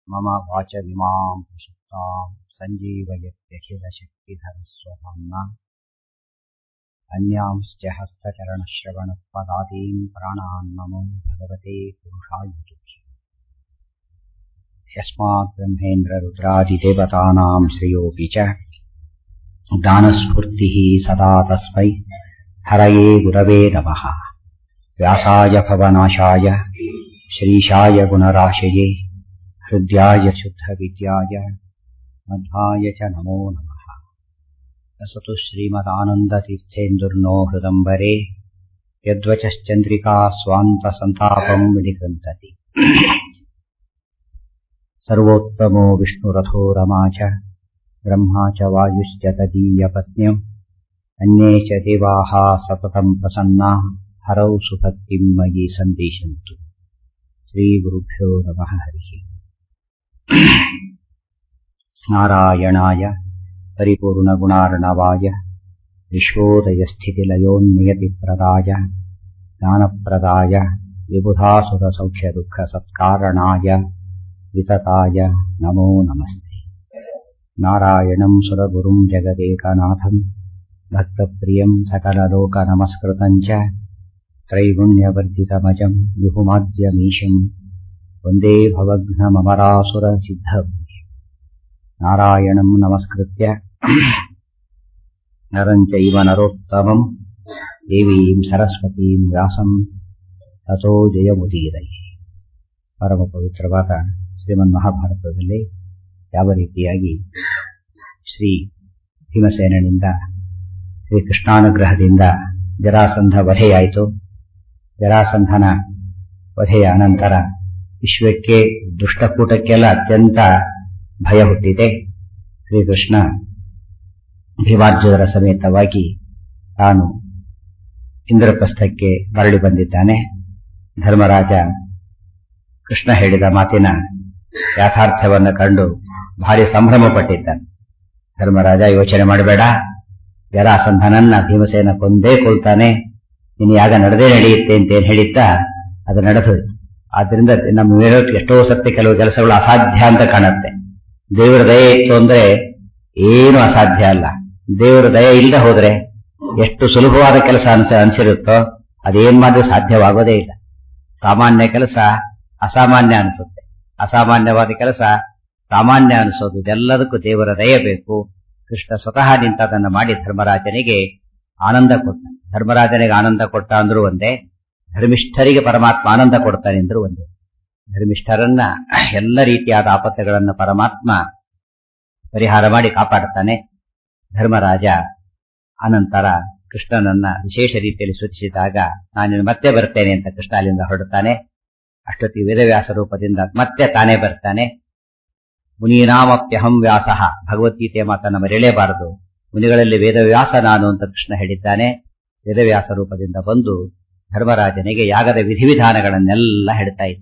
मम वाचमिमां प्रसक्तां सञ्जीवयत्यखिलशक्तिधरस्वधाम्ना अन्यांश्च हस्तचरणश्रवणपदादीन् प्राणान् नमो भगवते पुरुषाय तुभ्यम् यस्मात् ब्रह्मेन्द्ररुद्रादिदेवतानां श्रेयोऽपि च ज्ञानस्फूर्तिः सदा तस्मै हरये गुरवे नमः व्यासाय भवनाशाय श्रीशाय गुणराशये हृद्याय शुद्धविद्याय मध्वाय च नमो नमः असतु श्रीमदानन्दतीर्थेन्दुर्नो हृदम्बरे यद्वचश्चन्द्रिका स्वान्तसन्तापम् विनिकृन्तति सर्वोत्तमो विष्णुरथो रमा च ब्रह्मा च वायुश्च तदीयपत्न्यम् अन्ये च देवाः सततम् प्रसन्ना हरौ सुभक्तिम् मयि सन्दिशन्तु श्रीगुरुभ्यो नमः हरिः नारायणाय परिपूर्णगुणार्णवाय विश्वोदयस्थितिलयोन्नियतिप्रदाय ज्ञानप्रदाय विबुधासुरसौख्यदुःखसत्कारणाय वितताय नमो नमस्ते नारायणम् सुरगुरुम् जगदेकनाथम् भक्तप्रियम् सकललोकनमस्कृतम् च त्रैगुण्यवर्जितमजम् विहुमाद्यमीशम् वन्दे भवघ्नममरासुरसिद्धम् नारायणम् नमस्कृत्य नरम् चैव नरोत्तमम् देवीम् सरस्वतीम् ವ್ಯಾಸಂ ತಥೋ ಜಯಮುದೀರೈ ಪರಮ ಪವಿತ್ರವಾದ ಶ್ರೀಮನ್ ಮಹಾಭಾರತದಲ್ಲಿ ಯಾವ ರೀತಿಯಾಗಿ ಶ್ರೀ ಭೀಮಸೇನಿಂದ ಶ್ರೀ ಕೃಷ್ಣಾನುಗ್ರಹದಿಂದ ಜರಾಸಂಧ ವಧೆಯಾಯಿತು ಜರಾಸಂಧನ ವಧೆಯ ಅನಂತರ ವಿಶ್ವಕ್ಕೆ ದುಷ್ಟಕೂಟಕ್ಕೆಲ್ಲ ಅತ್ಯಂತ ಭಯ ಹುಟ್ಟಿದೆ ಶ್ರೀಕೃಷ್ಣ ಭೀಮಾರ್ಜುನರ ಸಮೇತವಾಗಿ ತಾನು ಇಂದ್ರಪ್ರಸ್ಥಕ್ಕೆ ಮರಳಿ ಬಂದಿದ್ದಾನೆ ಧರ್ಮರಾಜ ಕೃಷ್ಣ ಹೇಳಿದ ಮಾತಿನ ಯಾಥಾರ್ಥವನ್ನು ಕಂಡು ಭಾರಿ ಸಂಭ್ರಮ ಪಟ್ಟಿದ್ದಾನೆ ಧರ್ಮರಾಜ ಯೋಚನೆ ಮಾಡಬೇಡ ಜರಾಸಂಧನನ್ನ ಭೀಮಸೇನ ಕೊಂದೇ ಕೊಲ್ತಾನೆ ಇನ್ನು ಯಾಗ ನಡೆದೇ ನಡೆಯುತ್ತೆ ಅಂತೇನು ಹೇಳಿದ್ದ ಅದು ನಡೆದು ಆದ್ರಿಂದ ನಮ್ಮ ಮೇಲೋಟ್ ಎಷ್ಟೋ ಸತ್ಯ ಕೆಲವು ಕೆಲಸಗಳು ಅಸಾಧ್ಯ ಅಂತ ಕಾಣುತ್ತೆ ದೇವರ ದಯೆ ಇತ್ತು ಅಂದ್ರೆ ಏನು ಅಸಾಧ್ಯ ಅಲ್ಲ ದೇವರ ದಯೆ ಇಲ್ಲದೆ ಹೋದ್ರೆ ಎಷ್ಟು ಸುಲಭವಾದ ಕೆಲಸ ಅನ್ಸ ಅನ್ಸಿರುತ್ತೋ ಅದೇನ್ ಮಾಡಿದ್ರೆ ಸಾಧ್ಯವಾಗೋದೇ ಇಲ್ಲ ಸಾಮಾನ್ಯ ಕೆಲಸ ಅಸಾಮಾನ್ಯ ಅನಿಸುತ್ತೆ ಅಸಾಮಾನ್ಯವಾದ ಕೆಲಸ ಸಾಮಾನ್ಯ ಅನಿಸೋದು ಇದೆಲ್ಲದಕ್ಕೂ ದೇವರ ದಯೆ ಬೇಕು ಕೃಷ್ಣ ಸ್ವತಃ ನಿಂತ ಅದನ್ನು ಮಾಡಿ ಧರ್ಮರಾಜನಿಗೆ ಆನಂದ ಕೊಟ್ಟ ಧರ್ಮರಾಜನಿಗೆ ಆನಂದ ಕೊಟ್ಟ ಅಂದ್ರೂ ಒಂದೇ ಧರ್ಮಿಷ್ಠರಿಗೆ ಪರಮಾತ್ಮ ಆನಂದ ಕೊಡ್ತಾನೆ ಅಂದ್ರೂ ಒಂದೇ ಧರ್ಮಿಷ್ಠರನ್ನ ಎಲ್ಲ ರೀತಿಯಾದ ಆಪತ್ತುಗಳನ್ನು ಪರಮಾತ್ಮ ಪರಿಹಾರ ಮಾಡಿ ಕಾಪಾಡುತ್ತಾನೆ ಧರ್ಮರಾಜ ಅನಂತರ ಕೃಷ್ಣನನ್ನ ವಿಶೇಷ ರೀತಿಯಲ್ಲಿ ಸೂಚಿಸಿದಾಗ ನಾನು ಮತ್ತೆ ಬರ್ತೇನೆ ಅಂತ ಕೃಷ್ಣ ಅಲ್ಲಿಂದ ಹೊರಡುತ್ತಾನೆ ಅಷ್ಟೊತ್ತಿಗೆ ವೇದವ್ಯಾಸ ರೂಪದಿಂದ ಮತ್ತೆ ತಾನೇ ಬರ್ತಾನೆ ಮುನೀನಾಮಪ್ಯಹಂ ವ್ಯಾಸ ಭಗವದ್ಗೀತೆಯ ಮಾತನ್ನು ಮರೆಯಲೇಬಾರದು ಮುನಿಗಳಲ್ಲಿ ವೇದವ್ಯಾಸ ನಾನು ಅಂತ ಕೃಷ್ಣ ಹೇಳಿದ್ದಾನೆ ವೇದವ್ಯಾಸ ರೂಪದಿಂದ ಬಂದು ಧರ್ಮರಾಜನಿಗೆ ಯಾಗದ ವಿಧಿವಿಧಾನಗಳನ್ನೆಲ್ಲ ಹೇಳ್ತಾ ಇದ್ದ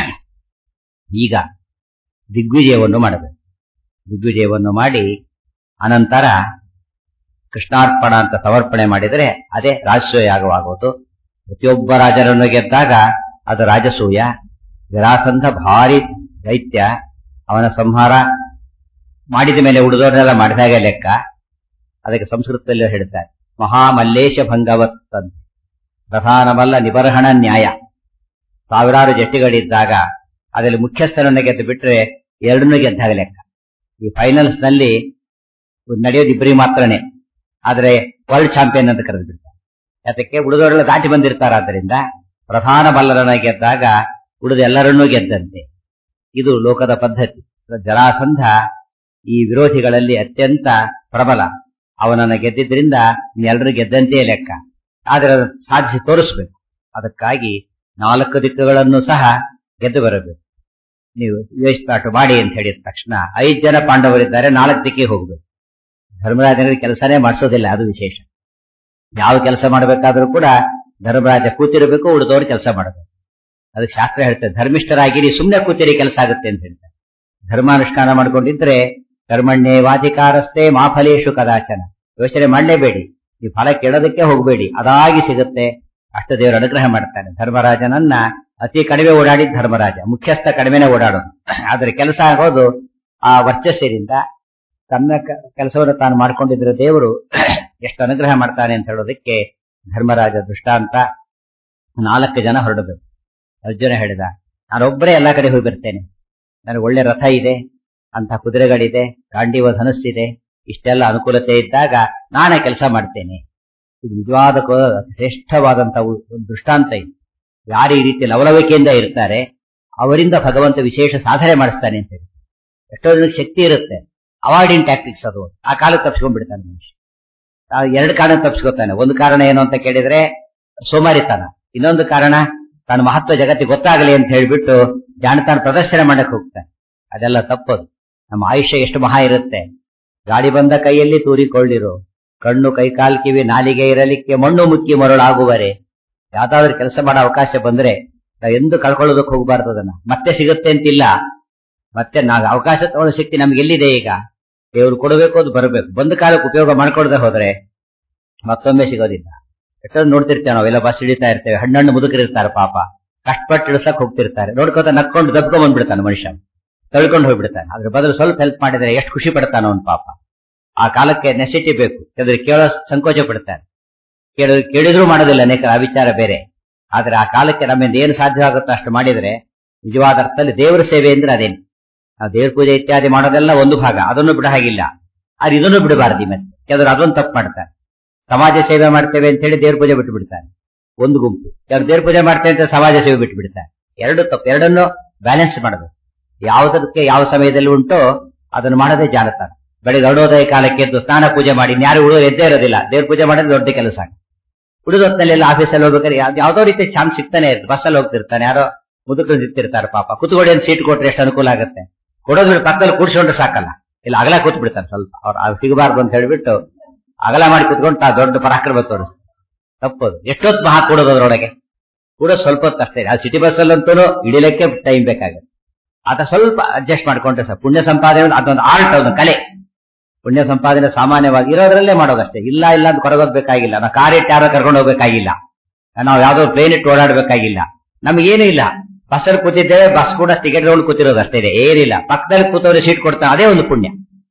ಈಗ ದಿಗ್ವಿಜಯವನ್ನು ಮಾಡಬೇಕು ದಿಗ್ವಿಜಯವನ್ನು ಮಾಡಿ ಅನಂತರ ಕೃಷ್ಣಾರ್ಪಣ ಅಂತ ಸಮರ್ಪಣೆ ಮಾಡಿದರೆ ಅದೇ ರಾಜಸೂಯ ಯಾಗವಾಗುವುದು ಪ್ರತಿಯೊಬ್ಬ ರಾಜರನ್ನು ಗೆದ್ದಾಗ ಅದು ರಾಜಸೂಯ ವಿರಾಸಂಧ ಭಾರಿ ದೈತ್ಯ ಅವನ ಸಂಹಾರ ಮಾಡಿದ ಮೇಲೆ ಉಳಿದವರನ್ನೆಲ್ಲ ಮಾಡಿದಾಗ ಲೆಕ್ಕ ಅದಕ್ಕೆ ಸಂಸ್ಕೃತದಲ್ಲಿ ಹೇಳ್ತಾರೆ ಮಹಾಮಲ್ಲೇಶ ಭಂಗವತ್ ಪ್ರಧಾನವಲ್ಲ ನಿಬರ್ಹಣ ನ್ಯಾಯ ಸಾವಿರಾರು ಜಟ್ಟಿಗಳಿದ್ದಾಗ ಅದರಲ್ಲಿ ಮುಖ್ಯಸ್ಥರನ್ನು ಗೆದ್ದು ಬಿಟ್ರೆ ಎರಡನ್ನೂ ಗೆದ್ದಾಗ ಲೆಕ್ಕ ಈ ಫೈನಲ್ಸ್ ನಲ್ಲಿ ನಡೆಯೋದು ಇಬ್ಬರಿಗೆ ಮಾತ್ರನೇ ಆದ್ರೆ ವರ್ಲ್ಡ್ ಚಾಂಪಿಯನ್ ಅಂತ ಕರೆದು ಬಿಡ್ತಾರೆ ಅದಕ್ಕೆ ಉಳಿದವರೆಲ್ಲ ದಾಟಿ ಬಂದಿರ್ತಾರಾದ್ರಿಂದ ಪ್ರಧಾನ ಬಲ್ಲರನ್ನ ಗೆದ್ದಾಗ ಉಳಿದ ಎಲ್ಲರನ್ನೂ ಗೆದ್ದಂತೆ ಇದು ಲೋಕದ ಪದ್ಧತಿ ಜರಾಸಂಧ ಈ ವಿರೋಧಿಗಳಲ್ಲಿ ಅತ್ಯಂತ ಪ್ರಬಲ ಅವನನ್ನ ಗೆದ್ದಿದ್ರಿಂದ ಎಲ್ಲರೂ ಗೆದ್ದಂತೆಯೇ ಲೆಕ್ಕ ಆದರೆ ಸಾಧಿಸಿ ತೋರಿಸ್ಬೇಕು ಅದಕ್ಕಾಗಿ ನಾಲ್ಕು ದಿಕ್ಕುಗಳನ್ನು ಸಹ ಗೆದ್ದು ಬರಬೇಕು ನೀವು ಯೋಚಿಸ್ತಾಟು ಮಾಡಿ ಅಂತ ಹೇಳಿದ ತಕ್ಷಣ ಐದು ಜನ ಪಾಂಡವರಿದ್ದಾರೆ ನಾಲ್ಕು ದಿಕ್ಕಿಗೆ ಹೋಗ್ಬೇಕು ಧರ್ಮರಾಜನಿಗೆ ಕೆಲಸನೇ ಮಾಡಿಸೋದಿಲ್ಲ ಅದು ವಿಶೇಷ ಯಾವ ಕೆಲಸ ಮಾಡಬೇಕಾದ್ರೂ ಕೂಡ ಧರ್ಮರಾಜ ಕೂತಿರಬೇಕು ಉಳಿದವರು ಕೆಲಸ ಮಾಡಬೇಕು ಅದಕ್ಕೆ ಶಾಸ್ತ್ರ ಹೇಳ್ತಾರೆ ಧರ್ಮಿಷ್ಠರಾಗಿರಿ ಸುಮ್ಮನೆ ಕೂತಿರಿ ಕೆಲಸ ಆಗುತ್ತೆ ಅಂತ ಹೇಳ್ತಾರೆ ಧರ್ಮಾನುಷ್ಠಾನ ಮಾಡ್ಕೊಂಡಿದ್ರೆ ಕರ್ಮಣ್ಯೇ ವಾಧಿಕಾರಸ್ಥೆ ಮಾಫಲೇಶು ಕದಾಚನ ಯೋಚನೆ ಮಾಡಲೇಬೇಡಿ ಈ ಫಲ ಕೇಳೋದಕ್ಕೆ ಹೋಗಬೇಡಿ ಅದಾಗಿ ಸಿಗುತ್ತೆ ಅಷ್ಟು ದೇವರ ಅನುಗ್ರಹ ಮಾಡ್ತಾನೆ ಧರ್ಮರಾಜನನ್ನ ಅತಿ ಕಡಿಮೆ ಓಡಾಡಿದ ಧರ್ಮರಾಜ ಮುಖ್ಯಸ್ಥ ಕಡಿಮೆನೆ ಓಡಾಡೋದು ಆದ್ರೆ ಕೆಲಸ ಆಗೋದು ಆ ವರ್ಚಸ್ಸಿನಿಂದ ತನ್ನ ಕೆಲಸವನ್ನು ತಾನು ಮಾಡ್ಕೊಂಡಿದ್ರೆ ದೇವರು ಎಷ್ಟು ಅನುಗ್ರಹ ಮಾಡ್ತಾನೆ ಅಂತ ಹೇಳೋದಕ್ಕೆ ಧರ್ಮರಾಜ ದೃಷ್ಟಾಂತ ನಾಲ್ಕು ಜನ ಹೊರಡಬೇಕು ಅರ್ಜುನ ಹೇಳಿದ ನಾನೊಬ್ಬರೇ ಎಲ್ಲಾ ಕಡೆ ಹೋಗಿ ಬರ್ತೇನೆ ನನಗೆ ಒಳ್ಳೆ ರಥ ಇದೆ ಅಂತ ಕುದುರೆಗಳಿದೆ ಗಾಂಡೀವ ಧನಸ್ಸಿದೆ ಇಷ್ಟೆಲ್ಲ ಅನುಕೂಲತೆ ಇದ್ದಾಗ ನಾನೇ ಕೆಲಸ ಮಾಡ್ತೇನೆ ಇದು ನಿಜವಾದ ಶ್ರೇಷ್ಠವಾದಂತ ದೃಷ್ಟಾಂತ ಇದು ಯಾರು ಈ ರೀತಿ ಲವಲವಿಕೆಯಿಂದ ಇರ್ತಾರೆ ಅವರಿಂದ ಭಗವಂತ ವಿಶೇಷ ಸಾಧನೆ ಮಾಡಿಸ್ತಾನೆ ಅಂತ ಹೇಳಿ ಎಷ್ಟೋ ಜನಕ್ಕೆ ಶಕ್ತಿ ಇರುತ್ತೆ ಅವಾರ್ಡಿಂಗ್ ಟ್ಯಾಕ್ಟಿಕ್ಸ್ ಅದು ಆ ಕಾಲಕ್ಕೆ ತಪ್ಪಿಸ್ಕೊಂಡ್ಬಿಡ್ತಾನೆ ಮನುಷ್ಯ ಎರಡು ಕಾರಣ ತಪ್ಪಿಸ್ಕೊತಾನೆ ಒಂದು ಕಾರಣ ಏನು ಅಂತ ಕೇಳಿದ್ರೆ ಸೋಮಾರಿತನ ಇನ್ನೊಂದು ಕಾರಣ ತನ್ನ ಮಹತ್ವ ಜಗತ್ತಿಗೆ ಗೊತ್ತಾಗಲಿ ಅಂತ ಹೇಳ್ಬಿಟ್ಟು ಜಾಣತಾನ ಪ್ರದರ್ಶನ ಮಾಡಕ್ ಹೋಗ್ತಾನೆ ಅದೆಲ್ಲ ತಪ್ಪದು ನಮ್ಮ ಆಯುಷ್ಯ ಎಷ್ಟು ಮಹಾ ಇರುತ್ತೆ ಗಾಡಿ ಬಂದ ಕೈಯಲ್ಲಿ ತೂರಿಕೊಳ್ಳಿರು ಕಣ್ಣು ಕೈಕಾಲ್ ಕಿವಿ ನಾಲಿಗೆ ಇರಲಿಕ್ಕೆ ಮಣ್ಣು ಮುಕ್ಕಿ ಮರಳಾಗುವರೆ ಯಾವ್ದಾದ್ರು ಕೆಲಸ ಮಾಡೋ ಅವಕಾಶ ಬಂದ್ರೆ ನಾವು ಎಂದು ಕಳ್ಕೊಳ್ಳೋದಕ್ಕೆ ಹೋಗಬಾರ್ದು ಅದನ್ನ ಮತ್ತೆ ಸಿಗುತ್ತೆ ಅಂತಿಲ್ಲ ಮತ್ತೆ ನಾವು ಅವಕಾಶ ತಗೊಳ್ಳೋ ಶಕ್ತಿ ನಮ್ಗೆ ಎಲ್ಲಿದೆ ಈಗ ದೇವ್ರು ಕೊಡಬೇಕು ಅದು ಬರಬೇಕು ಬಂದ ಕಾಲಕ್ಕೆ ಉಪಯೋಗ ಮಾಡ್ಕೊಳ್ದೆ ಹೋದ್ರೆ ಮತ್ತೊಮ್ಮೆ ಸಿಗೋದಿಲ್ಲ ಎಷ್ಟೊಂದು ನೋಡ್ತಿರ್ತೇವೆ ನಾವೆಲ್ಲ ಬಸ್ ಹಿಡಿತಾ ಇರ್ತೇವೆ ಹಣ್ಣಣ್ಣು ಮುದುಕರಿರ್ತಾರೆ ಪಾಪ ಕಷ್ಟಪಟ್ಟು ಇಳಿಸಕ್ ಹೋಗ್ತಿರ್ತಾರೆ ನೋಡ್ಕೋತ ನಕ್ಕೊಂಡು ದಬ್ಕೊಂಡ್ ಬಂದ್ಬಿಡ್ತಾನೆ ಮನುಷ್ಯ ತಳ್ಕೊಂಡು ಹೋಗ್ಬಿಡ್ತಾನೆ ಅದ್ರ ಬದಲು ಸ್ವಲ್ಪ ಹೆಲ್ಪ್ ಮಾಡಿದ್ರೆ ಎಷ್ಟು ಖುಷಿ ಪಡ್ತಾನ ಅವನ್ ಪಾಪ ಆ ಕಾಲಕ್ಕೆ ನೆಸಿಟಿ ಬೇಕು ಯಾಕಂದ್ರೆ ಕೇಳೋ ಸಂಕೋಚ ಪಡ್ತಾನೆ ಕೇಳ ಕೇಳಿದ್ರು ಮಾಡೋದಿಲ್ಲ ಅನೇಕ ಆ ವಿಚಾರ ಬೇರೆ ಆದ್ರೆ ಆ ಕಾಲಕ್ಕೆ ನಮ್ಮಿಂದ ಏನು ಸಾಧ್ಯವಾಗುತ್ತೋ ಅಷ್ಟು ಮಾಡಿದ್ರೆ ನಿಜವಾದ ಅರ್ಥದಲ್ಲಿ ದೇವರ ಸೇವೆ ಅಂದ್ರೆ ಅದೇನು ನಾವು ದೇವ್ರ ಪೂಜೆ ಇತ್ಯಾದಿ ಮಾಡೋದೆಲ್ಲ ಒಂದು ಭಾಗ ಅದನ್ನು ಬಿಡ ಹಾಗಿಲ್ಲ ಆದ್ರೆ ಇದನ್ನು ಬಿಡಬಾರ್ದು ಮತ್ತೆ ಯಾವ್ದಾದ್ರು ಅದೊಂದು ತಪ್ಪು ಮಾಡ್ತಾರೆ ಸಮಾಜ ಸೇವೆ ಮಾಡ್ತೇವೆ ಅಂತ ಹೇಳಿ ದೇವ್ರ ಪೂಜೆ ಬಿಟ್ಟು ಬಿಡ್ತಾರೆ ಒಂದು ಗುಂಪು ಯಾರು ದೇವ್ರ ಪೂಜೆ ಮಾಡ್ತೇವೆ ಅಂತ ಸಮಾಜ ಸೇವೆ ಬಿಟ್ಟು ಬಿಡ್ತಾರೆ ಎರಡು ತಪ್ಪು ಎರಡನ್ನು ಬ್ಯಾಲೆನ್ಸ್ ಮಾಡಬೇಕು ಯಾವುದಕ್ಕೆ ಯಾವ ಸಮಯದಲ್ಲಿ ಉಂಟೋ ಅದನ್ನು ಮಾಡದೆ ಜಾಣತಾನೆ ಬೆಳಿಗ್ಗೆ ಅರುಣೋದಯ ಕಾಲಕ್ಕೆ ಎದ್ದು ಸ್ನಾನ ಪೂಜೆ ಮಾಡಿ ಯಾರು ಉಳಿದು ಎದ್ದೇ ಇರೋದಿಲ್ಲ ದೇವ್ರ ಪೂಜೆ ಮಾಡೋದು ದೊಡ್ಡ ಕೆಲಸ ಉಳಿದೊತ್ತಿನಲ್ಲೆಲ್ಲ ಆಫೀಸಲ್ಲಿ ಹೋಗ್ಬೇಕಾದ್ರೆ ಯಾವ್ದೋ ರೀತಿ ಚಾನ್ಸ್ ಸಿಗ್ತಾನೆ ಇರುತ್ತೆ ಬಸ್ಸಲ್ಲಿ ಹೋಗ್ತಿರ್ತಾನೆ ಯಾರೋ ಮುದುಕರು ನಿಂತಿರ್ತಾರೆ ಪಾಪ ಕುತ್ಕೊಳ್ಳಿ ಅಂತ ಸೀಟ್ ಕೊಟ್ರೆ ಎಷ್ಟು ಅನುಕೂಲ ಆಗುತ್ತೆ ಕೊಡೋದ್ರ ಪಕ್ಕದಲ್ಲಿ ಕೂಡ್ಸ್ಕೊಂಡ್ರೆ ಸಾಕಲ್ಲ ಇಲ್ಲ ಅಗಲ ಕೂತ್ ಬಿಡ್ತಾರೆ ಸ್ವಲ್ಪ ಅವ್ರು ಸಿಗಬಾರ್ದು ಅಂತ ಹೇಳ್ಬಿಟ್ಟು ಅಗಲ ಮಾಡಿ ಕುತ್ಕೊಂಡು ತಾ ದೊಡ್ಡ ಪರಾಕ್ರಮ ತೋರಿಸ್ತಾರೆ ತಪ್ಪದು ಎಷ್ಟೊತ್ತು ಮಹಾ ಕೂಡೋದು ಅದ್ರೊಳಗೆ ಕೂಡ ಸ್ವಲ್ಪ ಹೊತ್ತು ಅಷ್ಟೇ ಆ ಸಿಟಿ ಬಸ್ಸಲ್ಲಂತೂ ಇಳಿಲಿಕ್ಕೆ ಟೈಮ್ ಬೇಕಾಗುತ್ತೆ ಆತ ಸ್ವಲ್ಪ ಅಡ್ಜಸ್ಟ್ ಮಾಡ್ಕೊಂಡ್ರೆ ಸರ್ ಪುಣ್ಯ ಸಂಪಾದನೆ ಅದೊಂದು ಆರ್ಟ್ ಒಂದು ಕಲೆ ಪುಣ್ಯ ಸಂಪಾದನೆ ಸಾಮಾನ್ಯವಾಗಿ ಇರೋದ್ರಲ್ಲೇ ಮಾಡೋದಷ್ಟೇ ಇಲ್ಲ ಇಲ್ಲ ಅಂತ ಹೊರಗೋದ್ ಬೇಕಾಗಿಲ್ಲ ನಾವು ಕಾರ್ ಇಟ್ಟು ಯಾರೋ ಕರ್ಕೊಂಡು ಹೋಗ್ಬೇಕಾಗಿಲ್ಲ ನಾವು ಯಾವ್ದೋ ಪ್ಲೇನ್ ಇಟ್ಟು ಓಡಾಡ್ಬೇಕಾಗಿಲ್ಲ ನಮಗೇನು ಇಲ್ಲ ಬಸ್ಸಲ್ಲಿ ಕೂತಿದ್ದೇವೆ ಬಸ್ ಕೂಡ ಟಿಕೆಟ್ ತಗೊಂಡು ಕೂತಿರೋದು ಅಷ್ಟೇ ಇದೆ ಏನಿಲ್ಲ ಪಕ್ಕದಲ್ಲಿ ಕೂತವ್ರೆ ಸೀಟ್ ಕೊಡ್ತಾನೆ ಅದೇ ಒಂದು ಪುಣ್ಯ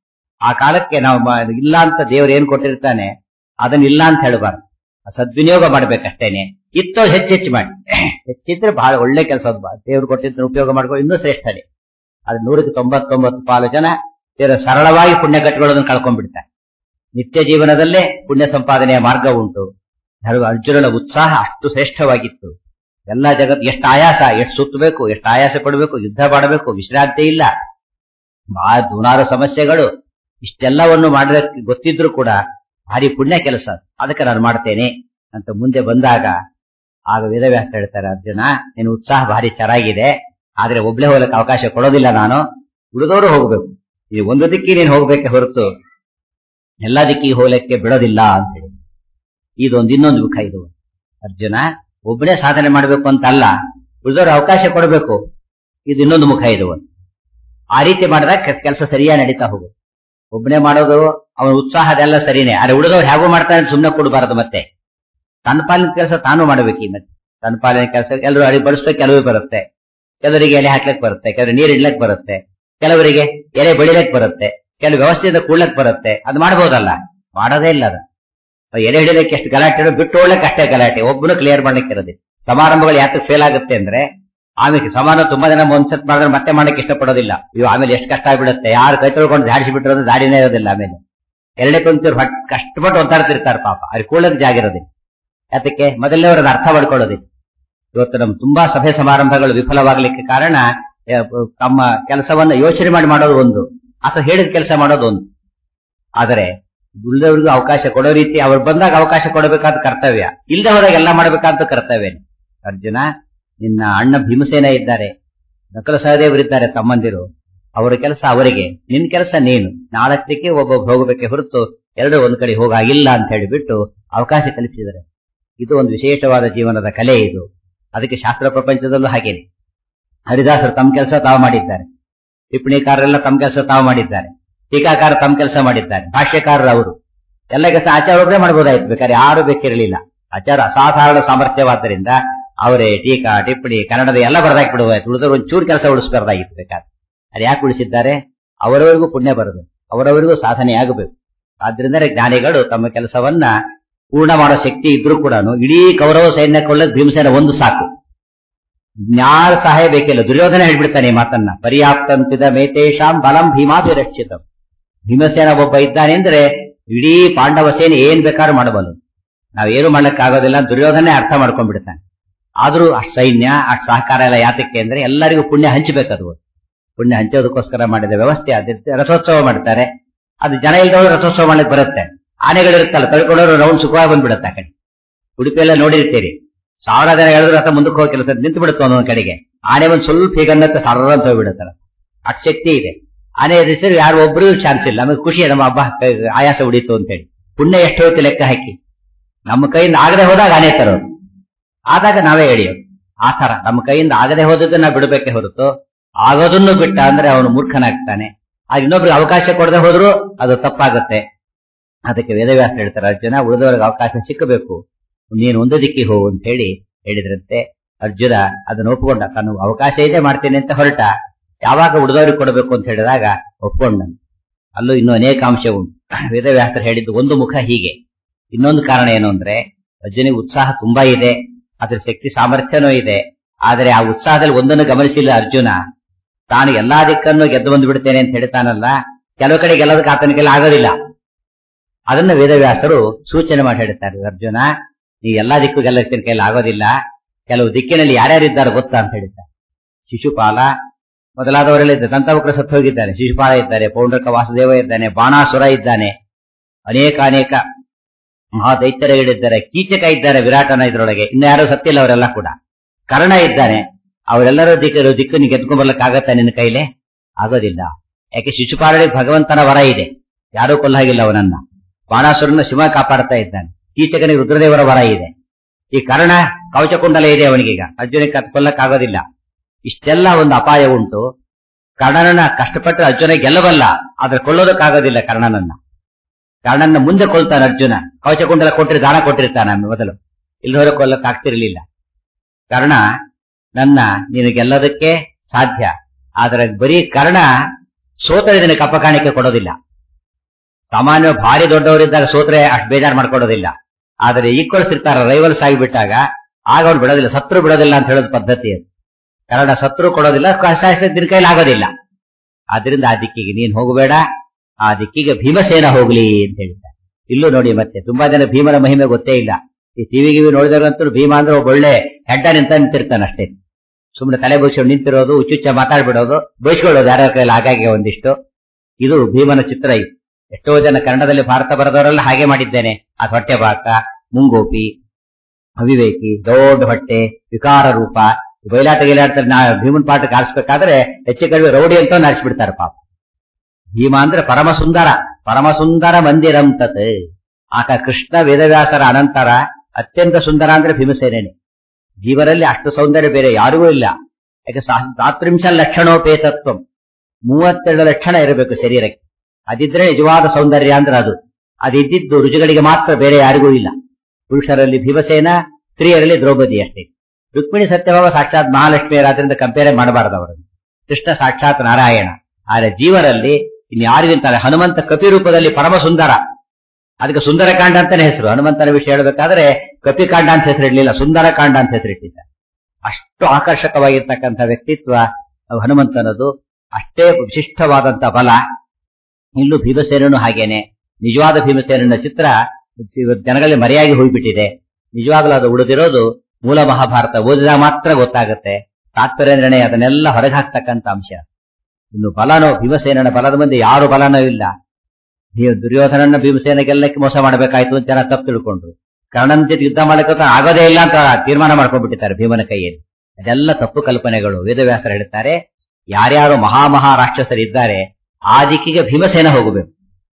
ಆ ಕಾಲಕ್ಕೆ ನಾವು ಇಲ್ಲ ಅಂತ ದೇವ್ರು ಏನ್ ಕೊಟ್ಟಿರ್ತಾನೆ ಅದನ್ನ ಇಲ್ಲ ಅಂತ ಹೇಳಬಾರ್ದು ಸದ್ವಿನಿಯೋಗ ಮಾಡ್ಬೇಕಷ್ಟೇನೆ ಇತ್ತೋ ಹೆಚ್ಚೆಚ್ಚು ಮಾಡಿ ಹೆಚ್ಚಿದ್ರೆ ಬಹಳ ಒಳ್ಳೆ ಕೆಲಸ ದೇವ್ರು ಕೊಟ್ಟಿದ್ದನ್ನ ಉಪಯೋಗ ಮಾಡ್ಕೊಂಡು ಇನ್ನೂ ಶ್ರೇಷ್ಠನೇ ಅದು ನೂರಕ್ಕೆ ತೊಂಬತ್ತೊಂಬತ್ತು ಪಾಲು ಜನ ದೇವರ ಸರಳವಾಗಿ ಪುಣ್ಯ ಕಟ್ಟಿಕೊಳ್ಳೋದನ್ನ ಕಳ್ಕೊಂಡ್ಬಿಡ್ತಾರೆ ನಿತ್ಯ ಜೀವನದಲ್ಲೇ ಪುಣ್ಯ ಸಂಪಾದನೆಯ ಮಾರ್ಗ ಉಂಟು ಅರ್ಜುನನ ಉತ್ಸಾಹ ಅಷ್ಟು ಶ್ರೇಷ್ಠವಾಗಿತ್ತು ಎಲ್ಲಾ ಜಗತ್ ಎಷ್ಟು ಆಯಾಸ ಎಷ್ಟು ಸುತ್ತಬೇಕು ಎಷ್ಟು ಆಯಾಸ ಪಡಬೇಕು ಯುದ್ಧ ಮಾಡಬೇಕು ವಿಶ್ರಾಂತಿ ಇಲ್ಲ ಬಹಳ ನೂರಾರು ಸಮಸ್ಯೆಗಳು ಇಷ್ಟೆಲ್ಲವನ್ನು ಮಾಡೋದಕ್ಕೆ ಗೊತ್ತಿದ್ರು ಕೂಡ ಭಾರಿ ಪುಣ್ಯ ಕೆಲಸ ಅದಕ್ಕೆ ನಾನು ಮಾಡ್ತೇನೆ ಅಂತ ಮುಂದೆ ಬಂದಾಗ ಆಗ ವೇದವ್ಯಾಸ ಹೇಳ್ತಾರೆ ಅರ್ಜುನ ನಿನ್ನ ಉತ್ಸಾಹ ಭಾರಿ ಚೆನ್ನಾಗಿದೆ ಆದ್ರೆ ಒಬ್ಳೆ ಹೋಗಲಿಕ್ಕೆ ಅವಕಾಶ ಕೊಡೋದಿಲ್ಲ ನಾನು ಉಳಿದವರು ಹೋಗ್ಬೇಕು ಈ ಒಂದು ದಿಕ್ಕಿಗೆ ನೀನು ಹೋಗ್ಬೇಕೆ ಹೊರತು ಎಲ್ಲಾ ದಿಕ್ಕಿಗೆ ಹೋಗ್ಲಿಕ್ಕೆ ಬಿಡೋದಿಲ್ಲ ಅಂತ ಹೇಳಿ ಇದೊಂದು ಇನ್ನೊಂದು ಮುಖ ಇದು ಅರ್ಜುನ ಒಬ್ಬನೇ ಸಾಧನೆ ಮಾಡಬೇಕು ಅಂತ ಅಲ್ಲ ಉಳಿದವರು ಅವಕಾಶ ಕೊಡಬೇಕು ಇದು ಇನ್ನೊಂದು ಮುಖ ಇದು ಆ ರೀತಿ ಮಾಡಿದಾಗ ಕೆಲಸ ಸರಿಯಾಗಿ ನಡೀತಾ ಹೋಗು ಒಬ್ಬನೇ ಮಾಡೋದು ಅವನ ಉತ್ಸಾಹ ಅದೆಲ್ಲ ಸರಿನೇ ಆದ್ರೆ ಉಳಿದವ್ರು ಹೇಗೋ ಮಾಡ್ತಾನೆ ಸುಮ್ಮನೆ ಕೊಡಬಾರದು ಮತ್ತೆ ತನ್ನ ಪಾಲಿನ ಕೆಲಸ ತಾನು ಮಾಡಬೇಕು ಈ ಮತ್ತೆ ತನ್ನ ಪಾಲಿನ ಕೆಲಸ ಕೆಲವರು ಅಡಿ ಬಡಿಸೋಕೆ ಕೆಲವು ಬರುತ್ತೆ ಕೆಲವರಿಗೆ ಎಲೆ ಹಾಕ್ಲಿಕ್ಕೆ ಬರುತ್ತೆ ಕೆಲವರು ನೀರು ಇಡ್ಲಕ್ ಬರುತ್ತೆ ಕೆಲವರಿಗೆ ಎಲೆ ಬೆಳಿಲಕ್ ಬರುತ್ತೆ ಕೆಲವು ವ್ಯವಸ್ಥೆಯಿಂದ ಕೂಡ್ಲಕ್ ಬರುತ್ತೆ ಅದು ಮಾಡಬಹುದಲ್ಲ ಮಾಡೋದೇ ಇಲ್ಲ ಅದು ಎಲೆ ಹಿಡಿಲಿಕ್ಕೆ ಎಷ್ಟು ಗಲಾಟೆ ಬಿಟ್ಟು ಹೋಗ್ಲಿಕ್ಕೆ ಅಷ್ಟೇ ಗಲಾಟೆ ಒಬ್ಬನು ಕ್ಲಿಯರ್ ಮಾಡ್ಲಿಕ್ಕೆ ಇರೋದಿಲ್ಲ ಸಮಾರಂಭಗಳು ಯಾತಕ್ಕೆ ಫೇಲ್ ಆಗುತ್ತೆ ಅಂದ್ರೆ ಆಮೇಲೆ ಸಮಾನ ತುಂಬಾ ಜನ ಒಂದ್ಸತ್ ಮಾಡಿದ್ರೆ ಮತ್ತೆ ಮಾಡಕ್ಕೆ ಇಷ್ಟಪಡೋದಿಲ್ಲ ಇವು ಆಮೇಲೆ ಎಷ್ಟು ಕಷ್ಟ ಆಗ್ಬಿಡುತ್ತೆ ಯಾರು ಕೈ ತೊಳ್ಕೊಂಡು ಧಾಡಿಸಿ ಬಿಟ್ಟಿರೋದು ದಾರಿನೇ ಇರೋದಿಲ್ಲ ಆಮೇಲೆ ಎರಡನೇ ಕುಂತಿರು ಹೊಟ್ ಕಷ್ಟಪಟ್ಟು ಒತ್ತಾಡ್ತಿರ್ತಾರೆ ಪಾಪ ಅವ್ರಿಗೆ ಕೂಳಕ್ ಜಾಗ ಇರೋದಿಲ್ಲ ಯಾತಕ್ಕೆ ಮೊದಲನೇ ಅವ್ರದ್ದು ಅರ್ಥ ಮಾಡ್ಕೊಳ್ಳೋದಿಲ್ಲ ಇವತ್ತು ನಮ್ ತುಂಬಾ ಸಭೆ ಸಮಾರಂಭಗಳು ವಿಫಲವಾಗ್ಲಿಕ್ಕೆ ಕಾರಣ ತಮ್ಮ ಕೆಲಸವನ್ನ ಯೋಚನೆ ಮಾಡಿ ಮಾಡೋದು ಒಂದು ಅಥವಾ ಹೇಳಿದ ಕೆಲಸ ಮಾಡೋದು ಒಂದು ಆದರೆ ಉಳಿದವರಿಗೂ ಅವಕಾಶ ಕೊಡೋ ರೀತಿ ಅವ್ರು ಬಂದಾಗ ಅವಕಾಶ ಕೊಡಬೇಕಾದ ಕರ್ತವ್ಯ ಇಲ್ಲದೆ ಹೋದಾಗ ಎಲ್ಲ ಮಾಡಬೇಕಾದ ಕರ್ತವ್ಯ ಅರ್ಜುನ ನಿನ್ನ ಅಣ್ಣ ಭೀಮಸೇನ ಇದ್ದಾರೆ ನಕಲ ಸಹದೇವರಿದ್ದಾರೆ ತಮ್ಮಂದಿರು ಅವರ ಕೆಲಸ ಅವರಿಗೆ ನಿನ್ ಕೆಲಸ ನೀನು ನಾಲ್ಕಕ್ಕೆ ಒಬ್ಬ ಹೋಗಬೇಕೆ ಹೊರತು ಎರಡು ಒಂದ್ ಕಡೆ ಹೋಗಾಗಿಲ್ಲ ಅಂತ ಹೇಳಿಬಿಟ್ಟು ಅವಕಾಶ ಕಲ್ಪಿಸಿದ್ದಾರೆ ಇದು ಒಂದು ವಿಶೇಷವಾದ ಜೀವನದ ಕಲೆ ಇದು ಅದಕ್ಕೆ ಶಾಸ್ತ್ರ ಪ್ರಪಂಚದಲ್ಲೂ ಹಾಗೇನೆ ಹರಿದಾಸರು ತಮ್ಮ ಕೆಲಸ ತಾವು ಮಾಡಿದ್ದಾರೆ ಟಿಪ್ಪಣಿಕಾರರೆಲ್ಲ ತಮ್ಮ ಕೆಲಸ ತಾವು ಮಾಡಿದ್ದಾರೆ ಟೀಕಾಕಾರ ತಮ್ಮ ಕೆಲಸ ಮಾಡಿದ್ದಾರೆ ಭಾಷ್ಯಕಾರರು ಅವರು ಎಲ್ಲ ಕೆಲಸ ಆಚಾರ ಒಬ್ಬರೇ ಮಾಡಬಹುದಾಯ್ತು ಬೇಕಾದ್ರೆ ಯಾರು ಬೇಕಿರಲಿಲ್ಲ ಆಚಾರ ಅಸಾಧಾರಣ ಸಾಮರ್ಥ್ಯವಾದ್ದರಿಂದ ಅವರೇ ಟೀಕಾ ಟಿಪ್ಪಣಿ ಕನ್ನಡದ ಎಲ್ಲ ಬರ್ದಾಕಿ ಬಿಡುವ ಉಳಿದವರು ಒಂಚೂರು ಕೆಲಸ ಉಳಿಸ್ಬಾರ್ದಾಗಿತ್ತು ಬೇಕಾದ್ರೆ ಅದು ಯಾಕೆ ಉಳಿಸಿದ್ದಾರೆ ಅವರವರಿಗೂ ಪುಣ್ಯ ಬರಬೇಕು ಅವರವರಿಗೂ ಸಾಧನೆ ಆಗಬೇಕು ಆದ್ರಿಂದ ಜ್ಞಾನಿಗಳು ತಮ್ಮ ಕೆಲಸವನ್ನ ಪೂರ್ಣ ಮಾಡೋ ಶಕ್ತಿ ಇದ್ರೂ ಕೂಡ ಇಡೀ ಕೌರವ ಸೈನ್ಯ ಕೊಳ್ಳಕ್ ಭೀಮಸೇನ ಒಂದು ಸಾಕು ಜ್ಞಾನ ಸಹಾಯ ಬೇಕಿಲ್ಲ ದುರ್ಯೋಧನ ಹೇಳ್ಬಿಡ್ತಾನೆ ಈ ಮಾತನ್ನ ಪರ್ಯಾಪ್ತಂತಿದ ಮೇತೇಶಾಂ ಬಲಂ ಭೀಮಾಭಿರಕ್ಷಿತಂ ಭೀಮಸೇನ ಒಬ್ಬ ಇದ್ದಾನೆ ಅಂದ್ರೆ ಇಡೀ ಪಾಂಡವ ಸೇನೆ ಏನ್ ಬೇಕಾದ್ರೂ ಮಾಡಬಲ್ಲ ನಾವೇನು ಮಾಡ್ಲಿಕ್ಕಾಗೋದಿಲ್ಲ ಅಂತ ದುರ್ಯೋಧನೆ ಅರ್ಥ ಮಾಡ್ಕೊಂಡ್ಬಿಡ್ತಾನೆ ಆದ್ರೂ ಅಷ್ಟು ಸೈನ್ಯ ಅಷ್ಟು ಸಹಕಾರ ಎಲ್ಲ ಯಾತಕ್ಕೆ ಅಂದ್ರೆ ಎಲ್ಲರಿಗೂ ಪುಣ್ಯ ಹಂಚಬೇಕದು ಪುಣ್ಯ ಹಂಚೋದಕ್ಕೋಸ್ಕರ ಮಾಡಿದ ವ್ಯವಸ್ಥೆ ಅದಿರುತ್ತೆ ರಥೋತ್ಸವ ಮಾಡ್ತಾರೆ ಅದು ಜನ ಇಲ್ದವರು ರಥೋತ್ಸವ ಮಾಡ್ಲಿಕ್ಕೆ ಬರುತ್ತೆ ಆನೆಗಳಿರುತ್ತಲ್ಲ ತಳ್ಕೊಂಡವರು ರೌಂಡ್ ಸುಖವಾಗಿ ಬಂದ್ಬಿಡುತ್ತೆ ಆ ಕಡೆ ಉಡುಪಿಯೆಲ್ಲ ನೋಡಿರ್ತೀರಿ ಸಾವಿರ ಜನ ಹೇಳಿದ್ರು ರಥ ಮುಂದಕ್ಕೆ ಹೋಗಿ ಕೆಲಸ ನಿಂತು ಬಿಡುತ್ತೆ ಒಂದೊಂದ್ ಕಡೆಗೆ ಆನೆ ಒಂದು ಸ್ವಲ್ಪ ಹೀಗನ್ನತ್ತೆ ಸಾವಿರ ಅಂತ ಹೋಗ್ಬಿಡುತ್ತಲ್ಲ ಅಷ್ಟು ಶಕ್ತಿ ಇದೆ ಆನೆ ಹೆಸರು ಯಾರು ಒಬ್ರು ಚಾನ್ಸ್ ಇಲ್ಲ ನಮಗೆ ಖುಷಿ ನಮ್ಮ ಹಬ್ಬ ಆಯಾಸ ಉಡೀತು ಅಂತ ಹೇಳಿ ಪುಣ್ಯ ಎಷ್ಟು ಹೋಯ್ತು ಲೆಕ್ಕ ಹಾಕಿ ನಮ್ಮ ಕೈಯಿಂದ ಆಗದೆ ಹೋದಾಗ ಆನೆ ತರೋದು ಆದಾಗ ನಾವೇ ಎಳೆಯೋದು ಆ ತರ ನಮ್ಮ ಕೈಯಿಂದ ಆಗದೆ ಹೋದದನ್ನ ಬಿಡಬೇಕೆ ಹೊರತು ಆಗೋದನ್ನು ಬಿಟ್ಟ ಅಂದ್ರೆ ಅವನು ಮೂರ್ಖನಾಗ್ತಾನೆ ಆಗ ಇನ್ನೊಬ್ರಿಗೆ ಅವಕಾಶ ಕೊಡದೆ ಹೋದ್ರು ಅದು ತಪ್ಪಾಗುತ್ತೆ ಅದಕ್ಕೆ ವೇದವ್ಯಾಸ ಹೇಳ್ತಾರೆ ಅರ್ಜುನ ಉಳಿದವರಿಗೆ ಅವಕಾಶ ಸಿಕ್ಕಬೇಕು ನೀನು ಒಂದು ದಿಕ್ಕಿಗೆ ಹೋಗು ಅಂತ ಹೇಳಿ ಹೇಳಿದ್ರಂತೆ ಅರ್ಜುನ ಅದನ್ನ ಒಪ್ಕೊಂಡ ತಾನು ಅವಕಾಶ ಇದೆ ಮಾಡ್ತೇನೆ ಅಂತ ಹೊರಟ ಯಾವಾಗ ಉಳಿದವರಿಗೆ ಕೊಡಬೇಕು ಅಂತ ಹೇಳಿದಾಗ ಒಪ್ಕೊಂಡನು ಅಲ್ಲೂ ಇನ್ನೂ ಅನೇಕ ಅಂಶ ಉಂಟು ವೇದವ್ಯಾಸರು ಹೇಳಿದ್ದು ಒಂದು ಮುಖ ಹೀಗೆ ಇನ್ನೊಂದು ಕಾರಣ ಏನು ಅಂದ್ರೆ ಅರ್ಜುನಿಗೆ ಉತ್ಸಾಹ ತುಂಬಾ ಇದೆ ಅದ್ರ ಶಕ್ತಿ ಸಾಮರ್ಥ್ಯನೂ ಇದೆ ಆದರೆ ಆ ಉತ್ಸಾಹದಲ್ಲಿ ಒಂದನ್ನು ಗಮನಿಸಿಲ್ಲ ಅರ್ಜುನ ತಾನು ಎಲ್ಲಾ ದಿಕ್ಕನ್ನು ಗೆದ್ದು ಬಂದು ಬಿಡ್ತೇನೆ ಅಂತ ಹೇಳ್ತಾನಲ್ಲ ಕೆಲವು ಕಡೆ ಗೆಲ್ಲೋದಕ್ಕೆ ಆತನಿಗೆಲ್ಲ ಆಗೋದಿಲ್ಲ ಅದನ್ನ ವೇದವ್ಯಾಸರು ಸೂಚನೆ ಮಾಡಿ ಹೇಳ್ತಾರೆ ಅರ್ಜುನ ನೀ ಎಲ್ಲಾ ದಿಕ್ಕು ಗೆಲ್ಲಕ್ಕೆ ಕೈಯಲ್ಲಿ ಆಗೋದಿಲ್ಲ ಕೆಲವು ದಿಕ್ಕಿನಲ್ಲಿ ಯಾರ್ಯಾರಿದ್ದಾರೆ ಗೊತ್ತಾ ಅಂತ ಹೇಳ್ತಾರೆ ಶಿಶುಪಾಲ ಮೊದಲಾದವರೆಲ್ಲ ಇದ್ದಾರೆ ದಂತವಕ್ರ ಸತ್ತು ಹೋಗಿದ್ದಾರೆ ಶಿಶುಪಾಲ ಇದ್ದಾರೆ ಪೌಂಡ್ರಕ ವಾಸುದೇವ ಇದ್ದಾನೆ ಬಾಣಾಸುರ ಇದ್ದಾನೆ ಅನೇಕ ಅನೇಕ ಮಹಾ ದೈತ್ಯರುಗಳಿದ್ದಾರೆ ಕೀಚಕ ಇದ್ದಾರೆ ವಿರಾಟನ ಇದ್ರೊಳಗೆ ಇನ್ನು ಯಾರು ಸತ್ತಿಲ್ಲ ಅವರೆಲ್ಲ ಕೂಡ ಕರ್ಣ ಇದ್ದಾನೆ ಅವರೆಲ್ಲರ ದಿಕ್ಕ ದಿಕ್ಕನ್ನು ಗೆದ್ಕೊಂಡ್ ಬರ್ಲಿಕ್ಕಾಗತ್ತ ನಿನ್ನ ಕೈಲೇ ಆಗೋದಿಲ್ಲ ಯಾಕೆ ಶಿಶುಪಾಲನಿಗೆ ಭಗವಂತನ ವರ ಇದೆ ಯಾರೂ ಕೊಲ್ಲಾಗಿಲ್ಲ ಅವನನ್ನ ಬಾಣಾಸುರನ ಶಿವ ಕಾಪಾಡ್ತಾ ಇದ್ದಾನೆ ಕೀಚಕನಿಗೆ ರುದ್ರದೇವರ ವರ ಇದೆ ಈ ಕರ್ಣ ಕವಚಕುಂಡಲ ಇದೆ ಅವನಿಗೀಗ ಅರ್ಜುನಿಗೆ ಕೊಲ್ಲಕ್ಕಾಗೋದಿಲ್ಲ ಇಷ್ಟೆಲ್ಲ ಒಂದು ಅಪಾಯ ಉಂಟು ಕರ್ಣನನ್ನ ಕಷ್ಟಪಟ್ಟು ಅರ್ಜುನ ಗೆಲ್ಲಬಲ್ಲ ಆದ್ರೆ ಕೊಳ್ಳೋದಕ್ಕಾಗೋದಿಲ್ಲ ಕರ್ಣನನ್ನ ಕರ್ಣನ ಮುಂದೆ ಕೊಲ್ತಾನೆ ಅರ್ಜುನ ಕವಚಕುಂಡಲ ಕೊಟ್ಟಿರಿ ದಾನ ಕೊಟ್ಟಿರ್ತಾನೆ ಮೊದಲು ಇಲ್ಲದವರೆ ಕೊಲ್ಲಕ್ ಆಗ್ತಿರ್ಲಿಲ್ಲ ಕರ್ಣ ನನ್ನ ನೀನು ಗೆಲ್ಲೋದಕ್ಕೆ ಸಾಧ್ಯ ಆದ್ರೆ ಬರೀ ಕರ್ಣ ಸೋತರೆ ಇದನ್ನ ಕಪ್ಪ ಕಾಣಿಕೆ ಕೊಡೋದಿಲ್ಲ ಸಾಮಾನ್ಯ ಭಾರಿ ದೊಡ್ಡವರಿದ್ದಾಗ ಸೋತ್ರೆ ಅಷ್ಟು ಬೇಜಾರು ಮಾಡ್ಕೊಡೋದಿಲ್ಲ ಆದರೆ ಈಕ್ವಲ್ಸ್ ಇರ್ತಾರ ರೈವಲ್ಸ್ ಆಗಿಬಿಟ್ಟಾಗ ಆಗ ಅವ್ರು ಬಿಡೋದಿಲ್ಲ ಸತ್ರು ಬಿಡೋದಿಲ್ಲ ಅಂತ ಹೇಳೋದು ಪದ್ಧತಿ ಅದು ಕಾರಣ ಸತ್ರು ಕೊಡೋದಿಲ್ಲ ಕಷ್ಟ ನಿನ್ನ ಕೈಲಿ ಆಗೋದಿಲ್ಲ ಆದ್ರಿಂದ ಆ ದಿಕ್ಕಿಗೆ ನೀನ್ ಹೋಗಬೇಡ ಆ ದಿಕ್ಕಿಗೆ ಭೀಮಸೇನ ಹೋಗ್ಲಿ ಅಂತ ಹೇಳ್ತಾರೆ ಇಲ್ಲೂ ನೋಡಿ ಮತ್ತೆ ತುಂಬಾ ಜನ ಭೀಮನ ಮಹಿಮೆ ಗೊತ್ತೇ ಇಲ್ಲ ಈ ಟಿವಿ ಗಿವಿ ನೋಡಿದವರಂತೂ ಭೀಮ ಅಂದ್ರೆ ಒಬ್ಬ ಒಳ್ಳೆ ಹೆಡ್ಡ ನಿಂತ ನಿಂತಿರ್ತಾನೆ ಅಷ್ಟೇ ಸುಮ್ಮನೆ ತಲೆ ಬಗ್ಸ್ಕೊಂಡು ನಿಂತಿರೋದು ಹುಚ್ಚುಚ್ಚ ಮಾತಾಡ್ಬಿಡೋದು ಬೈಸ್ಕೊಳ್ಳೋದು ಯಾರ್ಯಾರ ಕೈಯಲ್ಲಿ ಆಗಾಗ್ಗೆ ಒಂದಿಷ್ಟು ಇದು ಭೀಮನ ಚಿತ್ರ ಇದು ಎಷ್ಟೋ ಜನ ಕನ್ನಡದಲ್ಲಿ ಭಾರತ ಬರೆದವರೆಲ್ಲ ಹಾಗೆ ಮಾಡಿದ್ದೇನೆ ಆ ಹೊಟ್ಟೆ ಬಾಕ ಮುಂಗೋಪಿ ಅವಿವೇಕಿ ದೊಡ್ಡ ಹೊಟ್ಟೆ ವಿಕಾರ ರೂಪ ಬಯಲಾಟ ಗಿಲಾಡ್ತಾರೆ ನಾ ಭೀಮನ್ ಪಾಠ ಆರಿಸ್ಬೇಕಾದ್ರೆ ಹೆಚ್ಚು ಕಡಿಮೆ ರೌಡಿ ಅಂತ ನಡೆಸ್ಬಿಡ್ತಾರೆ ಪಾಪ ಭೀಮ ಅಂದ್ರೆ ಪರಮ ಸುಂದರ ಪರಮ ಸುಂದರ ಮಂದಿರಂ ತತ್ ಆತ ಕೃಷ್ಣ ವೇದವ್ಯಾಸರ ಅನಂತರ ಅತ್ಯಂತ ಸುಂದರ ಅಂದ್ರೆ ಭೀಮಸೇನೇನೆ ಜೀವನಲ್ಲಿ ಅಷ್ಟು ಸೌಂದರ್ಯ ಬೇರೆ ಯಾರಿಗೂ ಇಲ್ಲ ಯಾಕೆ ಸಾತ್ರಿಂಶ ಲಕ್ಷಣೋಪೇತತ್ವ ಮೂವತ್ತೆರಡು ಲಕ್ಷಣ ಇರಬೇಕು ಶರೀರಕ್ಕೆ ಅದಿದ್ರೆ ನಿಜವಾದ ಸೌಂದರ್ಯ ಅಂದ್ರೆ ಅದು ಅದಿದ್ದಿದ್ದು ರುಚಿಗಳಿಗೆ ಮಾತ್ರ ಬೇರೆ ಯಾರಿಗೂ ಇಲ್ಲ ಪುರುಷರಲ್ಲಿ ಭೀಮಸೇನ ಸ್ತ್ರೀಯರಲ್ಲಿ ದ್ರೌಪದಿ ಅಷ್ಟೇ ರುಕ್ಮಿಣಿ ಸತ್ಯಭಾವ ಸಾಕ್ಷಾತ್ ಮಹಾಲಕ್ಷ್ಮಿಯರಾದ್ರಿಂದ ಕಂಪೇರ್ ಮಾಡಬಾರದು ಅವರನ್ನು ಕೃಷ್ಣ ಸಾಕ್ಷಾತ್ ನಾರಾಯಣ ಆದ್ರೆ ಜೀವರಲ್ಲಿ ಇನ್ಯಾರಿಗಿಂತಾರೆ ಹನುಮಂತ ಕಪಿ ರೂಪದಲ್ಲಿ ಪರಮ ಸುಂದರ ಅದಕ್ಕೆ ಸುಂದರಕಾಂಡ ಅಂತಾನೆ ಹೆಸರು ಹನುಮಂತನ ವಿಷಯ ಹೇಳಬೇಕಾದ್ರೆ ಕಪಿಕಾಂಡ ಅಂತ ಹೆಸರಿಡ್ಲಿಲ್ಲ ಸುಂದರಕಾಂಡ ಅಂತ ಹೆಸರಿಟ್ಟಿದ್ದ ಅಷ್ಟು ಆಕರ್ಷಕವಾಗಿರ್ತಕ್ಕಂಥ ವ್ಯಕ್ತಿತ್ವ ಹನುಮಂತನದು ಅಷ್ಟೇ ವಿಶಿಷ್ಟವಾದಂತ ಬಲ ಇಲ್ಲೂ ಭೀಮಸೇನನು ಹಾಗೇನೆ ನಿಜವಾದ ಭೀಮಸೇನನ ಚಿತ್ರ ಜನಗಳಲ್ಲಿ ಮರೆಯಾಗಿ ಹೋಗ್ಬಿಟ್ಟಿದೆ ನಿಜವಾಗ್ಲೂ ಅದು ಉಳಿದಿರೋದು ಮೂಲ ಮಹಾಭಾರತ ಓದಿದಾಗ ಮಾತ್ರ ಗೊತ್ತಾಗುತ್ತೆ ತಾತ್ಪರ್ಯ ನಿರ್ಣಯ ಅದನ್ನೆಲ್ಲ ಹೊರಗೆ ಹಾಕ್ತಕ್ಕಂಥ ಅಂಶ ಇನ್ನು ಬಲನೋ ಭೀಮಸೇನನ ಬಲದ ಮುಂದೆ ಯಾರು ಬಲನೂ ಇಲ್ಲ ನೀವು ದುರ್ಯೋಧನನ ಭೀಮಸೇನ ಗೆಲ್ಲಕ್ಕೆ ಮೋಸ ಮಾಡಬೇಕಾಯ್ತು ಅಂತ ಜನ ತಪ್ಪು ತಿಳ್ಕೊಂಡ್ರು ಕರ್ಣನ ಜೊತೆ ಯುದ್ಧ ಮಾಡಕ್ಕೆ ಆಗೋದೇ ಇಲ್ಲ ಅಂತ ತೀರ್ಮಾನ ಮಾಡ್ಕೊಂಡ್ಬಿಟ್ಟಿದ್ದಾರೆ ಭೀಮನ ಕೈಯಲ್ಲಿ ಅದೆಲ್ಲ ತಪ್ಪು ಕಲ್ಪನೆಗಳು ವೇದವ್ಯಾಸರು ಹೇಳ್ತಾರೆ ಯಾರ್ಯಾರು ಮಹಾಮಹಾ ರಾಕ್ಷಸರಿದ್ದಾರೆ ಆ ದಿಕ್ಕಿಗೆ ಭೀಮಸೇನ ಹೋಗಬೇಕು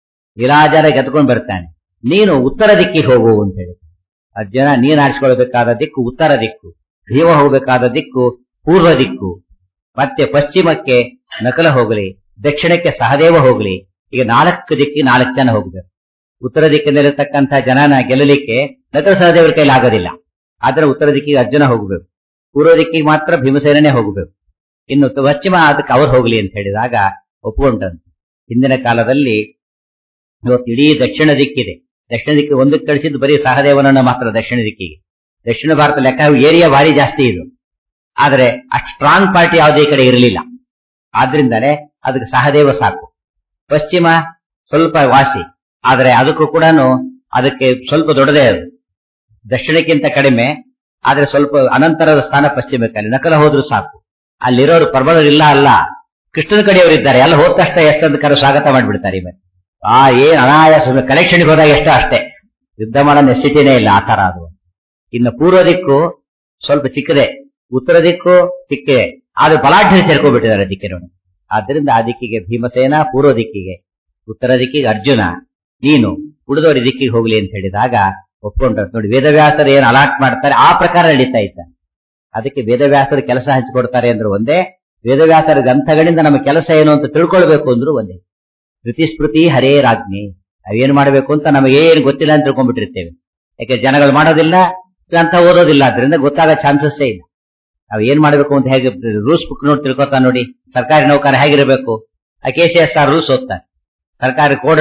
ವಿರಾಜರ ಗೆದ್ಕೊಂಡು ಬರ್ತಾನೆ ನೀನು ಉತ್ತರ ದಿಕ್ಕಿಗೆ ಹೋಗು ಅಂತ ಹೇಳಿ ಅರ್ಜುನ ನೀನ್ ಆರಿಸಿಕೊಳ್ಬೇಕಾದ ದಿಕ್ಕು ಉತ್ತರ ದಿಕ್ಕು ಭೀಮ ಹೋಗಬೇಕಾದ ದಿಕ್ಕು ಪೂರ್ವ ದಿಕ್ಕು ಮತ್ತೆ ಪಶ್ಚಿಮಕ್ಕೆ ನಕಲ ಹೋಗಲಿ ದಕ್ಷಿಣಕ್ಕೆ ಸಹದೇವ ಹೋಗಲಿ ಈಗ ನಾಲ್ಕು ದಿಕ್ಕಿ ನಾಲ್ಕು ಜನ ಹೋಗಬೇಕು ಉತ್ತರ ದಿಕ್ಕಿನಲ್ಲಿರ್ತಕ್ಕಂಥ ಜನನ ಗೆಲ್ಲಲಿಕ್ಕೆ ನಕಲ ಸಹದೇವರ ಕೈಲಿ ಆಗೋದಿಲ್ಲ ಆದ್ರೆ ಉತ್ತರ ದಿಕ್ಕಿಗೆ ಅರ್ಜುನ ಹೋಗಬೇಕು ಪೂರ್ವ ದಿಕ್ಕಿಗೆ ಮಾತ್ರ ಭೀಮಸೇನೇ ಹೋಗಬೇಕು ಇನ್ನು ಪಶ್ಚಿಮ ಅದಕ್ಕೆ ಅವ್ರು ಹೋಗ್ಲಿ ಅಂತ ಹೇಳಿದಾಗ ಒಪ್ಕೊಂಡಂತೆ ಹಿಂದಿನ ಕಾಲದಲ್ಲಿ ಇವತ್ತು ಇಡೀ ದಕ್ಷಿಣ ದಿಕ್ಕಿದೆ ದಕ್ಷಿಣ ದಿಕ್ಕಿಗೆ ಒಂದಕ್ಕೆ ಕಳಿಸಿದ್ದು ಬರೀ ಸಹದೇವನನ್ನ ಮಾತ್ರ ದಕ್ಷಿಣ ದಿಕ್ಕಿಗೆ ದಕ್ಷಿಣ ಭಾರತ ಲೆಕ್ಕ ಏರಿಯಾ ಭಾರಿ ಜಾಸ್ತಿ ಇದು ಆದ್ರೆ ಅಷ್ಟು ಸ್ಟ್ರಾಂಗ್ ಪಾರ್ಟಿ ಯಾವುದೇ ಕಡೆ ಇರಲಿಲ್ಲ ಆದ್ರಿಂದಾನೆ ಅದಕ್ಕೆ ಸಹದೇವ ಸಾಕು ಪಶ್ಚಿಮ ಸ್ವಲ್ಪ ವಾಸಿ ಆದ್ರೆ ಅದಕ್ಕೂ ಕೂಡ ಅದಕ್ಕೆ ಸ್ವಲ್ಪ ದೊಡ್ಡದೇ ಅದು ದಕ್ಷಿಣಕ್ಕಿಂತ ಕಡಿಮೆ ಆದ್ರೆ ಸ್ವಲ್ಪ ಅನಂತರದ ಸ್ಥಾನ ಪಶ್ಚಿಮಕ್ಕಲ್ಲಿ ನಕಲ ಹೋದ್ರು ಸಾಕು ಅಲ್ಲಿರೋರು ಪರ್ವತರಿಲ್ಲ ಅಲ್ಲ ಕೃಷ್ಣನ ಕಡೆಯವರು ಇದ್ದಾರೆ ಎಲ್ಲ ಹೋದ ತಕ್ಷಣ ಎಷ್ಟಂತ ಕರೆ ಸ್ವಾಗತ ಮಾಡಿಬಿಡ್ತಾರೆ ಇವರು ಆ ಏನ್ ಅನಾಯಾಸ ಕಲೆಕ್ಷನ್ಗೆ ಹೋದಾಗ ಎಷ್ಟೋ ಅಷ್ಟೇ ಯುದ್ಧ ಮಾಡೋ ನೆಸಿಟಿನೇ ಇಲ್ಲ ಆ ತರ ಅದು ಇನ್ನು ಪೂರ್ವ ದಿಕ್ಕು ಸ್ವಲ್ಪ ಚಿಕ್ಕದೆ ಉತ್ತರ ದಿಕ್ಕು ಚಿಕ್ಕದೆ ಆದ್ರೆ ಬಲಾಢ್ಯ ಸೇರ್ಕೊಂಡ್ಬಿಟ್ಟಿದ್ದಾರೆ ದಿಕ್ಕಿನವನು ಆದ್ರಿಂದ ಆ ದಿಕ್ಕಿಗೆ ಭೀಮಸೇನ ಪೂರ್ವ ದಿಕ್ಕಿಗೆ ಉತ್ತರ ದಿಕ್ಕಿಗೆ ಅರ್ಜುನ ನೀನು ಉಳಿದವರ ದಿಕ್ಕಿಗೆ ಹೋಗ್ಲಿ ಅಂತ ಹೇಳಿದಾಗ ಒಪ್ಕೊಂಡ್ರು ನೋಡಿ ವೇದವ್ಯಾಸರು ಏನು ಅಲಾಟ್ ಮಾಡ್ತಾರೆ ಆ ಪ್ರಕಾರ ನಡೀತಾ ಇದ್ದ ಅದಕ್ಕೆ ವೇದವ್ಯಾಸರು ಕೆಲಸ ಹಂಚಿಕೊಡ್ತಾರೆ ಅಂದ್ರೆ ಒಂದೇ ವೇದವ್ಯಾಸರ ಗ್ರಂಥಗಳಿಂದ ನಮ್ಮ ಕೆಲಸ ಏನು ಅಂತ ತಿಳ್ಕೊಳ್ಬೇಕು ಅಂದ್ರು ಒಂದೇ ಶ್ರುತಿ ಸ್ಮೃತಿ ಹರೇ ರಾಜ್ಞೆ ನಾವೇನ್ ಮಾಡಬೇಕು ಅಂತ ನಮಗೆ ಏನು ಗೊತ್ತಿಲ್ಲ ಅಂತ ತಿಳ್ಕೊಂಡ್ಬಿಟ್ಟಿರ್ತೇವೆ ಯಾಕೆ ಜನಗಳು ಮಾಡೋದಿಲ್ಲ ಗ್ರಂಥ ಓದೋದಿಲ್ಲ ಅದರಿಂದ ಗೊತ್ತಾಗೋ ಚಾನ್ಸಸ್ಸೇ ಇಲ್ಲ ನಾವ್ ಏನ್ ಮಾಡಬೇಕು ಅಂತ ಹೇಗೆ ರೂಲ್ಸ್ ಬುಕ್ ನೋಡಿ ತಿಳ್ಕೊತಾ ನೋಡಿ ಸರ್ಕಾರಿ ನೌಕರ ಹೇಗಿರಬೇಕು ಆ K C S R rules ಓದ್ತಾರೆ ಸರ್ಕಾರಿ ಕೋಡ್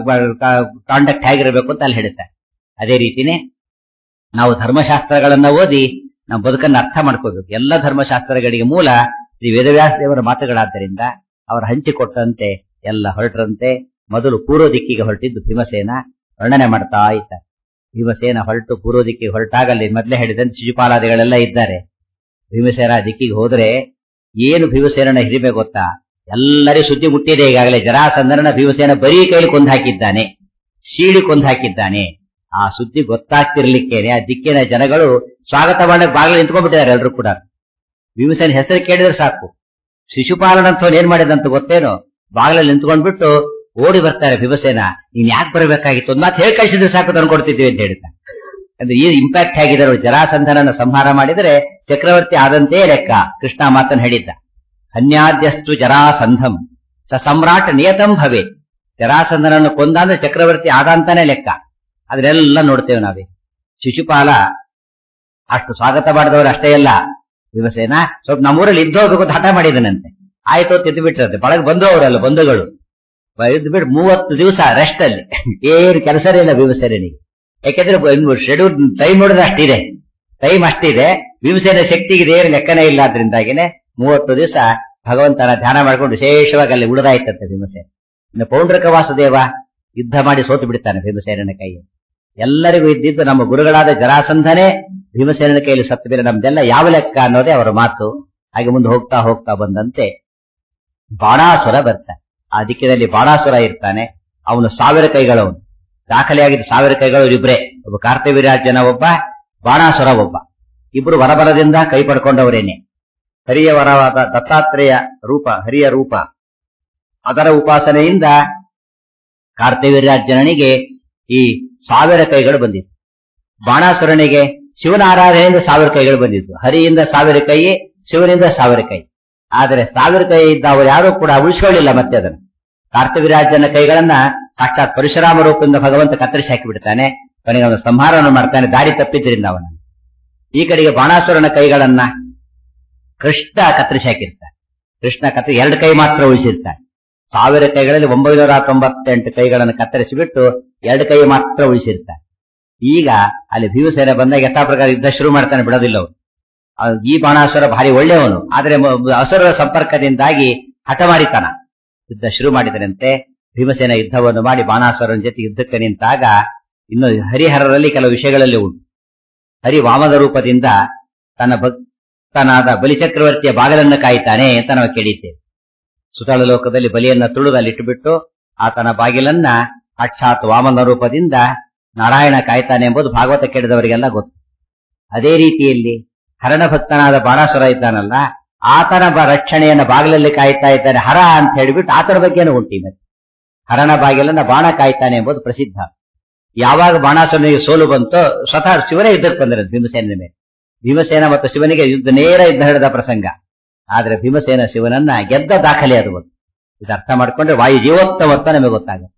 ಕಾಂಡಕ್ಟ್ ಹೇಗಿರಬೇಕು ಅಂತ ಅಲ್ಲಿ ಹೇಳುತ್ತಾರೆ ಅದೇ ರೀತಿನೇ ನಾವು ಧರ್ಮಶಾಸ್ತ್ರಗಳನ್ನ ಓದಿ ನಾವು ಬದುಕನ್ನು ಅರ್ಥ ಮಾಡ್ಕೋಬೇಕು ಎಲ್ಲ ಧರ್ಮಶಾಸ್ತ್ರಗಳಿಗೆ ಮೂಲ ಶ್ರೀ ವೇದವ್ಯಾಸ ದೇವರ ಮಾತುಗಳಾದ್ದರಿಂದ ಅವರು ಹಂಚಿಕೊಟ್ಟಂತೆ ಎಲ್ಲ ಹೊರಟರಂತೆ ಮೊದಲು ಪೂರ್ವ ದಿಕ್ಕಿಗೆ ಹೊರಟಿದ್ದು ಭೀಮಸೇನ ವರ್ಣನೆ ಮಾಡ್ತಾ ಇದ್ದಾರೆ ಭೀಮಸೇನ ಹೊರಟು ಪೂರ್ವ ದಿಕ್ಕಿಗೆ ಹೊರಟಾಗಲ್ಲಿ ಮೊದಲೇ ಹೇಳಿದಂತೆ ಶಿಶುಪಾಲಾದಿಗಳೆಲ್ಲ ಇದ್ದಾರೆ ಭೀಮಸೇನ ದಿಕ್ಕಿಗೆ ಹೋದ್ರೆ ಏನು ಭೀಮಸೇನನ ಹಿರಿಮೆ ಗೊತ್ತಾ ಎಲ್ಲರಿಗೂ ಸುದ್ದಿ ಮುಟ್ಟಿದೆ ಈಗಾಗಲೇ ಜರಾಸಂದರನ ಭೀಮಸೇನ ಬರೀ ಕೈಲಿ ಕೊಂದು ಹಾಕಿದ್ದಾನೆ ಸೀಳಿ ಕೊಂದು ಹಾಕಿದ್ದಾನೆ ಆ ಸುದ್ದಿ ಗೊತ್ತಾಗ್ತಿರ್ಲಿಕ್ಕೇನೆ ಆ ದಿಕ್ಕಿನ ಜನಗಳು ಸ್ವಾಗತ ಮಾಡಕ್ ಬಾಗಿಲು ನಿಂತ್ಕೊಂಡ್ಬಿಟ್ಟಿದ್ದಾರೆ ಎಲ್ಲರೂ ಕೂಡ ಭೀಮಸೇನ ಹೆಸರು ಕೇಳಿದ್ರೆ ಸಾಕು ಶಿಶುಪಾಲನಂತವನ್ ಏನ್ ಮಾಡಿದಂತ ಗೊತ್ತೇನೋ ಬಾಗಿಲಲ್ಲಿ ನಿಂತ್ಕೊಂಡ್ಬಿಟ್ಟು ಓಡಿ ಬರ್ತಾರೆ ಭೀಮಸೇನ ನೀನ್ ಯಾಕೆ ಬರಬೇಕಾಗಿತ್ತು ಒಂದ್ ಮಾತು ಹೇಳಿ ಕಳಿಸಿದ್ರೆ ಸಾಕು ತಂದ್ಕೊಡ್ತಿದ್ವಿ ಅಂತ ಹೇಳ್ತಾನೆ ಅಂದ್ರೆ ಈ ಇಂಪ್ಯಾಕ್ಟ್ ಹೇಗಿದೆ ನೋಡಿ ಜರಾಸಂಧನನ್ನ ಸಂಹಾರ ಮಾಡಿದರೆ ಚಕ್ರವರ್ತಿ ಆದಂತೆ ಲೆಕ್ಕ ಕೃಷ್ಣ ಮಾತನ್ನು ಹೇಳಿದ್ದ ಅನ್ಯಾದ್ಯಸ್ತು ಜರಾಸಂಧಂ ಸ ಸಮ್ರಾಟ್ ನಿಯತಂ ಭವೆ ಜರಾಸಂಧನನ್ನು ಕೊಂದ ಅಂದ್ರೆ ಚಕ್ರವರ್ತಿ ಆದಂತಾನೆ ಲೆಕ್ಕ ಅದನ್ನೆಲ್ಲ ನೋಡ್ತೇವೆ ನಾವೇ ಶಿಶುಪಾಲ ಅಷ್ಟು ಸ್ವಾಗತ ಮಾಡಿದವರು ಅಷ್ಟೇ ಅಲ್ಲ ಭೀಮಸೇನ ಸ್ವಲ್ಪ ನಮ್ಮೂರಲ್ಲಿ ಇದ್ದು ಹೋಗ್ಬೇಕು ಅಂತ ಹಠ ಮಾಡಿದನಂತೆ ಆಯ್ತು ತಿದ್ದು ಬಿಟ್ಟಿರತ್ತೆ ಬಳಗ್ ಬಂದು ಅವರಲ್ಲ ಬಂಧುಗಳು ಇದ್ದು ಬಿಟ್ಟು ಮೂವತ್ತು ದಿವಸ ರೆಸ್ಟ್ ಅಲ್ಲಿ ಏನು ಕೆಲಸನೇ ಇಲ್ಲ ಭೀಮಸೇನಿಗೆ ಯಾಕೆಂದ್ರೆ ಶೆಡ್ಯೂಲ್ ಟೈಮ್ ನೋಡಿದ್ರೆ ಅಷ್ಟಿದೆ ಟೈಮ್ ಅಷ್ಟಿದೆ ಭೀಮಸೇನ ಶಕ್ತಿಗೆ ಏನು ಲೆಕ್ಕನೇ ಇಲ್ಲ ಆದ್ರಿಂದಾಗಿನೇ ಮೂವತ್ತು ದಿವಸ ಭಗವಂತನ ಧ್ಯಾನ ಮಾಡ್ಕೊಂಡು ವಿಶೇಷವಾಗಿ ಅಲ್ಲಿ ಉಳಿದಾಯ್ತಂತೆ ಭೀಮಸೇನ ಇನ್ನು ಪೌಂಡ್ರಕ ವಾಸುದೇವ ಯುದ್ಧ ಮಾಡಿ ಸೋತು ಬಿಡ್ತಾನೆ ಭೀಮಸೇನನ ಕೈಯಲ್ಲಿ ಎಲ್ಲರಿಗೂ ಇದ್ದಿದ್ದು ನಮ್ಮ ಗುರುಗಳಾದ ಜರಾಸಂಧನೇ ಭೀಮಸೇನನ ಕೈಯಲ್ಲಿ ಸತ್ತು ಬೇರೆ ನಮ್ದೆಲ್ಲ ಯಾವ ಲೆಕ್ಕ ಅನ್ನೋದೇ ಅವರ ಮಾತು ಹಾಗೆ ಮುಂದೆ ಹೋಗ್ತಾ ಹೋಗ್ತಾ ಬಂದಂತೆ ಬಾಣಾಸುರ ಬರ್ತಾನೆ ಆ ದಿಕ್ಕಿನಲ್ಲಿ ಬಾಣಾಸುರ ಇರ್ತಾನೆ ಅವನು ಸಾವಿರ ಕೈಗಳವನು ದಾಖಲೆಯಾಗಿದ್ದ ಸಾವಿರ ಕೈಗಳು ಇಬ್ರೇ ಒಬ್ಬ ಕಾರ್ತವೀರ್ಯಾಜನ ಒಬ್ಬ ಬಾಣಾಸುರ ಒಬ್ಬ ಇಬ್ರು ವರಬಲದಿಂದ ಕೈ ಪಡ್ಕೊಂಡವರೇನೆ ಹರಿಯ ವರವಾದ ದತ್ತಾತ್ರೇಯ ರೂಪ ಹರಿಯ ರೂಪ ಅದರ ಉಪಾಸನೆಯಿಂದ ಕಾರ್ತವೀರ್ಯಾರ್ಜುನನಿಗೆ ಈ ಸಾವಿರ ಕೈಗಳು ಬಂದಿತ್ತು ಬಾಣಾಸುರನಿಗೆ ಶಿವನ ಆರಾಧನೆಯಿಂದ ಸಾವಿರ ಕೈಗಳು ಬಂದಿತ್ತು ಹರಿಯಿಂದ ಸಾವಿರ ಕೈ ಶಿವನಿಂದ ಸಾವಿರ ಕೈ ಆದರೆ ಸಾವಿರ ಕೈ ಇದ್ದ ಅವರು ಯಾರು ಕೂಡ ಉಳಿಸ್ಕೊಳ್ಳಿಲ್ಲ ಮತ್ತೆ ಅದನ್ನು ಕಾರ್ತವೀರಾಜನ ಕೈಗಳನ್ನ ಸಾಕ್ಷಾತ್ ಪರಶುರಾಮ ರೂಪದಿಂದ ಭಗವಂತ ಕತ್ತರಿಸಿ ಹಾಕಿ ಬಿಡ್ತಾನೆ ಕೊನೆಗೆ ಅವನು ಸಂಹಾರವನ್ನು ಮಾಡ್ತಾನೆ ದಾರಿ ತಪ್ಪಿದ್ರಿಂದ ಅವನನ್ನು ಈ ಕಡೆಗೆ ಬಾಣಾಸುರನ ಕೈಗಳನ್ನ ಕೃಷ್ಣ ಕತ್ತರಿಸಿ ಹಾಕಿರ್ತಾನೆ ಕೃಷ್ಣ ಕತ್ತರಿ ಎರಡು ಕೈ ಮಾತ್ರ ಉಳಿಸಿರ್ತಾನೆ ಸಾವಿರ ಕೈಗಳಲ್ಲಿ ಒಂಬೈನೂರ ತೊಂಬತ್ತೆಂಟು ಕೈಗಳನ್ನು ಕತ್ತರಿಸಿ ಬಿಟ್ಟು ಎರಡು ಕೈ ಮಾತ್ರ ಉಳಿಸಿರ್ತಾನೆ ಈಗ ಅಲ್ಲಿ ಭೀಮಸೇನ ಬಂದಾಗ ಯಥಾ ಪ್ರಕಾರ ಯುದ್ಧ ಶುರು ಮಾಡ್ತಾನೆ ಬಿಡೋದಿಲ್ಲ ಅವನು ಈ ಬಾಣಾಸುರ ಭಾರಿ ಒಳ್ಳೆಯವನು ಆದ್ರೆ ಅಸುರರ ಸಂಪರ್ಕದಿಂದಾಗಿ ಹಠ ಮಾಡಿತಾನ ಯುದ್ಧ ಶುರು ಮಾಡಿದರಂತೆ ಭೀಮಸೇನ ಯುದ್ಧವನ್ನು ಮಾಡಿ ಬಾಣಾಸುರನ ಜೊತೆ ಯುದ್ಧಕ್ಕೆ ನಿಂತಾಗ ಇನ್ನು ಹರಿಹರರಲ್ಲಿ ಕೆಲವು ವಿಷಯಗಳಲ್ಲಿ ಉಂಟು ಹರಿ ವಾಮದ ರೂಪದಿಂದ ತನ್ನ ಭಕ್ತನಾದ ಬಲಿಚಕ್ರವರ್ತಿಯ ಬಾಗಲನ್ನು ಕಾಯ್ತಾನೆ ಅಂತ ನಾವು ಕೇಳಿದ್ದೇವೆ ಸುತಳ ಲೋಕದಲ್ಲಿ ಬಲಿಯನ್ನ ತುಳಿದು ಅಲ್ಲಿಟ್ಟುಬಿಟ್ಟು ಆತನ ಬಾಗಿಲನ್ನ ಸಾಕ್ಷಾತ್ ವಾಮನ ರೂಪದಿಂದ ನಾರಾಯಣ ಕಾಯ್ತಾನೆ ಎಂಬುದು ಭಾಗವತ ಕೇಳಿದವರಿಗೆಲ್ಲ ಗೊತ್ತು ಅದೇ ರೀತಿಯಲ್ಲಿ ಹರಣ ಭಕ್ತನಾದ ಬಾಣಾಸುರ ಇದ್ದಾನಲ್ಲ ಆತನ ಬ ರಕ್ಷಣೆಯನ್ನ ಬಾಗಿಲಲ್ಲಿ ಕಾಯ್ತಾ ಇದ್ದಾನೆ ಹರ ಅಂತ ಹೇಳಿಬಿಟ್ಟು ಆತನ ಬಗ್ಗೆನೂ ಉಂಟಿದೆ ಹರಣ ಬಾಗಿಲನ್ನ ಬಾಣ ಕಾಯ್ತಾನೆ ಎಂಬುದು ಪ್ರಸಿದ್ಧ ಯಾವಾಗ ಬಾಣಾಸುರನಿಗೆ ಸೋಲು ಬಂತೋ ಸ್ವತಃ ಶಿವನೇ ಯುದ್ಧಕ್ಕೆ ಬಂದರೆ ಭೀಮಸೇನ ಮೇಲೆ ಭೀಮಸೇನ ಮತ್ತು ಶಿವನಿಗೆ ಯುದ್ಧ ನೇರ ಯುದ್ಧ ಹಿಡಿದ ಪ್ರಸಂಗ ಆದ್ರೆ ಭೀಮಸೇನ ಶಿವನನ್ನ ಗೆದ್ದ ದಾಖಲೆ ಅದು ಒಂದು ಇದು ಅರ್ಥ ಮಾಡ್ಕೊಂಡ್ರೆ ವಾಯು ಜೀವೋತ್ತಮತ್ವ ನಮಗೆ ಗೊತ್ತಾಗುತ್ತೆ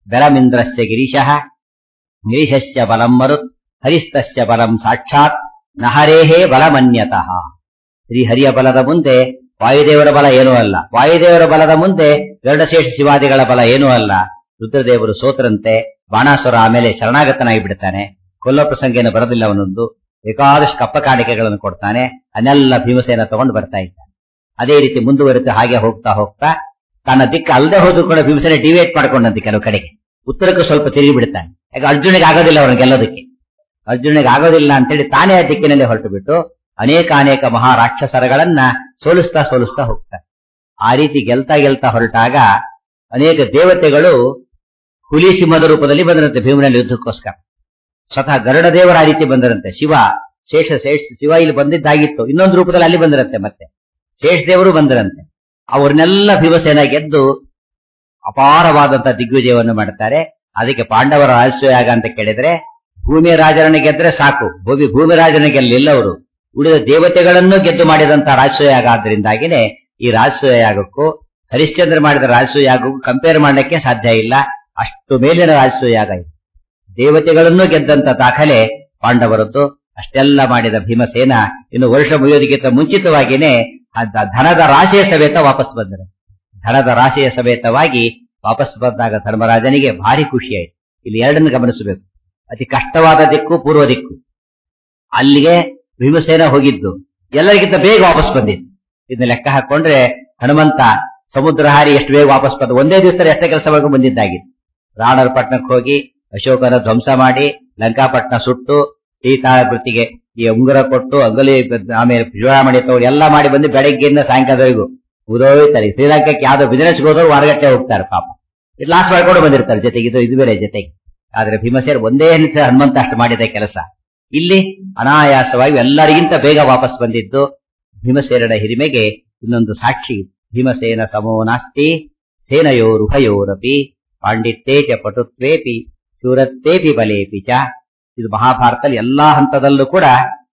ಬೆಲಮಿಂದ್ರಸ್ಯ ಗಿರೀಶಃ ಗಿರೀಶಸ್ಯ ಬಲಂ ಮರುತ್ ಹರಿಸ್ತಸ್ಯ ಬಲಂ ಸಾಕ್ಷಾತ್ ನಹರೇಹೇ ಬಲಮನ್ಯತಃ ಶ್ರೀಹರಿಯ ಬಲದ ಮುಂದೆ ವಾಯುದೇವರ ಬಲ ಏನೂ ಅಲ್ಲ ವಾಯುದೇವರ ಬಲದ ಮುಂದೆ ಗರುಡಶೇಷ ಶಿವಾದಿಗಳ ಬಲ ಏನೂ ಅಲ್ಲ ರುದ್ರದೇವರು ಸೋತರಂತೆ ಬಾಣಾಸುರ ಆಮೇಲೆ ಶರಣಾಗತನಾಗಿ ಬಿಡ್ತಾನೆ ಕೊಲ್ಲೋ ಪ್ರಸಂಗೇನು ಬರೋದಿಲ್ಲ ಅವನೊಂದು ಬೇಕಾದಷ್ಟು ಕಪ್ಪ ಕಾಣಿಕೆಗಳನ್ನು ಕೊಡ್ತಾನೆ ಅದನ್ನೆಲ್ಲ ಭೀಮಸೇನ ತಗೊಂಡು ಬರ್ತಾ ಇದ್ದಾನೆ ಅದೇ ರೀತಿ ಮುಂದುವರಿತು ಹಾಗೆ ಹೋಗ್ತಾ ಹೋಗ್ತಾ ತನ್ನ ದಿಕ್ಕು ಅಲ್ಲದೆ ಹೋದ್ರು ಕೂಡ ಭೀಮಸೇನೆ ಡಿವೇಟ್ ಮಾಡ್ಕೊಂಡಂತೆ ಕೆಲವು ಕಡೆಗೆ ಉತ್ತರಕ್ಕೂ ಸ್ವಲ್ಪ ತಿರುಗಿ ಬಿಡ್ತಾನೆ ಯಾಕೆ ಅರ್ಜುನಿಗೆ ಆಗೋದಿಲ್ಲ ಅವನು ಗೆಲ್ಲೋದಕ್ಕೆ ಅರ್ಜುನಿಗೆ ಆಗೋದಿಲ್ಲ ಅಂತೇಳಿ ತಾನೇ ಆ ದಿಕ್ಕಿನಲ್ಲಿ ಹೊರಟು ಬಿಟ್ಟು ಅನೇಕ ಅನೇಕ ಮಹಾರಾಕ್ಷಸರಗಳನ್ನ ಸೋಲಿಸ್ತಾ ಸೋಲಿಸ್ತಾ ಹೋಗ್ತಾರೆ ಆ ರೀತಿ ಗೆಲ್ತಾ ಗೆಲ್ತಾ ಹೊರಟಾಗ ಅನೇಕ ದೇವತೆಗಳು ಹುಲಿ ಸಿಂಹದ ರೂಪದಲ್ಲಿ ಬಂದರಂತೆ ಭೀಮನಲ್ಲಿ ಯುದ್ಧಕ್ಕೋಸ್ಕರ ಸ್ವತಃ ಗರುಡ ದೇವರ ಆ ರೀತಿ ಬಂದರಂತೆ ಶಿವ ಶೇಷ ಶೇಷ ಶಿವ ಇಲ್ಲಿ ಬಂದಿದ್ದಾಗಿತ್ತು ಇನ್ನೊಂದು ರೂಪದಲ್ಲಿ ಅಲ್ಲಿ ಬಂದರಂತೆ ಮತ್ತೆ ಶೇಷ ದೇವರು ಬಂದರಂತೆ ಅವ್ರನ್ನೆಲ್ಲ ಭೀಮಸೇನ ಗೆದ್ದು ಅಪಾರವಾದಂತ ದಿಗ್ವಿಜಯವನ್ನು ಮಾಡ್ತಾರೆ ಅದಕ್ಕೆ ಪಾಂಡವರ ರಾಜಸ್ವಯಾಗ ಅಂತ ಕೇಳಿದ್ರೆ ಭೂಮಿ ರಾಜರನ್ನ ಗೆದ್ರೆ ಸಾಕು ಭೂಮಿ ಭೂಮಿ ರಾಜನ ಗೆಲ್ಲಿಲ್ಲ ಅವರು ಉಳಿದ ದೇವತೆಗಳನ್ನು ಗೆದ್ದು ಮಾಡಿದಂತ ರಾಜಸ್ವಯಾಗ ಆದ್ರಿಂದಾಗಿನೇ ಈ ರಾಜಸ್ವಯಾಗಕ್ಕೂ ಹರಿಶ್ಚಂದ್ರ ಮಾಡಿದ ರಾಜಸ್ವಯಾಗಕ್ಕೂ ಕಂಪೇರ್ ಮಾಡಲಿಕ್ಕೆ ಸಾಧ್ಯ ಇಲ್ಲ ಅಷ್ಟು ಮೇಲಿನ ರಾಜಸ್ವಯಾಗ ಇದು ದೇವತೆಗಳನ್ನು ಗೆದ್ದಂತ ದಾಖಲೆ ಪಾಂಡವರದ್ದು ಅಷ್ಟೆಲ್ಲ ಮಾಡಿದ ಭೀಮಸೇನ ಇನ್ನು ವರ್ಷ ಮುಗಿಯೋದಕ್ಕಿಂತ ಮುಂಚಿತವಾಗಿನೇ ಅದ- ಧನದ ರಾಶಿಯ ಸಮೇತ ವಾಪಸ್ ಬಂದರು ಧನದ ರಾಶಿಯ ಸಮೇತವಾಗಿ ವಾಪಸ್ ಬಂದಾಗ ಧರ್ಮರಾಜನಿಗೆ ಭಾರಿ ಖುಷಿಯಾಯಿತು ಇಲ್ಲಿ ಎರಡನ್ನು ಗಮನಿಸಬೇಕು ಅತಿ ಕಷ್ಟವಾದ ದಿಕ್ಕು ಪೂರ್ವ ದಿಕ್ಕು ಅಲ್ಲಿಗೆ ಭೀಮಸೇನ ಹೋಗಿದ್ದು ಎಲ್ಲರಿಗಿಂತ ಬೇಗ ವಾಪಸ್ ಬಂದಿದ್ದು ಇದನ್ನ ಲೆಕ್ಕ ಹಾಕೊಂಡ್ರೆ ಹನುಮಂತ ಸಮುದ್ರ ಹಾರಿ ಎಷ್ಟು ಬೇಗ ವಾಪಸ್ ಬಂದ ಒಂದೇ ದಿವಸದಲ್ಲಿ ಎಷ್ಟೇ ಕೆಲಸ ಮಾಡ್ಕೊಂಡು ಬಂದಿದ್ದಾಗಿತ್ತು ರಾಣರ ಪಟ್ಟಣಕ್ಕೆ ಹೋಗಿ ಅಶೋಕನ ಧ್ವಂಸ ಮಾಡಿ ಲಂಕಾಪಟ್ಟಣ ಸುಟ್ಟು ಸೀತಾಪತಿಗೆ ಈ ಉಂಗುರ ಕೊಟ್ಟು ಅಂಗಲಿ ಆಮೇಲೆ ಚೂಡಾಮಣಿ ತಗೊಂಡು ಎಲ್ಲ ಮಾಡಿ ಬಂದು ಬೆಳಗ್ಗೆಯಿಂದ ಸಾಯಂಕಾಲದವರೆಗೂ ಉದೋಯ್ತಾರೆ ಶ್ರೀಲಂಕಕ್ಕೆ ಯಾವ್ದೋ ಬಿಸಿನೆಸ್ ಹೋದವರು ಹೊರಗಟ್ಟೆ ಹೋಗ್ತಾರೆ ಪಾಪ ಇದು ಲಾಸ್ ಮಾಡ್ಕೊಂಡು ಬಂದಿರ್ತಾರೆ ಜೊತೆಗೆ ಇದು ಇದು ಬೇರೆ ಜೊತೆಗೆ ಆದ್ರೆ ಭೀಮಸೇನ ಒಂದೇ ನಿಮಿಷ ಹನುಮಂತ ಅಷ್ಟು ಮಾಡಿದ ಕೆಲಸ ಇಲ್ಲಿ ಅನಾಯಾಸವಾಗಿ ಎಲ್ಲರಿಗಿಂತ ಬೇಗ ವಾಪಸ್ ಬಂದಿದ್ದು ಭೀಮಸೇನನ ಹಿರಿಮೆಗೆ ಇನ್ನೊಂದು ಸಾಕ್ಷಿ ಭೀಮಸೇನ ಸಮೋ ನಾಸ್ತಿ ಸೇನಯೋರುಭಯೋರಪಿ ಪಾಂಡಿತ್ಯೇ ಚ ಪಟುತ್ವೇಪಿ ಶೂರತ್ವೇಪಿ ಬಲೇಪಿ ಚ ಇದು ಮಹಾಭಾರತದಲ್ಲಿ ಎಲ್ಲಾ ಹಂತದಲ್ಲೂ ಕೂಡ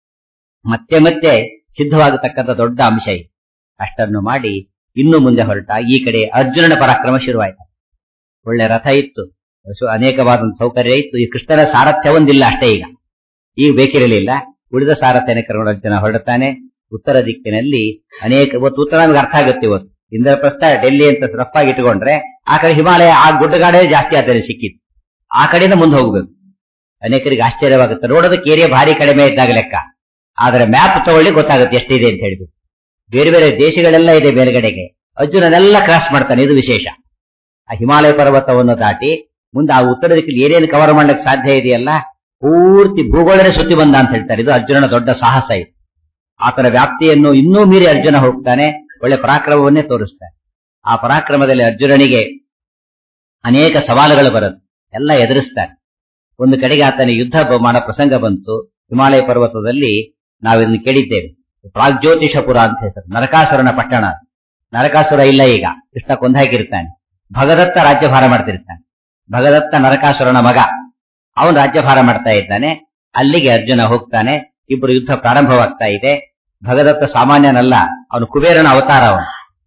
ಮತ್ತೆ ಮತ್ತೆ ಸಿದ್ಧವಾಗತಕ್ಕಂಥ ದೊಡ್ಡ ಅಂಶ ಇದು ಅಷ್ಟನ್ನು ಮಾಡಿ ಇನ್ನು ಮುಂದೆ ಹೊರಟ ಈ ಕಡೆ ಅರ್ಜುನನ ಪರಾಕ್ರಮ ಶುರುವಾಯಿತು ಒಳ್ಳೆ ರಥ ಇತ್ತು ಸು- ಅನೇಕವಾದ ಸೌಕರ್ಯ ಇತ್ತು ಈ ಕೃಷ್ಣನ ಸಾರಥ್ಯ ಒಂದಿಲ್ಲ ಅಷ್ಟೇ ಈಗ ಈಗ ಬೇಕಿರಲಿಲ್ಲ ಉಳಿದ ಸಾರಥ್ಯನ ಕರ್ಕೊಂಡು ಅರ್ಜುನ ಹೊರಡುತ್ತಾನೆ ಉತ್ತರ ದಿಕ್ಕಿನಲ್ಲಿ ಅನೇಕ ಇವತ್ತು ಉತ್ತರ ನಮ್ಗೆ ಅರ್ಥ ಆಗುತ್ತೆ ಇವತ್ತು ಇಂದ್ರಪ್ರಸ್ಥ ಡೆಲ್ಲಿ ಅಂತ ರಫ್ ಆಗಿ ಇಟ್ಕೊಂಡ್ರೆ ಆ ಕಡೆ ಹಿಮಾಲಯ ಆ ಗುಡ್ಡಗಾಡೇ ಜಾಸ್ತಿ ಆದರೆ ಸಿಕ್ಕಿತ್ತು ಆ ಕಡೆಯಿಂದ ಮುಂದೆ ಹೋಗ್ಬೇಕು ಅನೇಕರಿಗೆ ಆಶ್ಚರ್ಯವಾಗುತ್ತೆ ನೋಡೋದಕ್ಕೆ ಏರಿಯಾ ಭಾರಿ ಕಡಿಮೆ ಇದ್ದಾಗ ಲೆಕ್ಕ ಆದ್ರೆ ಮ್ಯಾಪ್ ತಗೊಳ್ಳಿ ಗೊತ್ತಾಗುತ್ತೆ ಎಷ್ಟಿದೆ ಅಂತ ಹೇಳ್ಬಿಟ್ಟು ಬೇರೆ ಬೇರೆ ದೇಶಗಳೆಲ್ಲ ಇದೆ ಮೇಲ್ಗಡೆಗೆ ಅರ್ಜುನನೆಲ್ಲ ಕ್ರಾಸ್ ಮಾಡ್ತಾನೆ ಇದು ವಿಶೇಷ ಆ ಹಿಮಾಲಯ ಪರ್ವತವನ್ನು ದಾಟಿ ಮುಂದೆ ಆ ಉತ್ತರ ದಿಕ್ಕಲ್ಲಿ ಏನೇನು ಕವರ್ ಮಾಡ್ಲಿಕ್ಕೆ ಸಾಧ್ಯ ಇದೆಯಲ್ಲ ಪೂರ್ತಿ ಭೂಗೋಳನೇ ಸುತ್ತಿ ಬಂದ ಅಂತ ಹೇಳ್ತಾರೆ ಇದು ಅರ್ಜುನನ ದೊಡ್ಡ ಸಾಹಸ ಇದು ಆತನ ವ್ಯಾಪ್ತಿಯನ್ನು ಇನ್ನೂ ಮೀರಿ ಅರ್ಜುನ ಹೋಗ್ತಾನೆ ಒಳ್ಳೆ ಪರಾಕ್ರಮವನ್ನೇ ತೋರಿಸ್ತಾನೆ ಆ ಪರಾಕ್ರಮದಲ್ಲಿ ಅರ್ಜುನನಿಗೆ ಅನೇಕ ಸವಾಲುಗಳು ಬರುತ್ತೆ ಎಲ್ಲ ಎದುರಿಸ್ತಾನೆ ಒಂದು ಕಡೆಗೆ ಆತನಿಗೆ ಯುದ್ಧ ಬ- ಮಾಡೋ ಪ್ರಸಂಗ ಬಂತು ಹಿಮಾಲಯ ಪರ್ವತದಲ್ಲಿ ನಾವಿದನ್ನು ಕೇಳಿದ್ದೇವೆ ಪ್ರಾಗ್ಜ್ಯೋತಿಷಪುರ ಅಂತ ಹೆಸರು ನರಕಾಸುರನ ಪಟ್ಟಣ ನರಕಾಸುರ ಇಲ್ಲ ಈಗ ಕೃಷ್ಣ ಕೊಂದಾಕಿರ್ತಾನೆ ಭಗದತ್ತ ರಾಜ್ಯಭಾರ ಮಾಡ್ತಿರ್ತಾನೆ ಭಗದತ್ತ ನರಕಾಸುರನ ಮಗ ಅವನು ರಾಜ್ಯಭಾರ ಮಾಡ್ತಾ ಇದ್ದಾನೆ ಅಲ್ಲಿಗೆ ಅರ್ಜುನ ಹೋಗ್ತಾನೆ ಇಬ್ಬರು ಯುದ್ಧ ಪ್ರಾರಂಭವಾಗ್ತಾ ಇದೆ ಭಗದತ್ತ ಸಾಮಾನ್ಯನಲ್ಲ ಅವನು ಕುಬೇರನ ಅವತಾರ ಅವನು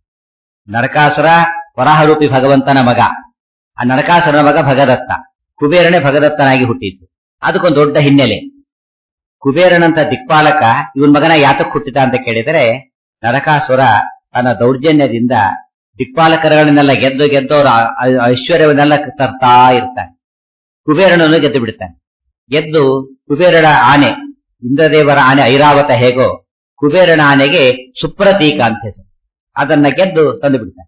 ನರಕಾಸುರ ವರಾಹರೂಪಿ ಭಗವಂತನ ಮಗ ಆ ನರಕಾಸುರನ ಮಗ ಭಗದತ್ತ ಕುಬೇರನೇ ಭಗದತ್ತನಾಗಿ ಹುಟ್ಟಿದ್ದು ಅದಕ್ಕೊಂದು ದೊಡ್ಡ ಹಿನ್ನೆಲೆ ಕುಬೇರನಂತ ದಿಕ್ಪಾಲಕ ಇವನ್ ಮಗನ ಯಾತಕ್ ಹುಟ್ಟಿದ ಅಂತ ಕೇಳಿದರೆ ನರಕಾಸುರ ತನ್ನ ದೌರ್ಜನ್ಯದಿಂದ ದಿಕ್ಪಾಲಕರುಗಳನ್ನೆಲ್ಲ ಗೆದ್ದು ಗೆದ್ದು ಅವರ ಐ- ಐಶ್ವರ್ಯವನ್ನೆಲ್ಲ ತರ್ತಾ ಇರ್ತಾನೆ ಕುಬೇರನನ್ನು ಗೆದ್ದು ಬಿಡ್ತಾನೆ ಗೆದ್ದು ಕುಬೇರನ ಆನೆ ಇಂದ್ರದೇವರ ಆನೆ ಐರಾವತ ಹೇಗೋ ಕುಬೇರನ ಆನೆಗೆ ಸುಪ್ರತೀಕ ಅಂತ ಹೆಸರು ಅದನ್ನ ಗೆದ್ದು ತಂದು ಬಿಡ್ತಾನೆ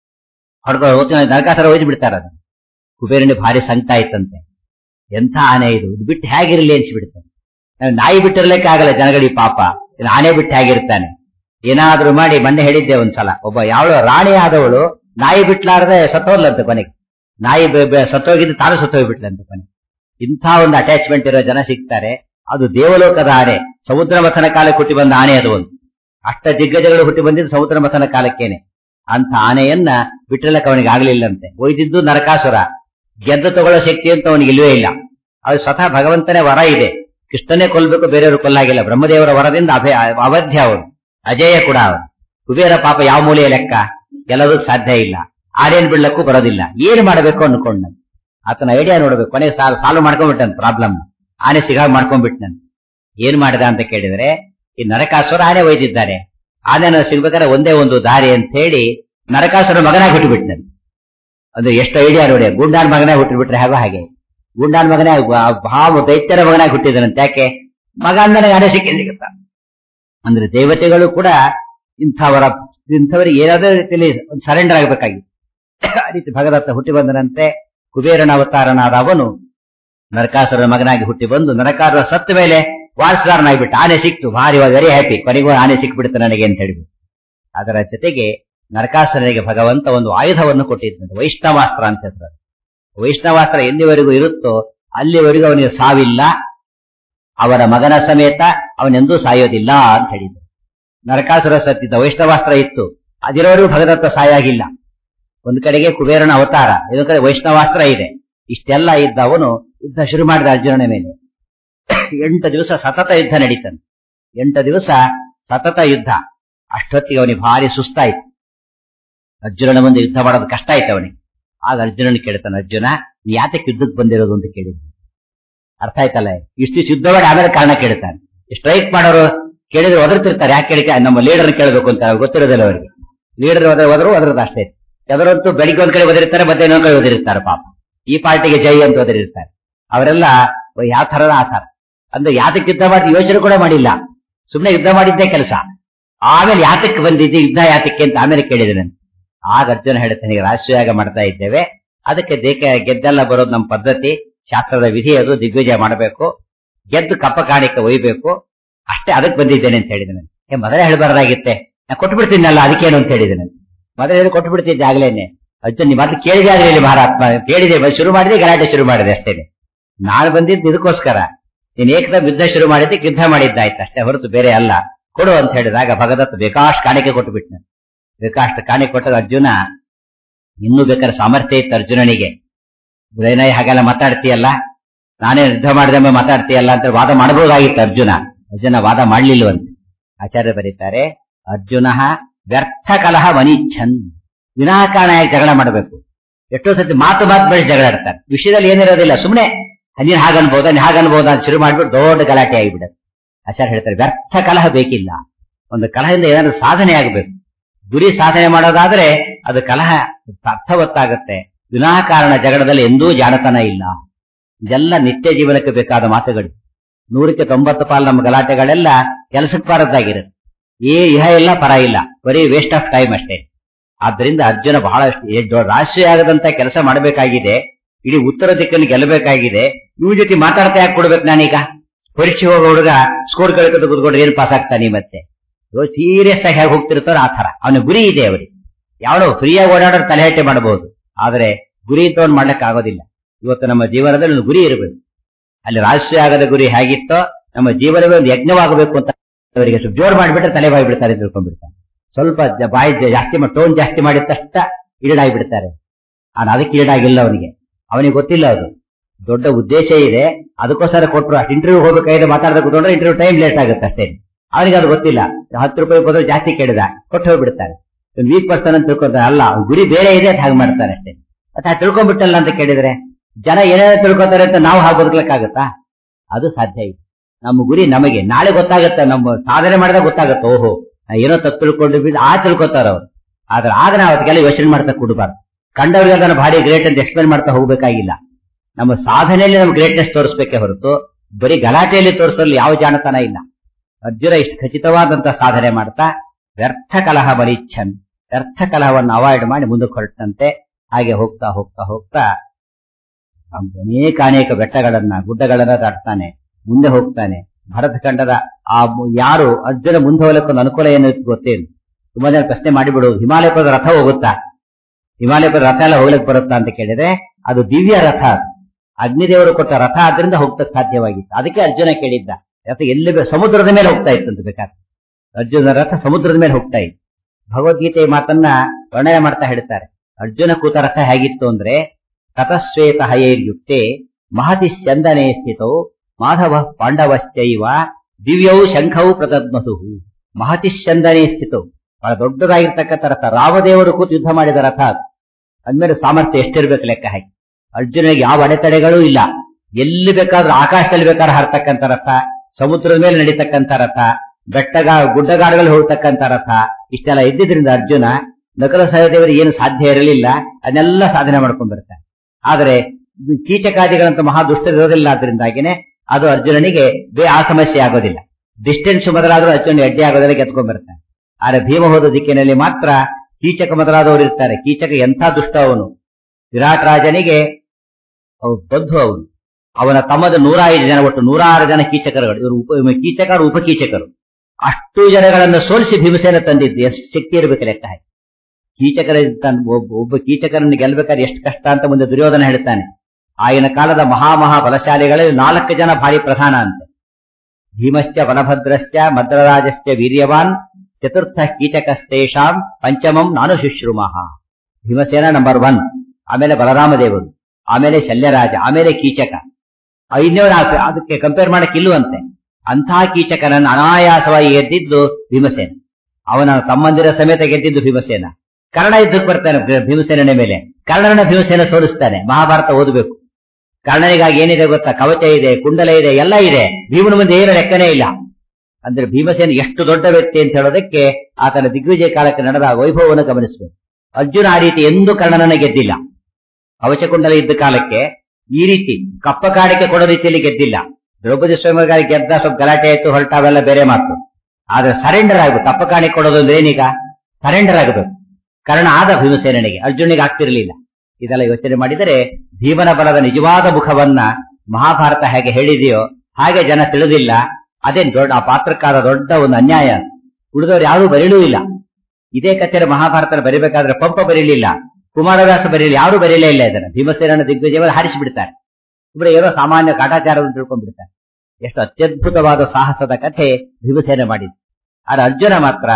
ಹೊಡೆದು ನರಕಾಸುರ ಒಯ್ದು ಬಿಡ್ತಾರೆ ಅದನ್ನ ಕುಬೇರನಿಗೆ ಭಾರಿ ಸಂಕಟ ಆಯ್ತಂತೆ ಎಂಥ ಆನೆ ಇದು ಇದು ಬಿಟ್ಟು ಹೇಗಿರಲಿ ಅನ್ಸಿಬಿಡ್ತಾನೆ ನಾವು ನಾಯಿ ಬಿಟ್ಟಿರ್ಲಿಕ್ಕೆ ಆಗಲ್ಲ ಜನಗಡಿ ಪಾಪ ಇದು ಆನೆ ಬಿಟ್ಟು ಹೇಗಿರ್ತಾನೆ ಏನಾದ್ರೂ ಮಾಡಿ ಮೊನ್ನೆ ಹೇಳಿದ್ದೆ ಒಂದ್ಸಲ ಒಬ್ಬ ಯಾವಳು ರಾಣಿ ಆದವಳು ನಾಯಿ ಬಿಟ್ಲಾರದೆ ಸತ್ತೋದ್ಲಂತೆ ಕೊನೆಗೆ ನಾಯಿ ಬೆ- ಬೆ- ಸತ್ತೋಗಿದ್ದು ತಾನು ಸತ್ತೋಗ್ಬಿಟ್ಲಂತೆ ಕೊನೆಗೆ ಇಂಥ ಒಂದು ಅಟ್ಯಾಚ್ಮೆಂಟ್ ಇರೋ ಜನ ಸಿಗ್ತಾರೆ ಅದು ದೇವಲೋಕದ ಆನೆ ಸಮುದ್ರ ಮಥನ ಕಾಲಕ್ಕೆ ಹುಟ್ಟಿ ಬಂದ ಆನೆ ಅದು ಒಂದು ಅಷ್ಟ ದಿಗ್ಗಜಗಳು ಹುಟ್ಟಿ ಬಂದಿದ್ದು ಸಮುದ್ರ ಮಥನ ಕಾಲಕ್ಕೇನೆ ಅಂತ ಆನೆಯನ್ನ ಬಿಟ್ಟಿರಲಕ್ಕೆ ಅವನಿಗೆ ಆಗ್ಲಿಲ್ಲಂತೆ ಒಯ್ದಿದ್ದು ನರಕಾಸುರ ಗೆದ್ದು ತಗೊಳ್ಳೋ ಶಕ್ತಿ ಅಂತ ಅವನಿಗೆ ಇಲ್ವೇ ಇಲ್ಲ ಅದು ಸ್ವತಃ ಭಗವಂತನೇ ವರ ಇದೆ ಕೃಷ್ಣನೇ ಕೊಲ್ಬೇಕು ಬೇರೆಯವರು ಕೊಲ್ಲಾಗಿಲ್ಲ ಬ್ರಹ್ಮದೇವರ ವರದಿಂದ ಅಭಯ ಅವಧ್ಯ ಅವನು ಅಜೇಯ ಕೂಡ ಅವನು ಕುಬೇರ ಪಾಪ ಯಾವ ಮೂಲೆಯ ಲೆಕ್ಕ ಗೆಲ್ಲೋದಕ್ಕೆ ಸಾಧ್ಯ ಇಲ್ಲ ಆರೇನ್ ಬಿಡ್ಲಕ್ಕೂ ಬರೋದಿಲ್ಲ ಏನ್ ಮಾಡಬೇಕು ಅನ್ಕೊಂಡ ಆತನ ಐಡಿಯಾ ನೋಡ್ಬೇಕು ಕೊನೆ ಸಾಲ್ ಸಾಲ್ವ್ ಮಾಡ್ಕೊಂಡ್ಬಿಟ್ಟನ್ ಪ್ರಾಬ್ಲಮ್ ಆನೆ ಸಿಗಾಗ್ ಮಾಡ್ಕೊಂಡ್ಬಿಟ್ನನ್ ಏನ್ ಮಾಡಿದ ಅಂತ ಕೇಳಿದ್ರೆ ಈ ನರಕಾಸುರ ಆನೆ ಒಯ್ದಿದ್ದಾನೆ ಆನೆನ ಸಿಗ್ಬೇಕಾದ್ರೆ ಒಂದೇ ಒಂದು ದಾರಿ ಅಂತ ಹೇಳಿ ನರಕಾಸುರ ಮಗನಾಗಿ ಹುಟ್ಟುಬಿಟ್ನಂತೆ ಅದು ಎಷ್ಟು ಐಡಿಯಾ ನೋಡಿ ಗುಂಡಾನ್ ಮಗನಾಗಿ ಹುಟ್ಟಿಬಿಟ್ರೆ ಹಾಗೋ ಹಾಗೆ ಗುಂಡಾನ್ ಮಗನೇ ಭಾವ ದೈತ್ಯರ ಮಗನಾಗಿ ಹುಟ್ಟಿದನಂತೆ ಯಾಕೆ ಮಗ ಅಂದನೆ ಆನೆ ಸಿಕ್ಕಿ ಸಿಗುತ್ತ ಅಂದ್ರೆ ದೇವತೆಗಳು ಕೂಡ ಇಂಥವರ ಇಂಥವರಿಗೆ ಏನಾದರೂ ರೀತಿಯಲ್ಲಿ ಸರೆಂಡರ್ ಆಗಬೇಕಾಗಿತ್ತು ಆ ರೀತಿ ಭಗದತ್ತ ಹುಟ್ಟಿ ಬಂದನಂತೆ ಕುಬೇರನ ಅವತಾರನಾದ ಅವನು ನರಕಾಸುರನ ಮಗನಾಗಿ ಹುಟ್ಟಿ ಬಂದು ನರಕಾಸುರ ಸತ್ತ ಮೇಲೆ ವಾರಸದಾರನಾಗ್ಬಿಟ್ಟ ಆನೆ ಸಿಕ್ತು ಭಾರಿ ವೆರಿ ಹ್ಯಾಪಿ ಕೊನೆಗೂ ಆನೆ ಸಿಕ್ಬಿಡ್ತು ನನಗೆ ಅಂತ ಹೇಳಿದ್ರು ಅದರ ಜೊತೆಗೆ ನರಕಾಸುರನಿಗೆ ಭಗವಂತ ಒಂದು ಆಯುಧವನ್ನು ಕೊಟ್ಟಿದ್ದಂತೆ ವೈಷ್ಣವಾಸ್ತ್ರ ಅಂತ ಹೆಸರು ವೈಷ್ಣವಾಸ್ತ್ರ ಎಲ್ಲಿವರೆಗೂ ಇರುತ್ತೋ ಅಲ್ಲಿವರೆಗೂ ಅವನಿಗೆ ಸಾವಿಲ್ಲ ಅವರ ಮಗನ ಸಮೇತ ಅವನೆಂದೂ ಸಾಯೋದಿಲ್ಲ ಅಂತ ಹೇಳಿದ್ರು ನರಕಾಸುರ ಸತ್ತಿದ್ದ ವೈಷ್ಣವಾಸ್ತ್ರ ಇತ್ತು ಅದಿರೋವರೆಗೂ ಭಗದತ್ತ ಸಾಯಾಗಿಲ್ಲ ಒಂದು ಕಡೆಗೆ ಕುಬೇರನ ಅವತಾರ ಇನ್ನೊಂದು ಕಡೆ ವೈಷ್ಣವಾಸ್ತ್ರ ಇದೆ ಇಷ್ಟೆಲ್ಲ ಇದ್ದ ಅವನು ಯುದ್ಧ ಶುರು ಮಾಡಿದ ಅರ್ಜುನನ ಮೇಲೆ ಎಂಟು ದಿವಸ ಸತತ ಯುದ್ಧ ನಡೀತಾನೆ ಎಂಟು ದಿವಸ ಸತತ ಯುದ್ಧ ಅಷ್ಟೊತ್ತಿಗೆ ಅವನಿಗೆ ಭಾರಿ ಸುಸ್ತಾಯ್ತು ಅರ್ಜುನನ ಮುಂದೆ ಯುದ್ಧ ಮಾಡೋದು ಕಷ್ಟ ಆಯ್ತು ಅವನಿಗೆ ಆಗ ಅರ್ಜುನನ್ ಕೇಳ್ತಾನೆ ಅರ್ಜುನ ನೀ ಯಾತಕ್ಕೆ ಯುದ್ಧಕ್ಕೆ ಬಂದಿರೋದು ಅಂತ ಕೇಳಿದ್ನು ಅರ್ಥ ಆಯ್ತಲ್ಲ ಇಷ್ಟು ಯುದ್ಧ ಮಾಡಿ ಆಮೇಲೆ ಕಾರಣ ಕೇಳ್ತಾನೆ ಸ್ಟ್ರೈಕ್ ಮಾಡೋರು ಕೇಳಿದ್ರೆ ಒದರ್ತಿರ್ತಾರೆ ಯಾಕೆ ಕೇಳಿ ನಮ್ಮ ಲೀಡರ್ ಕೇಳಬೇಕು ಅಂತ ಗೊತ್ತಿರೋದಿಲ್ಲ ಅವರಿಗೆ ಲೀಡರ್ ಹೋದ್ರು ಒದರದು ಅಷ್ಟೇ ಎದರಂತೂ ಬೆಳಿಗ್ಗೆ ಒಂದ್ ಕಡೆ ಒದರಿರ್ತಾರೆ ಮತ್ತೆ ಇನ್ನೊಂದ್ ಕಡೆ ಒದರಿರ್ತಾರೆ ಪಾಪ ಈ ಪಾರ್ಟಿಗೆ ಜೈ ಅಂತ ಒದರಿರ್ತಾರೆ ಅವರೆಲ್ಲ ಯಾವ ಥರದ ಆ ಥರ ಅಂದ್ರೆ ಯಾತಕ್ಕೆ ಯುದ್ಧ ಮಾಡಿ ಯೋಚನೆ ಕೂಡ ಮಾಡಿಲ್ಲ ಸುಮ್ಮನೆ ಯುದ್ಧ ಮಾಡಿದ್ದೇ ಕೆಲಸ ಆಮೇಲೆ ಯಾತಕ್ಕೆ ಬಂದಿದ್ದೆ ಯುದ್ಧ ಯಾತಕ್ಕೆ ಅಂತ ಆಮೇಲೆ ಕೇಳಿದೆ ಆಗ ಅರ್ಜುನ ಹೇಳ್ತಾನೆ ಈಗ ರಾಷ್ಟ್ರೀಯಾಗ ಮಾಡ್ತಾ ಇದ್ದೇವೆ ಅದಕ್ಕೆ ದೇಕ ಗೆದ್ದೆಲ್ಲ ಬರೋದು ನಮ್ಮ ಪದ್ಧತಿ ಶಾಸ್ತ್ರದ ವಿಧಿ ಅದು ದಿಗ್ವಿಜಯ ಮಾಡಬೇಕು ಗೆದ್ದು ಕಪ್ಪ ಕಾಣಿಕೆ ಒಯ್ಬೇಕು ಅಷ್ಟೇ ಅದಕ್ಕೆ ಬಂದಿದ್ದೇನೆ ಅಂತ ಹೇಳಿದ್ದೇನೆ ಏ ಮೊದಲೇ ಹೇಳ್ಬಾರ್ದಾಗಿತ್ತೆ ನಾ ಕೊಟ್ಬಿಡ್ತೀನಲ್ಲ ಅದಕ್ಕೇನು ಅಂತ ಹೇಳಿದ್ದೇನೆ ಮೊದಲೇ ಹೇಳಿ ಕೊಟ್ಟು ಬಿಡ್ತಿದ್ದೆ ಆಗ್ಲೇನೆ ಅರ್ಜುನ್ ನಿಮ್ಮ ಮಾತು ಕೇಳಿದೆ ಆದ್ರೆ ಹೇಳಿ ಮಹಾರಾತ್ಮ ಕೇಳಿದೆ ಬ- ಶುರು ಮಾಡಿದೆ ಗಲಾಟೆ ಶುರು ಮಾಡಿದೆ ಅಷ್ಟೇನೆ ನಾನು ಬಂದಿದ್ದು ಇದಕ್ಕೋಸ್ಕರ ನೀನ್ ಏಕದಮ್ ಯುದ್ಧ ಶುರು ಮಾಡಿದ್ದಕ್ಕೆ ಯುದ್ಧ ಮಾಡಿದ್ದಾಯ್ತು ಅಷ್ಟೇ ಹೊರತು ಬೇರೆ ಅಲ್ಲ ಕೊಡು ಅಂತ ಹೇಳಿದಾಗ ಭಗದತ್ತ ಬೇಕಾಷ್ಟು ಕಾಣಿಕೆ ಕೊಟ್ಟು ಬಿಟ್ನ ಬೇಕಾಷ್ಟು ಕಾಣಿಕೆ ಕೊಟ್ಟಾಗ ಅರ್ಜುನ ಇನ್ನೂ ಬೇಕಾದ್ರೆ ಸಾಮರ್ಥ್ಯ ಇತ್ತು ಅರ್ಜುನನಿಗೆ ವಿನಯ್ ಹಾಗೆಲ್ಲ ಮಾತಾಡ್ತೀಯಲ್ಲ ನಾನೇ ಯುದ್ಧ ಮಾಡಿದಂಬ ಮಾತಾಡ್ತೀಯಲ್ಲ ಅಂತ ವಾದ ಮಾಡಬಹುದಾಗಿತ್ತು ಅರ್ಜುನ ಅರ್ಜುನ ವಾದ ಮಾಡ್ಲಿಲ್ವಂತೆ ಆಚಾರ್ಯ ಬರೀತಾರೆ ಅರ್ಜುನ ವ್ಯರ್ಥ ಕಲಹ ಮನಿಚ್ಛನ್ ವಿನಾಕಾರಣ ಯಾಕೆ ಜಗಳ ಮಾಡಬೇಕು ಎಷ್ಟೋ ಸತಿ ಮಾತು ಮಾತು ಬೆಳೆಸಿ ಜಗಳ ಆಡ್ತಾರೆ ವಿಷಯದಲ್ಲಿ ಏನಿರೋದಿಲ್ಲ ಸುಮ್ಮನೆ ನೀನ್ ಹಾಗನ್ಬೋದಾ ನೀನ್ ಹಾಗನ್ಬೋದಾ ಅಂತ ಶುರು ಮಾಡ್ಬಿಟ್ಟು ದೊಡ್ಡ ಗಲಾಟೆ ಆಗಿಬಿಡುತ್ತೆ ಆಚಾರ್ಯ ಹೇಳ್ತಾರೆ ವ್ಯರ್ಥ ಕಲಹ ಬೇಕಿಲ್ಲ ಒಂದು ಕಲಹದಿಂದ ಏನಾದ್ರು ಸಾಧನೆ ಆಗಬೇಕು ಗುರಿ ಸಾಧನೆ ಮಾಡೋದಾದ್ರೆ ಅದು ಕಲಹ ಅರ್ಥವತ್ತಾಗುತ್ತೆ ವಿನಾಕಾರಣ ಜಗಳದಲ್ಲಿ ಎಂದೂ ಜಾಣತನ ಇಲ್ಲ ಇದೆಲ್ಲ ನಿತ್ಯ ಜೀವನಕ್ಕೆ ಬೇಕಾದ ಮಾತುಗಳು ನೂರಕ್ಕೆ ತೊಂಬತ್ತು ಪಾಲು ನಮ್ಮ ಗಲಾಟೆಗಳೆಲ್ಲ ಕೆಲಸಕ್ಕೆ ಬಾರದ್ದಾಗಿರುತ್ತೆ ಏ ಇಹ ಇಲ್ಲ ಪರ ಇಲ್ಲ ಬರೀ ವೇಸ್ಟ್ ಆಫ್ ಟೈಮ್ ಅಷ್ಟೇ ಆದ್ರಿಂದ ಅರ್ಜುನ ಬಹಳಷ್ಟು ಏ ದೊ- ರಾಷ್ಟ್ರೀಯ ಆಗದಂತ ಕೆಲಸ ಮಾಡಬೇಕಾಗಿದೆ ಇಡೀ ಉತ್ತರ ದಿಕ್ಕನ್ನು ಗೆಲ್ಲಬೇಕಾಗಿದೆ ಇವ್ರ ಜೊತೆ ಮಾತಾಡ್ತಾ ಯಾಕೆ ಕೊಡ್ಬೇಕು ನಾನೀಗ ಪರೀಕ್ಷೆ ಹೋಗೋ ಹುಡುಗ ಸ್ಕೋರ್ ಕಳ್ಕೊಂಡು ಕೂತ್ಕೊಂಡ್ರೆ ಏನ್ ಪಾಸ್ ಆಗ್ತಾನೆ ಮತ್ತೆ ಸೀರಿಯಸ್ ಆಗಿ ಹೇಗೆ ಹೋಗ್ತಿರ್ತಾರೋ ಆ ತರ ಅವನ ಗುರಿ ಇದೆ ಅವರಿಗೆ ಯಾವನೋ ಫ್ರೀಯಾಗಿ ಓಡಾಡೋರು ತಲೆಹಟ್ಟೆ ಮಾಡಬಹುದು ಆದ್ರೆ ಗುರಿ ಇದ್ದವನ್ ಮಾಡ್ಲಿಕ್ಕೆ ಆಗೋದಿಲ್ಲ ಇವತ್ತು ನಮ್ಮ ಜೀವನದಲ್ಲಿ ಒಂದು ಗುರಿ ಇರಬೇಕು ಅಲ್ಲಿ ರಾಷ್ಟ್ರೀಯ ಆಗದ ಗುರಿ ಹೇಗಿತ್ತೋ ನಮ್ಮ ಜೀವನವೇ ಒಂದು ಯಜ್ಞವಾಗಬೇಕು ಅಂತ ಅವರಿಗೆ ಸ್ವಲ್ಪ ಜೋರ್ ಮಾಡಿಬಿಟ್ರೆ ತಲೆ ಬಾಯಿ ಬಿಡ್ತಾರೆ ಅಂತ ತಿಳ್ಕೊಂಡ್ಬಿಡ್ತಾರೆ ಸ್ವಲ್ಪ ಜ- ಬಾಯಿ ಜ- ಜಾಸ್ತಿ ಮಾಡಿ ಟೋನ್ ಜಾಸ್ತಿ ಮಾಡಿದ ತಕ್ಷಣ ಈಡಾಗಿ ಬಿಡ್ತಾರೆ ಆದ್ರೆ ಅದಕ್ಕೆ ಈಡಾಗಿಲ್ಲ ಅವನಿಗೆ ಅವನಿಗೆ ಗೊತ್ತಿಲ್ಲ ಅದು ದೊಡ್ಡ ಉದ್ದೇಶ ಇದೆ ಅದಕ್ಕೋಸ್ಕರ ಕೊಟ್ರು ಅಷ್ಟು ಇಂಟರ್ವ್ಯೂ ಹೋಗ್ಬೇಕಾದ್ರೆ ಮಾತಾಡದ ಕೂತ್ಕೊಂಡ್ರೆ ಇಂಟರ್ವ್ಯೂ ಟೈಮ್ ಲೇಟ್ ಆಗುತ್ತೆ ಅಷ್ಟೇ ಅವನಿಗೆ ಅದು ಗೊತ್ತಿಲ್ಲ ಹತ್ತು ರೂಪಾಯಿ ಬದಲು ಜಾಸ್ತಿ ಕೇಳಿದ ಕೊಟ್ಟು ಹೋಗ್ಬಿಡ್ತಾರೆ ವೀಕ್ ಪರ್ಸನ್ ಅಂತ ತಿಳ್ಕೊತಾರೆ ಅಲ್ಲ ಅವ್ನ್ ಗುರಿ ಬೇರೆ ಇದೆ ಅಂತ ಹಾಗೆ ಮಾಡ್ತಾರೆ ಅಷ್ಟೇ ಮತ್ತೆ ಅದು ತಿಳ್ಕೊಂಡ್ಬಿಟ್ಟಲ್ಲ ಅಂತ ಕೇಳಿದ್ರೆ ಜನ ಏನೇನೋ ತಿಳ್ಕೊತಾರೆ ಅಂತ ನಾವು ಹಾಗೆ ಬದುಕಲಿಕ್ಕಾಗತ್ತಾ ಅದು ಸಾಧ್ಯ ಇದೆ ನಮ್ಮ ಗುರಿ ನಮಗೆ ನಾಳೆ ಗೊತ್ತಾಗುತ್ತೆ ನಮ್ಮ ಸಾಧನೆ ಮಾಡಿದಾಗ ಗೊತ್ತಾಗುತ್ತೆ ಓಹೋ ನಾ ಏನೋ ತಪ್ಪು ತಿಳ್ಕೊಂಡು ಬಿದ್ದು ಆ ತಿಳ್ಕೊತಾರ ಅವ್ರು ಆದ್ರೆ ಆಗ ನಾವು ಅದಕ್ಕೆಲ್ಲ ಯೋಚನೆ ಮಾಡ್ತಾ ಕೊಡಬಾರ್ದು ಕಂಡವ್ರಿಗೆ ಅದನ್ನ ಭಾರಿ ಗ್ರೇಟ್ ಅಂತ ಎಕ್ಸ್ಪ್ಲೇನ್ ಮಾಡ್ತಾ ಹೋಗ್ಬೇಕಾಗಿಲ್ಲ ನಮ್ಮ ಸಾಧನೆಯಲ್ಲಿ ನಮ್ಮ ಗ್ರೇಟ್ನೆಸ್ ತೋರಿಸ್ಬೇಕೇ ಹೊರತು ಬರೀ ಗಲಾಟೆಯಲ್ಲಿ ತೋರಿಸಲು ಯಾವ ಜಾಣತನ ಇಲ್ಲ ಅರ್ಜುನ ಇಷ್ಟು ಖಚಿತವಾದಂತ ಸಾಧನೆ ಮಾಡ್ತಾ ವ್ಯರ್ಥ ಕಲಹ ಬಲಿಚ್ಛನ್ ವ್ಯರ್ಥ ಕಲಹವನ್ನು ಅವಾಯ್ಡ್ ಮಾಡಿ ಮುಂದಕ್ಕೆ ಹೊರಟಂತೆ ಹಾಗೆ ಹೋಗ್ತಾ ಹೋಗ್ತಾ ಹೋಗ್ತಾ ಅವ್ನು ಅನೇಕ ಅನೇಕ ಬೆಟ್ಟಗಳನ್ನ ಗುಡ್ಡಗಳನ್ನ ದಾಟ್ತಾನೆ ಮುಂದೆ ಹೋಗ್ತಾನೆ ಭರತಖಂಡದ ಆ ಮು- ಯಾರು ಅರ್ಜುನ ಮುಂದೆ ಹೋಗ್ಲಿಕ್ಕೆ ಒಂದು ಅನುಕೂಲ ಏನು ಇತ್ತು ಗೊತ್ತೇನು ತುಂಬಾ ಜನ ಪ್ರಶ್ನೆ ಮಾಡಿಬಿಡುವುದು ಹಿಮಾಲಯ ಪದ ರಥ ಹೋಗುತ್ತಾ ಹಿಮಾಲಯ ಪದ ರಥ ಎಲ್ಲ ಹೋಗ್ಲಿಕ್ಕೆ ಬರುತ್ತಾ ಅಂತ ಕೇಳಿದ್ರೆ ಅದು ದಿವ್ಯ ರಥ ಅದು ಅಗ್ನಿದೇವರು ಕೊಟ್ಟ ರಥ ಆದ್ರಿಂದ ಹೋಗ್ತಕ್ಕೆ ಸಾಧ್ಯವಾಗಿತ್ತು ಅದಕ್ಕೆ ಅರ್ಜುನ ಕೇಳಿದ್ದ ರಥ ಎಲ್ಲಿ ಬೇ- ಸಮುದ್ರದ ಮೇಲೆ ಹೋಗ್ತಾ ಇತ್ತು ಅಂತ ಬೇಕಾದ್ರೆ ಅರ್ಜುನ ರಥ ಸಮುದ್ರದ ಮೇಲೆ ಹೋಗ್ತಾ ಇತ್ತು ಭಗವದ್ಗೀತೆ ಈ ಮಾತನ್ನ ವರ್ಣನೆ ಮಾಡ್ತಾ ಹೇಳ್ತಾರೆ ಅರ್ಜುನ ಕೂತ ರಥ ಹೇಗಿತ್ತು ಅಂದ್ರೆ ತತಶ್ವೇತ ಹಯೈರ್ಯುಕ್ತೆ ಮಹತಿ ಸ್ಯಂದನೆ ಸ್ಥಿತೌ ಮಾಧವ ಪಾಂಡವಶ್ಚೈವ ದಿವ್ಯೌ ಶಂಖೌ ಪ್ರತದ್ಮಸು ಮಹತಿ ಸ್ಯಂದನೆ ಸ್ಥಿತೌ ಬಹಳ ದೊಡ್ಡದಾಗಿರ್ತಕ್ಕಂಥ ರಥ ರಾಮದೇವರು ಕೂತು ಯುದ್ಧ ಮಾಡಿದ ರಥ ಅದು ಅಂದ್ಮೇಲೆ ಸಾಮರ್ಥ್ಯ ಎಷ್ಟಿರ್ಬೇಕು ಲೆಕ್ಕ ಹಾಕಿ ಅರ್ಜುನಿಗೆ ಯಾವ ಅಡೆತಡೆಗಳೂ ಇಲ್ಲ ಎಲ್ಲಿ ಬೇಕಾದ್ರೂ ಆಕಾಶದಲ್ಲಿ ಬೇಕಾದ್ರೆ ಹರ್ತಕ್ಕಂಥ ರಥ ಸಮುದ್ರದ ಮೇಲೆ ನಡೀತಕ್ಕಂಥ ರಥ ಬೆಟ್ಟಗ ಗುಡ್ಡಗಾಡುಗಳಲ್ಲಿ ಹೋಗ್ತಕ್ಕಂಥ ರಥ ಇಷ್ಟೆಲ್ಲ ಇದ್ದಿದ್ರಿಂದ ಅರ್ಜುನ ನಕಲ ಸಹದೇವರಿಗೆ ಏನು ಸಾಧ್ಯ ಇರಲಿಲ್ಲ ಅದನ್ನೆಲ್ಲ ಸಾಧನೆ ಮಾಡ್ಕೊಂಡ್ ಬರ್ತಾನೆ ಆದರೆ ಕೀಚಕಾದಿಗಳಂತ ಮಹಾ ದುಷ್ಟರಿರೋದಿಲ್ಲ ಆದ್ರಿಂದಾಗಿನೇ ಅದು ಅರ್ಜುನನಿಗೆ ಬೇ ಆ ಸಮಸ್ಯೆ ಆಗೋದಿಲ್ಲ ಡಿಸ್ಟೆನ್ಸ್ ಮೊದಲಾದ್ರೂ ಅರ್ಜುನ ಅಡ್ಡಿ ಆಗೋದಿಲ್ಲ ಗೆದ್ಕೊಂಡ್ ಬರ್ತಾನೆ ಆದ್ರೆ ಭೀಮ ಹೋದ ದಿಕ್ಕಿನಲ್ಲಿ ಮಾತ್ರ ಕೀಚಕ ಮೊದಲಾದವರು ಇರ್ತಾರೆ ಕೀಚಕ ಎಂಥ ದುಷ್ಟ ಅವನು ವಿರಾಟ್ ರಾಜನಿಗೆ ಅವ್ರು ಬಂಧು ಅವನು ಅವನ ತಮ್ಮದ ನೂರ ಐದು ಜನ ಒಟ್ಟು ನೂರಾರು ಜನ ಕೀಚಕರುಗಳು ಇವರು ಉಪ ಕೀಚಕರು ಉಪಕೀಚಕರು ಅಷ್ಟು ಜನಗಳನ್ನು ಸೋಲಿಸಿ ಭೀಮಸೇನ ತಂದಿದ್ದು ಎಷ್ಟು ಶಕ್ತಿ ಇರಬೇಕು ಲೆಕ್ಕ ಹಾಕಿ ಕೀಚಕರ ತನ್- ಒಬ್ಬ ಒಬ್ಬ ಕೀಚಕರನ್ನು ಗೆಲ್ಬೇಕಾದ್ರೆ ಎಷ್ಟು ಕಷ್ಟ ಅಂತ ಮುಂದೆ ದುರ್ಯೋಧನ ಹೇಳ್ತಾನೆ ಆಗಿನ ಕಾಲದ ಮಹಾ ಮಹಾ ಬಲಶಾಲಿಗಳಲ್ಲಿ ನಾಲ್ಕು ಜನ ಭಾರಿ ಪ್ರಧಾನ ಅಂತೆ ಭೀಮಶ್ಚ ಬಲಭದ್ರಶ್ಚ ಮದ್ರರಾಜಶ್ಚ ವೀರ್ಯವಾನ್ ಚತುರ್ಥ ಕೀಚಕಸ್ತೇಷಾಂ ಪಂಚಮಂ ನಾನು ಶುಶ್ರೂಮಃ ಭೀಮಸೇನ ನಂಬರ್ ಒನ್ ಆಮೇಲೆ ಬಲರಾಮದೇವರು ಆಮೇಲೆ ಶಲ್ಯರಾಜ ಆಮೇಲೆ ಕೀಚಕ ಐದನೇವರ ಅದಕ್ಕೆ ಕಂಪೇರ್ ಮಾಡಕ್ ಇಲ್ಲುವಂತೆ ಅಂತಹ ಕೀಚಕನನ್ನು ಅನಾಯಾಸವಾಗಿ ಗೆದ್ದಿದ್ದು ಭೀಮಸೇನ ಅವನ ತಮ್ಮಂದಿರ ಸಮೇತ ಗೆದ್ದಿದ್ದು ಭೀಮಸೇನ ಕರ್ಣ ಯುದ್ಧಕ್ಕೆ ಬರ್ತಾನೆ ಭೀ- ಭೀಮಸೇನನ ಮೇಲೆ ಕರ್ಣನ ಭೀಮಸೇನ ಸೋಲಿಸ್ತಾನೆ ಮಹಾಭಾರತ ಓದಬೇಕು ಕರ್ಣನಿಗಾಗಿ ಏನಿದೆ ಗೊತ್ತಾ ಕವಚ ಇದೆ ಕುಂಡಲ ಇದೆ ಎಲ್ಲ ಇದೆ ಭೀಮನ ಮುಂದೆ ಏನು ಲೆಕ್ಕನೇ ಇಲ್ಲ ಅಂದ್ರೆ ಭೀಮಸೇನ ಎಷ್ಟು ದೊಡ್ಡ ವ್ಯಕ್ತಿ ಅಂತ ಹೇಳೋದಕ್ಕೆ ಆತನ ದಿಗ್ವಿಜಯ ಕಾಲಕ್ಕೆ ನಡೆದ ವೈಭವವನ್ನು ಗಮನಿಸಬೇಕು ಅರ್ಜುನ ಆ ರೀತಿ ಎಂದೂ ಕರ್ಣನನ್ನ ಗೆದ್ದಿಲ್ಲ ಕವಚ ಕುಂಡಲ ಇದ್ದ ಕಾಲಕ್ಕೆ ಈ ರೀತಿ ಕಪ್ಪ ಕಾಣಿಕೆ ಕೊಡೋ ರೀತಿಯಲ್ಲಿ ಗೆದ್ದಿಲ್ಲ ದ್ರೌಪದಿ ಸ್ವಯಂವರಗಾಗಿ ಗೆದ್ದ ಸ್ವಲ್ಪ ಗಲಾಟೆ ಆಯ್ತು ಹೊರಟಾವೆಲ್ಲ ಬೇರೆ ಮಾತು ಆದ್ರೆ ಸರೆಂಡರ್ ಆಗ್ಬೇಕು ಕಪ್ಪ ಕಾಣಿಕೆ ಕೊಡೋದು ಅಂದ್ರೆ ಏನೀಗ ಸರೆಂಡರ್ ಆಗಬೇಕು ಕಾರಣ ಆದ ಭೀಮಸೇನಿಗೆ ಅರ್ಜುನಿಗೆ ಆಗ್ತಿರ್ಲಿಲ್ಲ ಇದೆಲ್ಲ ಯೋಚನೆ ಮಾಡಿದರೆ ಭೀಮನ ಬಲದ ನಿಜವಾದ ಮುಖವನ್ನ ಮಹಾಭಾರತ ಹೇಗೆ ಹೇಳಿದೆಯೋ ಹಾಗೆ ಜನ ತಿಳಿದಿಲ್ಲ ಅದೇ ದೊಡ್ಡ ಆ ಪಾತ್ರಕ್ಕಾದ ದೊಡ್ಡ ಒಂದು ಅನ್ಯಾಯ ಉಳಿದವರು ಯಾರೂ ಬರೀಲೂ ಇಲ್ಲ ಇದೇ ಕಥೆಯ ಮಹಾಭಾರತ ಬರಿಬೇಕಾದ್ರೆ ಪಂಪ ಬರೀಲಿಲ್ಲ ಕುಮಾರವ್ಯಾಸ ಬರೀಲಿ ಯಾರು ಬರೀಲೇ ಇಲ್ಲ ಇದನ್ನ ಭೀಮಸೇನನ ದಿಗ್ವಿಜಯವನ್ನು ಹಾರಿಸಿಬಿಡ್ತಾರೆ ಇಬ್ಬರು ಏನೋ ಸಾಮಾನ್ಯ ಕಾಟಾಚಾರವನ್ನು ತಿಳ್ಕೊಂಡ್ಬಿಡ್ತಾರೆ ಎಷ್ಟು ಅತ್ಯದ್ಭುತವಾದ ಸಾಹಸದ ಕಥೆ ಭೀಮಸೇನ ಮಾಡಿದ್ದು ಆದ್ರೆ ಅರ್ಜುನ ಮಾತ್ರ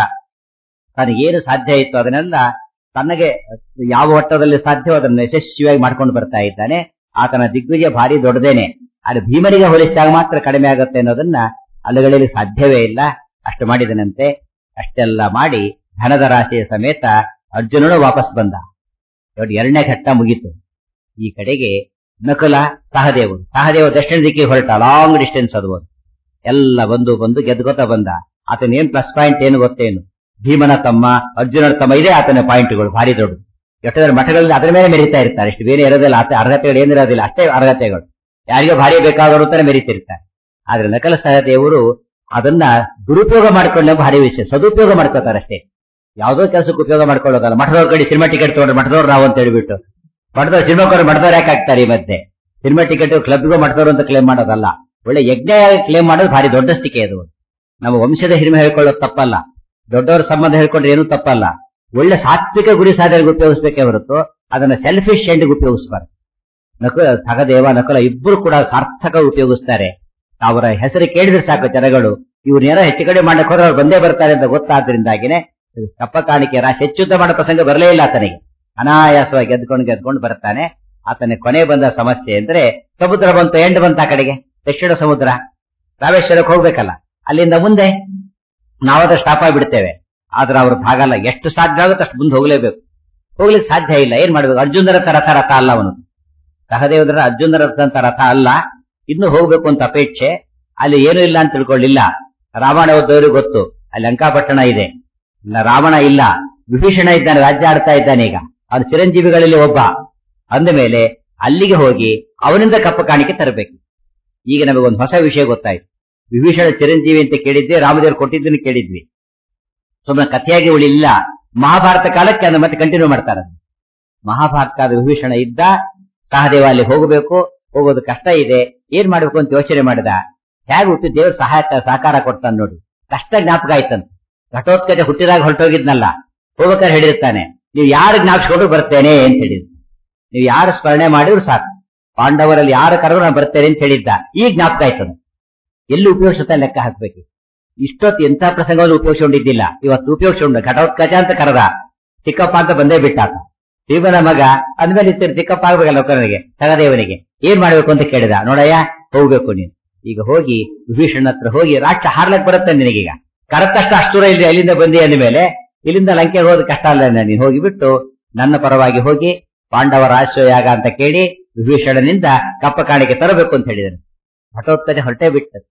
ತನಗೇನು ಸಾಧ್ಯ ಇತ್ತು ಅದನ್ನೆಲ್ಲ ತನಗೆ ಯಾವ ಒಟ್ಟದಲ್ಲಿ ಸಾಧ್ಯವೋ ಅದನ್ನು ಯಶಸ್ವಿಯಾಗಿ ಮಾಡ್ಕೊಂಡು ಬರ್ತಾ ಇದ್ದಾನೆ ಆತನ ದಿಗ್ವಿಜಯ ಭಾರಿ ದೊಡ್ಡದೇನೆ ಆದ್ರೆ ಭೀಮನಿಗೆ ಹೋಲಿಸಿದಾಗ ಮಾತ್ರ ಕಡಿಮೆ ಆಗುತ್ತೆ ಅನ್ನೋದನ್ನ ಅಲ್ಲಗಳಲ್ಲಿ ಸಾಧ್ಯವೇ ಇಲ್ಲ ಅಷ್ಟು ಮಾಡಿದನಂತೆ ಅಷ್ಟೆಲ್ಲ ಮಾಡಿ ಧನದ ರಾಶಿಯ ಸಮೇತ ಅರ್ಜುನನು ವಾಪಸ್ ಬಂದ ನೋಡಿ ಎರಡನೇ ಘಟ್ಟ ಮುಗೀತು ಈ ಕಡೆಗೆ ನಕುಲ ಸಹದೇವರು ಸಹದೇವ ದಕ್ಷಿಣ ದಿಕ್ಕಿಗೆ ಹೊರಟ ಲಾಂಗ್ ಡಿಸ್ಟೆನ್ಸ್ ಅದು ಒಂದು. ಎಲ್ಲ ಬಂದು ಬಂದು ಗೆದ್ಕೋತ ಬಂದ ಆತನ ಏನ್ ಪ್ಲಸ್ ಪಾಯಿಂಟ್ ಏನು ಗೊತ್ತೇನು ಭೀಮನ ತಮ್ಮ ಅರ್ಜುನನ ತಮ್ಮ ಇದೇ ಆತನ ಪಾಯಿಂಟ್ಗಳು ಭಾರಿ ದೊಡ್ಡ ಎಷ್ಟೊಂದು ಮಠಗಳಲ್ಲಿ ಅದರ ಮೇಲೆ ಮೆರಿತಾ ಇರ್ತಾರೆ ಇಷ್ಟು ಬೇರೆ ಇರೋದಿಲ್ಲ ಆತ ಅರ್ಹತೆಗಳು ಏನಿರೋದಿಲ್ಲ ಅಷ್ಟೇ ಅರ್ಹತೆಗಳು ಯಾರಿಗೋ ಭಾರಿ ಬೇಕಾದವರು ಅಂತಾನೆ ಮೆರಿತಿರ್ತಾರೆ ಆದ್ರೆ ನಕಲ ಸಹದೇವರು ಅದನ್ನ ದುರುಪಯೋಗ ಮಾಡ್ಕೊಂಡ ಭಾರಿ ವಿಷಯ ಸದುಪಯೋಗ ಮಾಡ್ಕೋತಾರೆ ಅಷ್ಟೇ ಯಾವುದೋ ಕೆಲಸಕ್ಕೆ ಉಪಯೋಗ ಮಾಡ್ಕೊಳ್ಳೋದಲ್ಲ ಮಠದವ್ರ ಕಡೆ ಸಿನಿಮಾ ಟಿಕೆಟ್ ತಗೊಂಡ್ರೆ ಮಠದವ್ರು ನಾವು ಅಂತ ಹೇಳ್ಬಿಟ್ಟು ಮಠದವ್ರು ಸಿನಿಮಾಕ್ಕವ್ರು ಮಠದವ್ರು ಯಾಕೆ ಆಗ್ತಾರೆ ಈ ಮಧ್ಯೆ ಸಿನಿಮಾ ಟಿಕೆಟ್ ಕ್ಲಬ್ಗೂ ಮಠದವ್ರು ಅಂತ ಕ್ಲೇಮ್ ಮಾಡೋದಲ್ಲ ಒಳ್ಳೆ ಯಜ್ಞ ಕ್ಲೇಮ್ ಮಾಡೋದು ಭಾರಿ ದೊಡ್ಡ ಸ್ಥಿಕೆ ಅದು ನಮ್ಮ ವಂಶದ ಹಿರಿಮೆ ಹೇಳ್ಕೊಳ್ಳೋದು ತಪ್ಪಲ್ಲ ದೊಡ್ಡವರ ಸಂಬಂಧ ಹೇಳ್ಕೊಂಡ್ರೆ ಏನೂ ತಪ್ಪಲ್ಲ ಒಳ್ಳೆ ಸಾತ್ವಿಕ ಗುರಿ ಸಾಧನೆಗೆ ಉಪಯೋಗಿಸ್ಬೇಕೇ ಹೊರತು ಅದನ್ನ ಸೆಲ್ಫಿಶ್ ಎಂಡ್ಗೆ ಉಪಯೋಗಿಸಬಾರ್ದು ನಕುಲ ಸಹದೇವ ನಕುಲ ಇಬ್ಬರು ಕೂಡ ಸಾರ್ಥಕ ಉಪಯೋಗಿಸ್ತಾರೆ ಅವರ ಹೆಸರು ಕೇಳಿದ್ರೆ ಸಾಕು ಜನಗಳು ಇವ್ರನ್ನೇನೋ ಹೆಚ್ಚು ಕಡೆ ಮಾಡಕ್ ಹೋದ್ರೆ ಅವ್ರು ಬಂದೇ ಬರ್ತಾರೆ ಅಂತ ಗೊತ್ತಾದ್ರಿಂದಾಗಿನೇ ಕಪ್ಪ ಕಾಣಿಕೆ ರಾಶಿ ಹೆಚ್ಚುದ್ದ ಮಾಡೋ ಪ್ರಸಂಗ ಬರಲೇ ಇಲ್ಲ ಆತನಿಗೆ ಅನಾಯಾಸವಾಗಿ ಗೆದ್ಕೊಂಡು ಗೆದ್ಕೊಂಡು ಬರ್ತಾನೆ ಆತನ ಕೊನೆ ಬಂದ ಸಮಸ್ಯೆ ಅಂದ್ರೆ ಸಮುದ್ರ ಬಂತು ಎಂಡ್ ಬಂತ ಆ ಕಡೆಗೆ ದಕ್ಷಿಣ ಸಮುದ್ರ ರಾಮೇಶ್ವರಕ್ಕೆ ಹೋಗ್ಬೇಕಲ್ಲ ಅಲ್ಲಿಂದ ಮುಂದೆ ನಾವಾದ ಸ್ಟಾಪ್ ಆಗಿಬಿಡ್ತೇವೆ ಆದ್ರೆ ಅವ್ರದ್ದು ಹಾಗಲ್ಲ ಎಷ್ಟು ಸಾಧ್ಯ ಆಗುತ್ತೆ ಅಷ್ಟು ಮುಂದೆ ಹೋಗ್ಲೇಬೇಕು ಹೋಗ್ಲಿಕ್ಕೆ ಸಾಧ್ಯ ಇಲ್ಲ ಏನ್ ಮಾಡ್ಬೇಕು ಅರ್ಜುನರ ತರ ರಥ ರಥ ಅಲ್ಲ ಅವನು ಸಹದೇವರ ಅರ್ಜುನರ ರಥದಂತ ರಥ ಅಲ್ಲ ಇನ್ನು ಹೋಗ್ಬೇಕು ಅಂತ ಅಪೇಕ್ಷೆ ಅಲ್ಲಿ ಏನೂ ಇಲ್ಲ ಅಂತ ತಿಳ್ಕೊಳ್ಳಿಲ್ಲ ರಾವಣ ಓದೋರಿಗೆ ಗೊತ್ತು ಅಲ್ಲಿ ಲಂಕಾಪಟ್ಟಣ ಇದೆ ಇಲ್ಲ ರಾವಣ ಇಲ್ಲ ವಿಭೀಷಣ ಇದ್ದಾನೆ ರಾಜ್ಯ ಆಡ್ತಾ ಇದ್ದಾನೆ ಈಗ ಅವನು ಚಿರಂಜೀವಿಗಳಲ್ಲಿ ಒಬ್ಬ ಅಂದ ಮೇಲೆ ಅಲ್ಲಿಗೆ ಹೋಗಿ ಅವನಿಂದ ಕಪ್ಪ ಕಾಣಿಕೆ ತರಬೇಕು ಈಗ ನಮಗೆ ಒಂದು ಹೊಸ ವಿಷಯ ಗೊತ್ತಾಯ್ತು ವಿಭೀಷಣ ಚಿರಂಜೀವಿ ಅಂತ ಕೇಳಿದ್ವಿ ರಾಮದೇವರು ಕೊಟ್ಟಿದ್ದನ್ನು ಕೇಳಿದ್ವಿ ಸುಮ್ಮನೆ ಕಥೆಯಾಗಿ ಉಳಿಲ್ಲ ಮಹಾಭಾರತ ಕಾಲಕ್ಕೆ ಅದನ್ನ ಮತ್ತೆ ಕಂಟಿನ್ಯೂ ಮಾಡ್ತಾರೆ ಮಹಾಭಾರತ ಕಾಲದ ವಿಭೀಷಣ ಇದ್ದ ಸಹದೇವ ಅಲ್ಲಿ ಹೋಗಬೇಕು ಹೋಗೋದು ಕಷ್ಟ ಇದೆ ಏನ್ ಮಾಡ್ಬೇಕು ಅಂತ ಯೋಚನೆ ಮಾಡಿದ ಹೇಗೆ ಹುಟ್ಟಿ ದೇವ್ರ ಸಹಾಯ ಸಹಕಾರ ಕೊಡ್ತಾನೆ ನೋಡಿ ಕಷ್ಟ ಜ್ಞಾಪಕ ಆಯ್ತಂತ ಘಟೋತ್ಕಚ ಹುಟ್ಟಿದಾಗ ಹೊರಟೋಗಿದ್ನಲ್ಲ ಹೋಗ್ಬೇಕಾದ್ರೆ ಹೇಳಿರ್ತಾನೆ ನೀವು ಯಾರು ಜ್ಞಾಪಿಸ್ಕೊಂಡು ಬರ್ತೇನೆ ಅಂತ ಹೇಳಿದ್ರು ನೀವು ಯಾರು ಸ್ಮರಣೆ ಮಾಡಿದ್ರು ಸಾಕು ಪಾಂಡವರಲ್ಲಿ ಯಾರು ಕರೆದ್ರು ನಾನು ಬರ್ತೇನೆ ಅಂತ ಹೇಳಿದ್ದ ಈಗ ಜ್ಞಾಪಕ ಆಯ್ತದ ಎಲ್ಲಿ ಉಪಯೋಗಿಸುತ್ತಾ ಲೆಕ್ಕ ಹಾಕ್ಬೇಕು ಇಷ್ಟೊತ್ತು ಎಂಥ ಪ್ರಸಂಗವನ್ನು ಉಪಯೋಗಿಸ್ಕೊಂಡಿದ್ದಿಲ್ಲ ಇವತ್ತು ಉಪಯೋಗಿಸ್ಕೊಂಡು ಘಟೋತ್ಕಚ ಅಂತ ಕರೆದ ಚಿಕ್ಕಪ್ಪ ಅಂತ ಬಂದೇ ಬಿಟ್ಟಾತ ಶಿವನ ಮಗ ಅಂದ್ಮೇಲೆ ಇರ್ತೀರಿ ಚಿಕ್ಕಪ್ಪ ಆಗ್ಬೇಕಲ್ಲ ಒಕ್ಕನಿಗೆ ಸಹದೇವನಿಗೆ ಏನ್ ಮಾಡ್ಬೇಕು ಅಂತ ಕೇಳಿದ ನೋಡಯ್ಯ ಹೋಗ್ಬೇಕು ನೀನು ಈಗ ಹೋಗಿ ವಿಭೀಷಣ ಹತ್ರ ಹೋಗಿ ರಾಷ್ಟ್ರ ಹಾರ್ಲಕ್ ಬರುತ್ತೆ ನಿನಗೀಗ ಕರೆತಷ್ಟ ಅಷ್ಟು ದೂರ ಇಲ್ಲಿ ಅಲ್ಲಿಂದ ಬಂದಿ ಅಂದ ಮೇಲೆ ಇಲ್ಲಿಂದ ಲಂಕೆಗೆ ಹೋದ ಕಷ್ಟ ಅಲ್ಲ ನೀನು ಹೋಗಿಬಿಟ್ಟು ನನ್ನ ಪರವಾಗಿ ಹೋಗಿ ಪಾಂಡವರ ಆಶ್ರಯಾಗ ಅಂತ ಕೇಳಿ ವಿಭೀಷಣನಿಂದ ಕಪ್ಪ ಕಾಣಿಕೆ ತರಬೇಕು ಅಂತ ಹೇಳಿದನು ಘಟೋತ್ಕಚ ಹೊರಟೇ ಬಿಟ್ಟು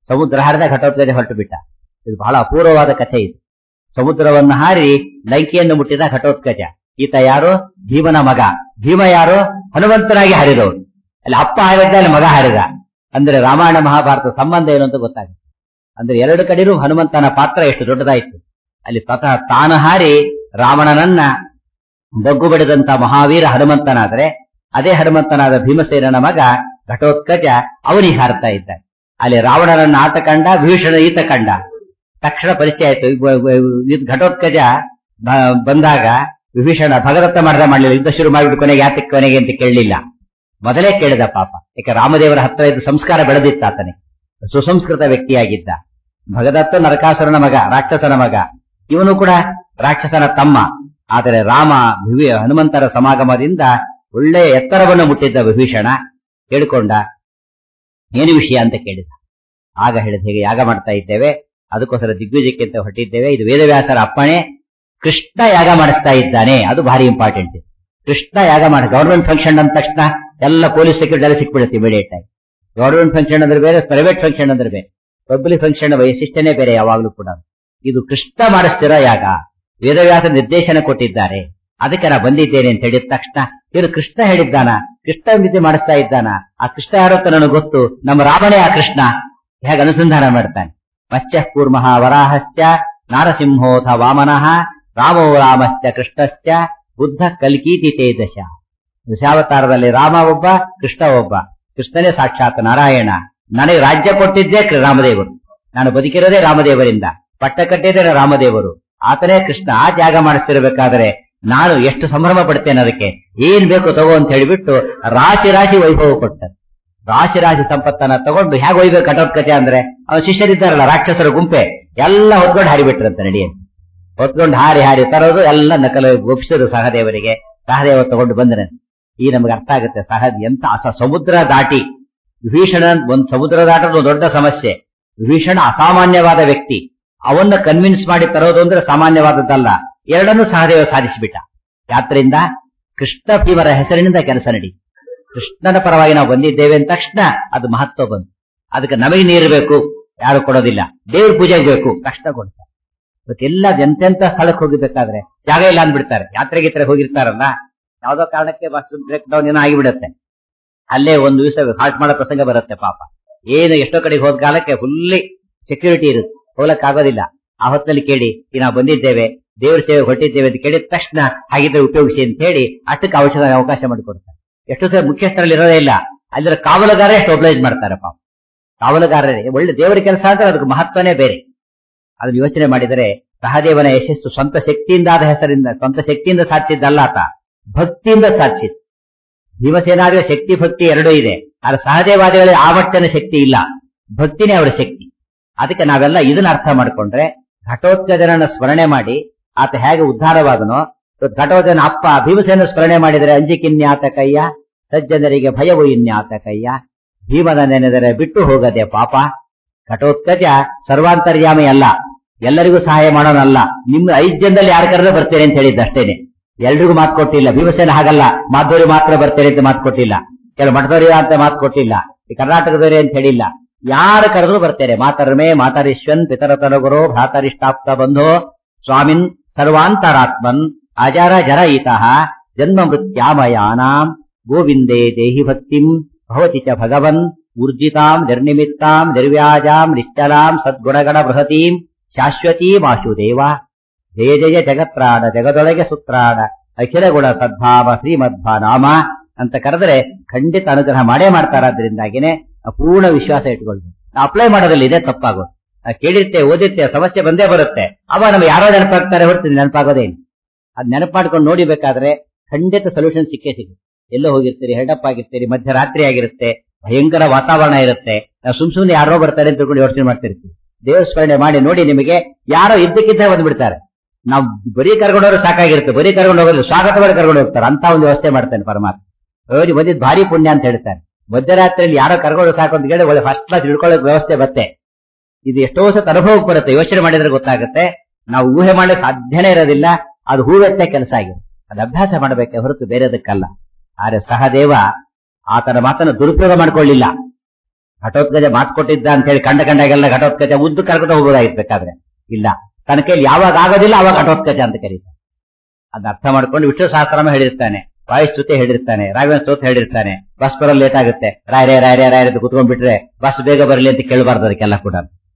ಸಮುದ್ರ ಹಾರಿದ ಘಟೋತ್ಕಜ ಹೊರಟು ಬಿಟ್ಟ ಇದು ಬಹಳ ಅಪೂರ್ವವಾದ ಕಥೆ ಇದು ಸಮುದ್ರವನ್ನು ಹಾರಿ ಲಂಕೆಯನ್ನು ಮುಟ್ಟಿದ ಘಟೋತ್ಕಜ ಈತ ಯಾರು ಭೀಮನ ಮಗ ಭೀಮ ಯಾರು ಹನುಮಂತನಾಗಿ ಹಾರಿದವನು ಅಲ್ಲಿ ಅಪ್ಪ ಹಾರಿದ್ದ ಅಲ್ಲಿ ಮಗ ಹಾರಿದ ಅಂದ್ರೆ ರಾಮಾಯಣ ಮಹಾಭಾರತ ಸಂಬಂಧ ಏನು ಅಂತ ಗೊತ್ತಾಗುತ್ತೆ ಅಂದ್ರೆ ಎರಡು ಕಡೆನೂ ಹನುಮಂತನ ಪಾತ್ರ ಎಷ್ಟು ದೊಡ್ಡದಾಯಿತು ಅಲ್ಲಿ ತತಃ ತಾನು ಹಾರಿ ರಾವಣನನ್ನ ಬಗ್ಗು ಬಡಿದಂತ ಮಹಾವೀರ ಹನುಮಂತನಾದರೆ ಅದೇ ಹನುಮಂತನಾದ ಭೀಮಸೇನನ ಮಗ ಘಟೋತ್ಕಜ ಅವನಿಗೆ ಹಾರ್ತಾ ಇದ್ದಾನೆ ಅಲ್ಲಿ ರಾವಣನನ್ನ ಆತ ಕಂಡ ವಿಭೀಷಣ ಈತ ಕಂಡ ತಕ್ಷಣ ಪರಿಚಯ ಆಯ್ತು ಇದು ಘಟೋತ್ಕಜ ಬ- ಬಂದಾಗ ವಿಭೀಷಣ ಭಗದತ್ತ ಮಾಡಿದ ಮಾಡಲಿಲ್ಲ ಯುದ್ಧ ಶುರು ಮಾಡಿಬಿಟ್ಟು ಕೊನೆಗೆ ಯಾತಕ್ಕೆ ಕೊನೆಗೆ ಅಂತ ಕೇಳಲಿಲ್ಲ ಮೊದಲೇ ಕೇಳಿದ ಪಾಪ ಯಾಕೆ ರಾಮದೇವರ ಹತ್ರ ಇದು ಸಂಸ್ಕಾರ ಬೆಳೆದಿತ್ತ ಆತನಿಗೆ ಸುಸಂಸ್ಕೃತ ವ್ಯಕ್ತಿಯಾಗಿದ್ದ ಭಗದತ್ತ ನರಕಾಸುರನ ಮಗ ರಾಕ್ಷಸನ ಮಗ ಇವನು ಕೂಡ ರಾಕ್ಷಸನ ತಮ್ಮ ಆದರೆ ರಾಮ ವಿವಿ- ಹನುಮಂತರ ಸಮಾಗಮದಿಂದ ಒಳ್ಳೆಯ ಎತ್ತರವನ್ನು ಮುಟ್ಟಿದ್ದ ವಿಭೀಷಣ ಕೇಳಿಕೊಂಡ ಏನು ವಿಷಯ ಅಂತ ಕೇಳಿದ ಆಗ ಹೇಳಿದ ಹೇಗೆ ಯಾಗ ಮಾಡ್ತಾ ಇದ್ದೇವೆ ಅದಕ್ಕೋಸ್ಕರ ದಿಗ್ವಿಜಯಕ್ಕೆ ಅಂತ ಹೊರಟಿದ್ದೇವೆ ಇದು ವೇದವ್ಯಾಸರ ಅಪ್ಪಣೆ ಕೃಷ್ಣ ಯಾಗ ಮಾಡಿಸ್ತಾ ಇದ್ದಾನೆ ಅದು ಭಾರಿ ಇಂಪಾರ್ಟೆಂಟ್ ಕೃಷ್ಣ ಯಾಗ ಮಾಡಿ ಗವರ್ಮೆಂಟ್ ಫಂಕ್ಷನ್ ಅಂದ ತಕ್ಷಣ ಎಲ್ಲ ಪೊಲೀಸ್ ಸೆಕ್ಯೂರಿಟಿ ಎಲ್ಲ ಸಿಕ್ಬಿಡುತ್ತೆ ಇಮಿಡಿಯೇಟ್ ಆಗಿ ಗವರ್ಮೆಂಟ್ ಫಂಕ್ಷನ್ ಅಂದ್ರೆ ಬೇರೆ ಪ್ರೈವೇಟ್ ಫಂಕ್ಷನ್ ಅಂದ್ರೆ ಬೇರೆ ಪಬ್ಲಿಕ್ ಫಂಕ್ಷನ್ ವೈಶಿಷ್ಟ್ಯನೇ ಬೇರೆ ಯಾವಾಗಲೂ ಕೂಡ ಇದು ಕೃಷ್ಣ ಮಾಡಿಸ್ತಿರೋ ಯಾಗ ವೇದವ್ಯಾಸ ನಿರ್ದೇಶನ ಕೊಟ್ಟಿದ್ದಾರೆ ಅದಕ್ಕೆ ನಾ ಬಂದಿದ್ದೇನೆ ಅಂತ ಹೇಳಿದ ತಕ್ಷಣ ಇವರು ಕೃಷ್ಣ ಹೇಳಿದ್ದಾನ ಕೃಷ್ಣ ವಿದ್ಯೆ ಮಾಡಿಸ್ತಾ ಇದ್ದಾನ ಆ ಕೃಷ್ಣ ಯಾರೋ ಅಂತ ನನಗೆ ಗೊತ್ತು ನಮ್ಮ ರಾಮನೇ ಆ ಕೃಷ್ಣ ಹೇಗೆ ಅನುಸಂಧಾನ ಮಾಡ್ತಾನೆ ಮತ್ಸ್ಯ ಕೂರ್ಮಃ ವರಾಹಶ್ಚ ನಾರಸಿಂಹೋಥ ವಾಮನಃ ರಾಮೋ ರಾಮಶ್ಚ ಕೃಷ್ಣಶ್ಚ ಬುದ್ಧ ಕಲ್ಕೀತಿ ತೇಜಶ ದಶಾವತಾರದಲ್ಲಿ ರಾಮ ಒಬ್ಬ ಕೃಷ್ಣ ಒಬ್ಬ ಕೃಷ್ಣನೇ ಸಾಕ್ಷಾತ್ ನಾರಾಯಣ ನನಗೆ ರಾಜ್ಯ ಕೊಟ್ಟಿದ್ದೇ ಕೃ- ರಾಮದೇವರು ನಾನು ಬದುಕಿರೋದೇ ರಾಮದೇವರಿಂದ ಪಟ್ಟ ಕಟ್ಟಿದ್ರೆ ರಾಮದೇವರು ಆತನೇ ಕೃಷ್ಣ ಆ ತ್ಯಾಗ ಮಾಡಿಸ್ತಿರ್ಬೇಕಾದ್ರೆ ನಾನು ಎಷ್ಟು ಸಂಭ್ರಮ ಪಡ್ತೇನೆ ಅದಕ್ಕೆ ಏನ್ ಬೇಕು ತಗೋ ಅಂತ ಹೇಳಿಬಿಟ್ಟು ರಾಶಿ ರಾಶಿ ವೈಭವ ಕೊಟ್ಟರು ರಾಶಿ ರಾಶಿ ಸಂಪತ್ತನ್ನ ತಗೊಂಡು ಹೇಗೆ ಒಯ್ಬೇಕು ಕಟೋತ್ಕತೆ ಅಂದ್ರೆ ಅವನ ಶಿಷ್ಯರಿದ್ದಾರಲ್ಲ ರಾಕ್ಷಸರ ಗುಂಪೆ ಎಲ್ಲ ಹೊತ್ಕೊಂಡು ಹಾರಿಬಿಟ್ರಂತೆ ನಡೆಯಂತೆ ಹೊತ್ಕೊಂಡು ಹಾರಿ ಹಾರಿ ತರೋದು ಎಲ್ಲ ನಕಲು ಒಪ್ಪಿಸಿದ್ರು ಸಹದೇವರಿಗೆ ಸಹದೇವ ತಗೊಂಡು ಬಂದ್ರೆ ಈ ನಮ್ಗೆ ಅರ್ಥ ಆಗುತ್ತೆ ಸಹ ಎಂತ ಅಸ ಸಮುದ್ರ ದಾಟಿ ವಿಭೀಷಣ ಒಂದು ಸಮುದ್ರ ದಾಟೋದು ಒಂದು ದೊಡ್ಡ ಸಮಸ್ಯೆ ವಿಭೀಷಣ ಅಸಾಮಾನ್ಯವಾದ ವ್ಯಕ್ತಿ ಅವನ್ನ ಕನ್ವಿನ್ಸ್ ಮಾಡಿ ತರೋದು ಅಂದ್ರೆ ಸಾಮಾನ್ಯವಾದದ್ದಲ್ಲ ಎರಡನ್ನೂ ಸಹದೇವ ಸಾಧಿಸಿಬಿಟ್ಟ ಯಾತ್ರೆಯಿಂದ ಕೃಷ್ಣ ಭೀಮರ ಹೆಸರಿನಿಂದ ಕೆಲಸ ನಡಿ ಕೃಷ್ಣನ ಪರವಾಗಿ ನಾವು ಬಂದಿದ್ದೇವೆ ಅಂದ ತಕ್ಷಣ ಅದು ಮಹತ್ವ ಬಂತು ಅದಕ್ಕೆ ನಮಗೆ ನೀರು ಬೇಕು ಯಾರು ಕೊಡೋದಿಲ್ಲ ದೇವ್ರ ಪೂಜೆಗೆ ಬೇಕು ಕಷ್ಟ ಕೊಡ್ತಾರೆ ಇವತ್ತೆಲ್ಲ ಎಂತೆಂತ ಸ್ಥಳಕ್ಕೆ ಹೋಗಿಬೇಕಾದ್ರೆ ಜಾಗ ಇಲ್ಲ ಅಂದ್ಬಿಡ್ತಾರೆ ಯಾತ್ರೆ ಗೀತ್ರೆ ಹೋಗಿರ್ತಾರಲ್ಲ ಯಾವ್ದೋ ಕಾರಣಕ್ಕೆ ಬಸ್ ಬ್ರೇಕ್ ಡೌನ್ ಏನೋ ಆಗಿಬಿಡುತ್ತೆ ಅಲ್ಲೇ ಒಂದು ದಿವಸ ಹಾಲ್ಟ್ ಮಾಡೋ ಪ್ರಸಂಗ ಬರುತ್ತೆ ಪಾಪ ಏನು ಎಷ್ಟೋ ಕಡೆಗೆ ಹೋದ ಕಾಲಕ್ಕೆ ಫುಲ್ಲಿ ಸೆಕ್ಯೂರಿಟಿ ಇರುತ್ತೆ ಹೋಗಕ್ ಆಗೋದಿಲ್ಲ ಆ ಹೊತ್ತಲ್ಲಿ ಕೇಳಿ ಈ ನಾವು ಬಂದಿದ್ದೇವೆ ದೇವ್ರ ಸೇವೆ ಹೊಟ್ಟಿದ್ದೇವೆ ಅಂತ ಕೇಳಿದ ತಕ್ಷಣ ಹಾಗಿದ್ರೆ ಉಪಯೋಗಿಸಿ ಅಂತ ಹೇಳಿ ಅಷ್ಟಕ್ಕೆ ಔಷಧ ಅವಕಾಶ ಮಾಡಿಕೊಡ್ತಾರೆ ಎಷ್ಟೋ ಸಲ ಮುಖ್ಯಸ್ಥರಲ್ಲಿ ಇರೋದೇ ಇಲ್ಲ ಅಲ್ಲಿರೋ ಕಾವಲುಗಾರ ಎಷ್ಟು ಒಬ್ಲೈಸ್ ಮಾಡ್ತಾರೆ ಪಾಪ ಕಾವಲುಗಾರರೇ ಒಳ್ಳೆ ದೇವರ ಕೆಲಸ ಅಂದ್ರೆ ಅದಕ್ಕೆ ಮಹತ್ವನೇ ಬೇರೆ ಅದನ್ನ ಯೋಚನೆ ಮಾಡಿದರೆ ಸಹದೇವನ ಯಶಸ್ಸು ಸ್ವಂತ ಶಕ್ತಿಯಿಂದಾದ ಹೆಸರಿಂದ ಸ್ವಂತ ಶಕ್ತಿಯಿಂದ ಸಾಧಿಸಿದ್ದಲ್ಲ ಆತ ಭಕ್ತಿಯಿಂದ ಸಾಧಿಸಿದ್ದು ಭೀಮಸೇನಾದಿಗಳ ಶಕ್ತಿ ಭಕ್ತಿ ಎರಡೂ ಇದೆ ಆದ್ರೆ ಸಹದೇವಾದಿಗಳ ಆ ಮಟ್ಟನ ಶಕ್ತಿ ಇಲ್ಲ ಭಕ್ತಿನೇ ಅವರ ಶಕ್ತಿ ಅದಕ್ಕೆ ನಾವೆಲ್ಲ ಇದನ್ನ ಅರ್ಥ ಮಾಡ್ಕೊಂಡ್ರೆ ಘಟೋತ್ಕಜನನ್ನ ಸ್ಮರಣೆ ಮಾಡಿ ಆತ ಹೇಗೆ ಉದ್ಧಾರವಾದನೋ ಇವತ್ತು ಘಟೋತ್ಕಜನ ಅಪ್ಪ ಭೀಮಸೇನ ಸ್ಮರಣೆ ಮಾಡಿದರೆ ಅಂಜಿಕಿನ್ಯಾತ ಕಯ್ಯ ಸಜ್ಜನರಿಗೆ ಭಯವು ಇನ್ಯಾತ ಕಯ್ಯ ಭೀಮನ ನೆನೆದರೆ ಬಿಟ್ಟು ಹೋಗದೆ ಪಾಪ ಘಟೋತ್ಕಜ ಸರ್ವಾಂತರ್ಯಾಮಿ ಅಲ್ಲ ಎಲ್ಲರಿಗೂ ಸಹಾಯ ಮಾಡೋನಲ್ಲ ನಿಮ್ಮ ಐದ್ ಜನದಲ್ಲಿ ಯಾರು ಕರೆದ್ರೆ ಬರ್ತೇನೆ ಅಂತ ಹೇಳಿದ್ದ ಅಷ್ಟೇನೆ ಎಲ್ರಿಗೂ ಮಾತು ಕೊಟ್ಟಿಲ್ಲ ಭೀಮಸೇನ ಹಾಗಲ್ಲ ಮಾಧವರಿ ಮಾತ್ರ ಬರ್ತೇನೆ ಅಂತ ಮಾತು ಕೊಟ್ಟಿಲ್ಲ ಕೆಲವು ಮಠದವರಿ ಅಂತ ಮಾತು ಕೊಟ್ಟಿಲ್ಲ ಈ ಕರ್ನಾಟಕದವರೇ ಅಂತ ಹೇಳಿಲ್ಲ ಯಾರು ಕರೆದ್ರು ಬರ್ತೇನೆ ಮಾತರ್ಮೇ ಮಾತರಿಶ್ವನ್ ಪಿತರತನಗುರೋ ಭ್ರಾತರಿಷ್ಟಾಪ್ತ ಬಂಧೋ ಸ್ವಾಮಿನ್ ಸರ್ವಾಂತರಾತ್ಮನ್ ಅಜರ ಜರ ಇತಃ ಜನ್ಮ ಮೃತ್ಯಾಮಯಾನಾಂ ಗೋವಿಂದೇ ದೇಹಿ ಭಕ್ತಿಂ ಭವತಿ ಚ ಭಗವನ್ ಊರ್ಜಿತಾಂ ನಿರ್ನಿಮಿತ್ತಾಂ ನಿರ್ವ್ಯಾಜಾಂ ನಿಶ್ಚಲಾಂ ಸದ್ಗುಣಗಣ ಬೃಹತೀಂ ಶಾಶ್ವತೀಮಾಶು ದೇವ ಜಯ ಜಯ ಜಗತ್ರಾಣ ಜಗದೊಳಗೆ ಸುತ್ರಾಣ ಅಖಿಲ ಗುಣ ಸದ್ಭಾವ ಶ್ರೀಮದ್ಭಾ ನಾಮ ಅಂತ ಕರೆದ್ರೆ ಖಂಡಿತ ಅನುಗ್ರಹ ಮಾಡೇ ಮಾಡ್ತಾರಾದ್ರಿಂದಾಗಿನೇ ಪೂರ್ಣ ವಿಶ್ವಾಸ ಇಟ್ಕೊಳ್ಬೇಕು ಅಪ್ಲೈ ಮಾಡೋದ್ರಲ್ಲಿ ಇದೇ ತಪ್ಪಾಗೋದು ನಾವ್ ಕೇಳಿರ್ತೇವೆ ಓದಿರ್ತೇವೆ ಸಮಸ್ಯೆ ಬಂದೇ ಬರುತ್ತೆ ಅವಾಗ ನಮ್ಗೆ ಯಾರೋ ನೆನಪಾಗ್ತಾರೆ ಹೊರತು ನೆನಪಾಗೋದೇ ಇಲ್ಲ ಅದ್ ನೆನಪು ಮಾಡ್ಕೊಂಡು ನೋಡಿಬೇಕಾದ್ರೆ ಖಂಡಿತ ಸೊಲ್ಯೂಷನ್ ಸಿಕ್ಕೇ ಸಿಗುತ್ತೆ ಎಲ್ಲೋ ಹೋಗಿರ್ತೀರಿ ಹೆಡಪ್ ಆಗಿರ್ತೀರಿ ಮಧ್ಯರಾತ್ರಿ ಆಗಿರುತ್ತೆ ಭಯಂಕರ ವಾತಾವರಣ ಇರುತ್ತೆ ನಾವು ಸುಮ್ ಸುಮ್ನೆ ಯಾರೋ ಬರ್ತಾರೆ ಅಂತ ತಿಳ್ಕೊಂಡು ಯೋಚನೆ ಮಾಡ್ತಿರ್ತೀವಿ ದೇವ ಸ್ಮರಣೆ ಮಾಡಿ ನೋಡಿ ನಿಮಗೆ ಯಾರೋ ಇದ್ದಕ್ಕಿದ್ದ ಬಂದ್ಬಿಡ್ತಾರೆ ನಾವು ಬರೀ ಕರ್ಕೊಂಡೋರು ಸಾಕಾಗಿರುತ್ತೆ ಬರೀ ಕರ್ಕೊಂಡು ಹೋಗೋದು ಸ್ವಾಗತ ಮಾಡಿ ಕರ್ಕೊಂಡು ಹೋಗ್ತಾರೆ ಅಂತ ಒಂದು ವ್ಯವಸ್ಥೆ ಮಾಡ್ತಾನೆ ಪರಮಾತ್ಮ ಹೋಗಿ ಬಂದಿದ್ದು ಭಾರಿ ಪುಣ್ಯ ಅಂತ ಹೇಳ್ತಾನೆ ಮಧ್ಯರಾತ್ರಿಯಲ್ಲಿ ಯಾರೋ ಕರ್ಕೊಂಡು ಸಾಕು ಅಂತ ಹೇಳಿ ಒಳ್ಳೆ ಫಸ್ಟ್ ಕ್ಲಾಸ್ ಹಿಡ್ಕೊಳ್ಳೋಕೆ ವ್ಯವಸ್ಥೆ ಬತ್ತೆ ಇದು ಎಷ್ಟೋ ಸತ ಅನುಭವಕ್ಕೆ ಬರುತ್ತೆ ಯೋಚನೆ ಮಾಡಿದ್ರೆ ಗೊತ್ತಾಗುತ್ತೆ ನಾವು ಊಹೆ ಮಾಡಲಿಕ್ಕೆ ಸಾಧ್ಯನೇ ಇರೋದಿಲ್ಲ ಅದು ಹೂವೆತ್ತೆ ಕೆಲಸ ಆಗಿದೆ ಅದು ಅಭ್ಯಾಸ ಮಾಡಬೇಕೆ ಹೊರತು ಬೇರೆದಕ್ಕಲ್ಲ ಆದ್ರೆ ಸಹದೇವ ಆತನ ಮಾತನ್ನು ದುರುಪಯೋಗ ಮಾಡ್ಕೊಳ್ಳಿಲ್ಲ ಘಟೋತ್ಕಜ ಮಾತು ಕೊಟ್ಟಿದ್ದ ಅಂತ ಹೇಳಿ ಕಂಡ ಕಂಡಾಗೆಲ್ಲ ಘಟೋತ್ಕಜ ಉದ್ದು ಕರ್ಕೊಂಡು ಹೋಗೋದಾಗಿರ್ಬೇಕಾದ್ರೆ ಇಲ್ಲ ತನ್ನ ಕೈಲಿ ಯಾವಾಗ ಆಗೋದಿಲ್ಲ ಅವಾಗ ಘಟೋತ್ಕಜ ಅಂತ ಕರೀತಾರೆ ಅದ್ ಅರ್ಥ ಮಾಡ್ಕೊಂಡು ವಿಷ್ಣು ಸಹಸ್ರನಾಮ ಹೇಳಿರ್ತಾನೆ ವಾಯುಸ್ತುತಿ ಹೇಳಿರ್ತಾನೆ ರಾಘವೇಂದ್ರ ಸ್ತೋತ್ರ ಹೇಳಿರ್ತಾನೆ ಬಸ್ ಬರಲು ಲೇಟ್ ಆಗುತ್ತೆ ರಾಯರೇ ರಾಯರೇ ರಾಯರೇ ಅಂತ ಕುತ್ಕೊಂಡ್ಬಿಟ್ರೆ ಬಸ್ ಬೇಗ ಬರಲಿ ಅಂತ ಕೇಳಬಾರ್ದು ಅದಕ್ಕೆಲ್ಲ ಕೂಡ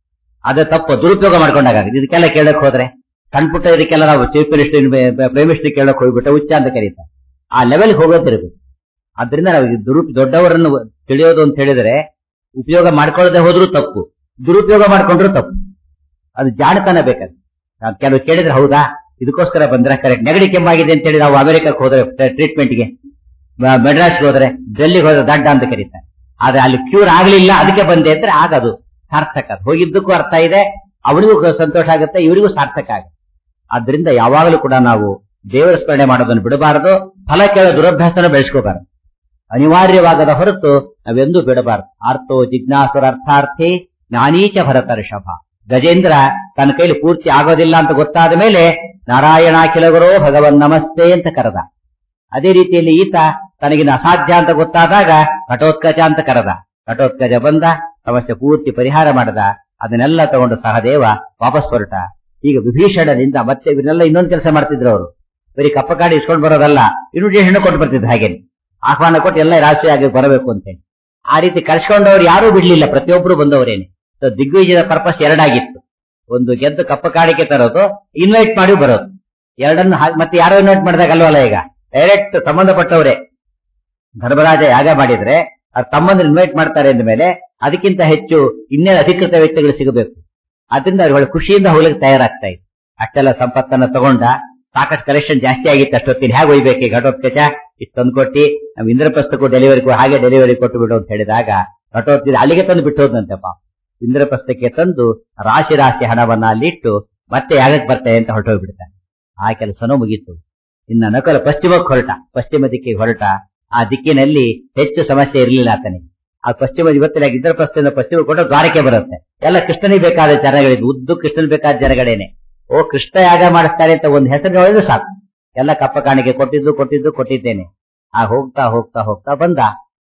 ಅದೇ ತಪ್ಪು ದುರುಪಯೋಗ ಮಾಡ್ಕೊಂಡಾಗ ಇದಕ್ಕೆಲ್ಲ ಕೇಳಕ್ ಹೋದ್ರೆ ಸಣ್ಣ ಪುಟ್ಟ ಇದಕ್ಕೆಲ್ಲ ನಾವು ಚೀಫ್ ಮಿನಿಸ್ಟರ್ ಪ್ರೈಮ್ ಮಿನಿಸ್ಟರ್ ಕೇಳಕ್ ಹೋಗ್ಬಿಟ್ಟು ಉಚ್ಚ ಅಂತ ಕರೀತಾರೆ ಆ ಲೆವೆಲ್ ಹೋಗೋದಿರ್ಬೇಕು ಆದ್ರಿಂದ ನಾವು ಈ ದುರು ದೊಡ್ಡವರನ್ನು ತಿಳಿಯೋದು ಅಂತ ಹೇಳಿದ್ರೆ ಉಪಯೋಗ ಮಾಡ್ಕೊಳ್ಳದೆ ಹೋದ್ರೂ ತಪ್ಪು ದುರುಪಯೋಗ ಮಾಡ್ಕೊಂಡ್ರು ತಪ್ಪು ಅದು ಜಾಣತನ ಬೇಕಾದ್ರೆ ನಾವ್ ಕೆಲವು ಕೇಳಿದ್ರೆ ಹೌದಾ ಇದಕ್ಕೋಸ್ಕರ ಬಂದ್ರೆ ಕರೆಕ್ಟ್ ನೆಗಡಿ ಕೆಮ್ಮಾಗಿದೆ ಅಂತ ಹೇಳಿ ನಾವು ಅಮೆರಿಕಕ್ಕೆ ಹೋದ್ರೆ ಟ್ರೀಟ್ಮೆಂಟ್ಗೆ ಮೆಡ್ರಾಸ್ಗೆ ಹೋದ್ರೆ ಡೆಲ್ಲಿಗೆ ಹೋದ್ರೆ ದಡ್ಡ ಅಂತ ಕರೀತಾರೆ ಆದ್ರೆ ಅಲ್ಲಿ ಕ್ಯೂರ್ ಆಗ್ಲಿಲ್ಲ ಅದಕ್ಕೆ ಬಂದೆ ಅಂದ್ರೆ ಆಗದು ಸಾರ್ಥಕ ಅದು. ಹೋಗಿದ್ದಕ್ಕೂ ಅರ್ಥ ಇದೆ ಅವನಿಗೂ ಸಂತೋಷ ಆಗುತ್ತೆ ಇವರಿಗೂ ಸಾರ್ಥಕ ಆಗುತ್ತೆ ಆದ್ರಿಂದ ಯಾವಾಗಲೂ ಕೂಡ ನಾವು ದೇವರ ಸ್ಮರಣೆ ಮಾಡೋದನ್ನು ಬಿಡಬಾರದು ಫಲ ಕೇಳೋ ದುರಭ್ಯಾಸನ ಬೆಳೆಸ್ಕೋಬಾರದು ಅನಿವಾರ್ಯವಾಗದ ಹೊರತು ನಾವೆಂದೂ ಬಿಡಬಾರದು ಆರ್ತೋ ಜಿಜ್ಞಾಸುರ ಅರ್ಥಾರ್ಥಿ ಜ್ಞಾನೀಚ ಭರತ ಋಷಭ ಗಜೇಂದ್ರ ತನ್ನ ಕೈಲಿ ಪೂರ್ತಿ ಆಗೋದಿಲ್ಲ ಅಂತ ಗೊತ್ತಾದ ಮೇಲೆ ನಾರಾಯಣಾಖಿಲಗರೋ ಭಗವನ್ ನಮಸ್ತೆ ಅಂತ ಕರೆದ ಅದೇ ರೀತಿಯಲ್ಲಿ ಈತ ತನಗಿನ ಅಸಾಧ್ಯ ಅಂತ ಗೊತ್ತಾದಾಗ ಘಟೋತ್ಕಜ ಅಂತ ಕರೆದ ಘಟೋತ್ಕಜ ಬಂದ ಸಮಸ್ಯೆ ಪೂರ್ತಿ ಪರಿಹಾರ ಮಾಡದ ಅದನ್ನೆಲ್ಲ ತಗೊಂಡು ಸಹದೇವ ವಾಪಸ್ ಹೊರಟ ಈಗ ವಿಭೀಷಣನಿಂದ ಮತ್ತೆ ಇವನ್ನೆಲ್ಲ ಇನ್ನೊಂದು ಕೆಲಸ ಮಾಡ್ತಿದ್ರು ಅವರು ಬರೀ ಕಪ್ಪ ಕಾಡಿ ಇಸ್ಕೊಂಡು ಬರೋದಲ್ಲ ಇನ್ವಿಟೇಷನ್ ಕೊಟ್ಟು ಬರ್ತಿದ್ರು ಹಾಗೇನೆ ಆಹ್ವಾನ ಕೊಟ್ಟು ಎಲ್ಲ ರಾಶಿಯಾಗಿ ಬರಬೇಕು ಅಂತೇಳಿ ಆ ರೀತಿ ಕರ್ಸ್ಕೊಂಡವ್ರು ಯಾರೂ ಬಿಡ್ಲಿಲ್ಲ ಪ್ರತಿಯೊಬ್ರು ಬಂದವರೇನೆ So, ದಿಗ್ವಿಜಯದ ಪರ್ಪಸ್ ಎರಡಾಗಿತ್ತು ಒಂದು ಗೆದ್ದು ಕಪ್ಪ ಕಾಡಿಕೆ ತರೋದು ಇನ್ವೈಟ್ ಮಾಡಿ ಬರೋದು ಎರಡನ್ನು ಹಾಗ್- ಮತ್ತೆ ಯಾರೋ ಇನ್ವೈಟ್ ಮಾಡಿದಾಗ ಅಲ್ವಲ್ಲ ಈಗ ಡೈರೆಕ್ಟ್ ಸಂಬಂಧಪಟ್ಟವರೇ ಧರ್ಮರಾಜ ಯಾಗ ಮಾಡಿದ್ರೆ ಅವ್ರ ತಮ್ಮಂದ್ರೆ ಇನ್ವೈಟ್ ಮಾಡ್ತಾರೆ ಅಂದ ಮೇಲೆ ಅದಕ್ಕಿಂತ ಹೆಚ್ಚು ಇನ್ನೇನು ಅಧಿಕೃತ ವ್ಯಕ್ತಿಗಳು ಸಿಗಬೇಕು ಅದರಿಂದ ಅವ್ರುಗಳು ಖುಷಿಯಿಂದ ಹೋಗ್ಲಿಕ್ಕೆ ತಯಾರಾಗ್ತಾ ಇತ್ತು ಅಷ್ಟೆಲ್ಲ ಸಂಪತ್ತನ್ನ ತಗೊಂಡ ಸಾಕಷ್ಟು ಕಲೆಕ್ಷನ್ ಜಾಸ್ತಿ ಆಗಿತ್ತು ಅಷ್ಟೊತ್ತಿನ ಹೇಗೆ ಒಯ್ಬೇಕು ಘಟೋತ್ಕಚ ಇಷ್ಟು ತಂದು ಕೊಟ್ಟಿ ನಾವು ಇಂದ್ರಪ್ರಸ್ಥಕ್ಕೂ ಡೆಲಿವರಿ ಹಾಗೆ ಡೆಲಿವರಿ ಕೊಟ್ಟು ಬಿಡು ಅಂತ ಹೇಳಿದಾಗ ಘಟೋತ್ಕಚ ಅಲ್ಲಿಗೆ ತಂದು ಬಿಟ್ಟು ಹೋದಂತೆ ಪಾಪ ಇಂದ್ರಪ್ರಸ್ಥಕ್ಕೆ ತಂದು ರಾಶಿ ರಾಶಿ ಹಣವನ್ನ ಅಲ್ಲಿಟ್ಟು ಮತ್ತೆ ಯಾಗಕ್ಕೆ ಬರ್ತೇನೆ ಅಂತ ಹೊರಟೋಗ್ಬಿಡ್ತಾನೆ ಆ ಕೆಲಸನೂ ಮುಗೀತು ಇನ್ನ ನಕಲ ಪಶ್ಚಿಮಕ್ಕೆ ಹೊರಟ ಪಶ್ಚಿಮ ದಿಕ್ಕಿಗೆ ಹೊರಟ ಆ ದಿಕ್ಕಿನಲ್ಲಿ ಹೆಚ್ಚು ಸಮಸ್ಯೆ ಇರಲಿಲ್ಲ ಆತನಿಗೆ ಆ ಪಶ್ಚಿಮ ಇವತ್ತಿನ ಇಂದ್ರಪ್ರಸ್ಥದಿಂದ ಪಶ್ಚಿಮ ಕೊಟ್ಟು ದ್ವಾರಕೆ ಬರುತ್ತೆ ಎಲ್ಲ ಕೃಷ್ಣನಿಗೆ ಬೇಕಾದ ಜನಗಳಿದ್ದು ಉದ್ದು ಕೃಷ್ಣನ್ ಬೇಕಾದ ಜನಗಳೇನೆ ಓ ಕೃಷ್ಣ ಯಾಗ ಮಾಡಿಸ್ತಾರೆ ಅಂತ ಒಂದು ಹೆಸರು ಹೇಳಿದ್ರೆ ಸಾಕು ಎಲ್ಲ ಕಪ್ಪ ಕಾಣಿಕೆ ಕೊಟ್ಟಿದ್ದು ಕೊಟ್ಟಿದ್ದು ಕೊಟ್ಟಿದ್ದೇನೆ ಆ ಹೋಗ್ತಾ ಹೋಗ್ತಾ ಹೋಗ್ತಾ ಬಂದ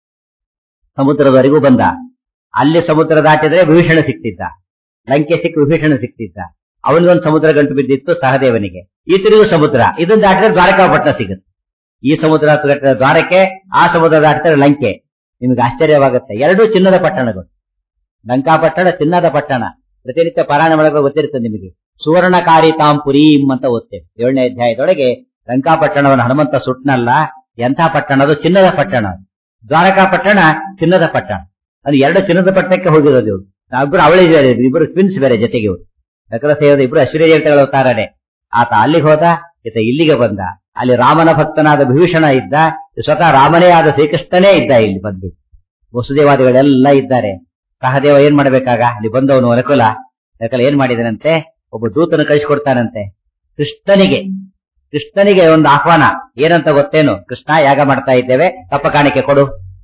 ಸಮುದ್ರದವರೆಗೂ ಬಂದ ಅಲ್ಲಿ ಸಮುದ್ರ ದಾಟಿದ್ರೆ ವಿಭೀಷಣ ಸಿಕ್ತಿದ್ದ ಲಂಕೆ ಸಿಕ್ಕ ವಿಭೀಷಣ ಸಿಕ್ತಿದ್ದ ಅವನಿಗೊಂದು ಸಮುದ್ರ ಗಂಟು ಬಿದ್ದಿತ್ತು ಸಹದೇವನಿಗೆ ಈತನಿಗೂ ಸಮುದ್ರ ಇದನ್ನ ದಾಟಿದ್ರೆ ದ್ವಾರಕಾಪಟ್ಟಣ ಸಿಗುತ್ತೆ ಈ ಸಮುದ್ರ ದಾಟಿದ್ರೆ ದ್ವಾರಕೆ ಆ ಸಮುದ್ರ ದಾಟಿದ್ರೆ ಲಂಕೆ ನಿಮಗೆ ಆಶ್ಚರ್ಯವಾಗುತ್ತೆ ಎರಡೂ ಚಿನ್ನದ ಪಟ್ಟಣಗಳು ಲಂಕಾಪಟ್ಟಣ ಚಿನ್ನದ ಪಟ್ಟಣ ಪ್ರತಿನಿತ್ಯ ಪಾರಾಯಣ ಒಳಗೆ ಗೊತ್ತಿರ್ತದೆ ನಿಮಗೆ ಸುವರ್ಣಕಾರಿ ತಾಂಪುರೀಂ ಅಂತ ಓದ್ತೇವೆ ಏಳನೇ ಅಧ್ಯಾಯದೊಳಗೆ ಲಂಕಾಪಟ್ಟಣವನ್ನು ಹನುಮಂತ ಸುಟ್ನಲ್ಲ ಎಂಥ ಪಟ್ಟಣ ಅದು ಚಿನ್ನದ ಪಟ್ಟಣ ದ್ವಾರಕಾ ಪಟ್ಟಣ ಚಿನ್ನದ ಪಟ್ಟಣ ಅದು ಎರಡು ಚಿನ್ನದ ಪಟ್ಟಣಕ್ಕೆ ಹೋಗಿರೋದು ಇವರು ನಾವಿಬ್ರು ಅವಳಿ ಇಬ್ಬರು ಟ್ವಿನ್ಸ್ ಬೇರೆ ಜೊತೆಗೆ ಇವರು ನಕಲ ಸೇರಿದ ಇಬ್ರು ಐಶ್ವರ್ಯ ದೇವತೆಗಳ ಅವತಾರನೆ ಆತ ಅಲ್ಲಿಗೆ ಹೋದ ಈತ ಇಲ್ಲಿಗೆ ಬಂದ ಅಲ್ಲಿ ರಾಮನ ಭಕ್ತನಾದ ವಿಭೀಷಣ ಇದ್ದ ಸ್ವತಃ ರಾಮನೇ ಆದ ಶ್ರೀಕೃಷ್ಣನೇ ಇದ್ದ ಇಲ್ಲಿ ಬಂದು ವಸುದೇವಾದಿಗಳೆಲ್ಲ ಇದ್ದಾರೆ ಸಹದೇವ ಏನ್ ಮಾಡ್ಬೇಕಾಗ ಅಲ್ಲಿ ಬಂದವನು ನಕುಲ ನಕಲ ಏನ್ ಮಾಡಿದನಂತೆ ಒಬ್ಬ ದೂತನ ಕಳಿಸ್ಕೊಡ್ತಾನಂತೆ ಕೃಷ್ಣನಿಗೆ ಕೃಷ್ಣನಿಗೆ ಒಂದು ಆಹ್ವಾನ ಏನಂತ ಗೊತ್ತೇನು ಕೃಷ್ಣ ಯಾಗ ಮಾಡ್ತಾ ಇದ್ದೇವೆ ತಪ್ಪ ಕಾಣಿಕೆ ಕೊಡು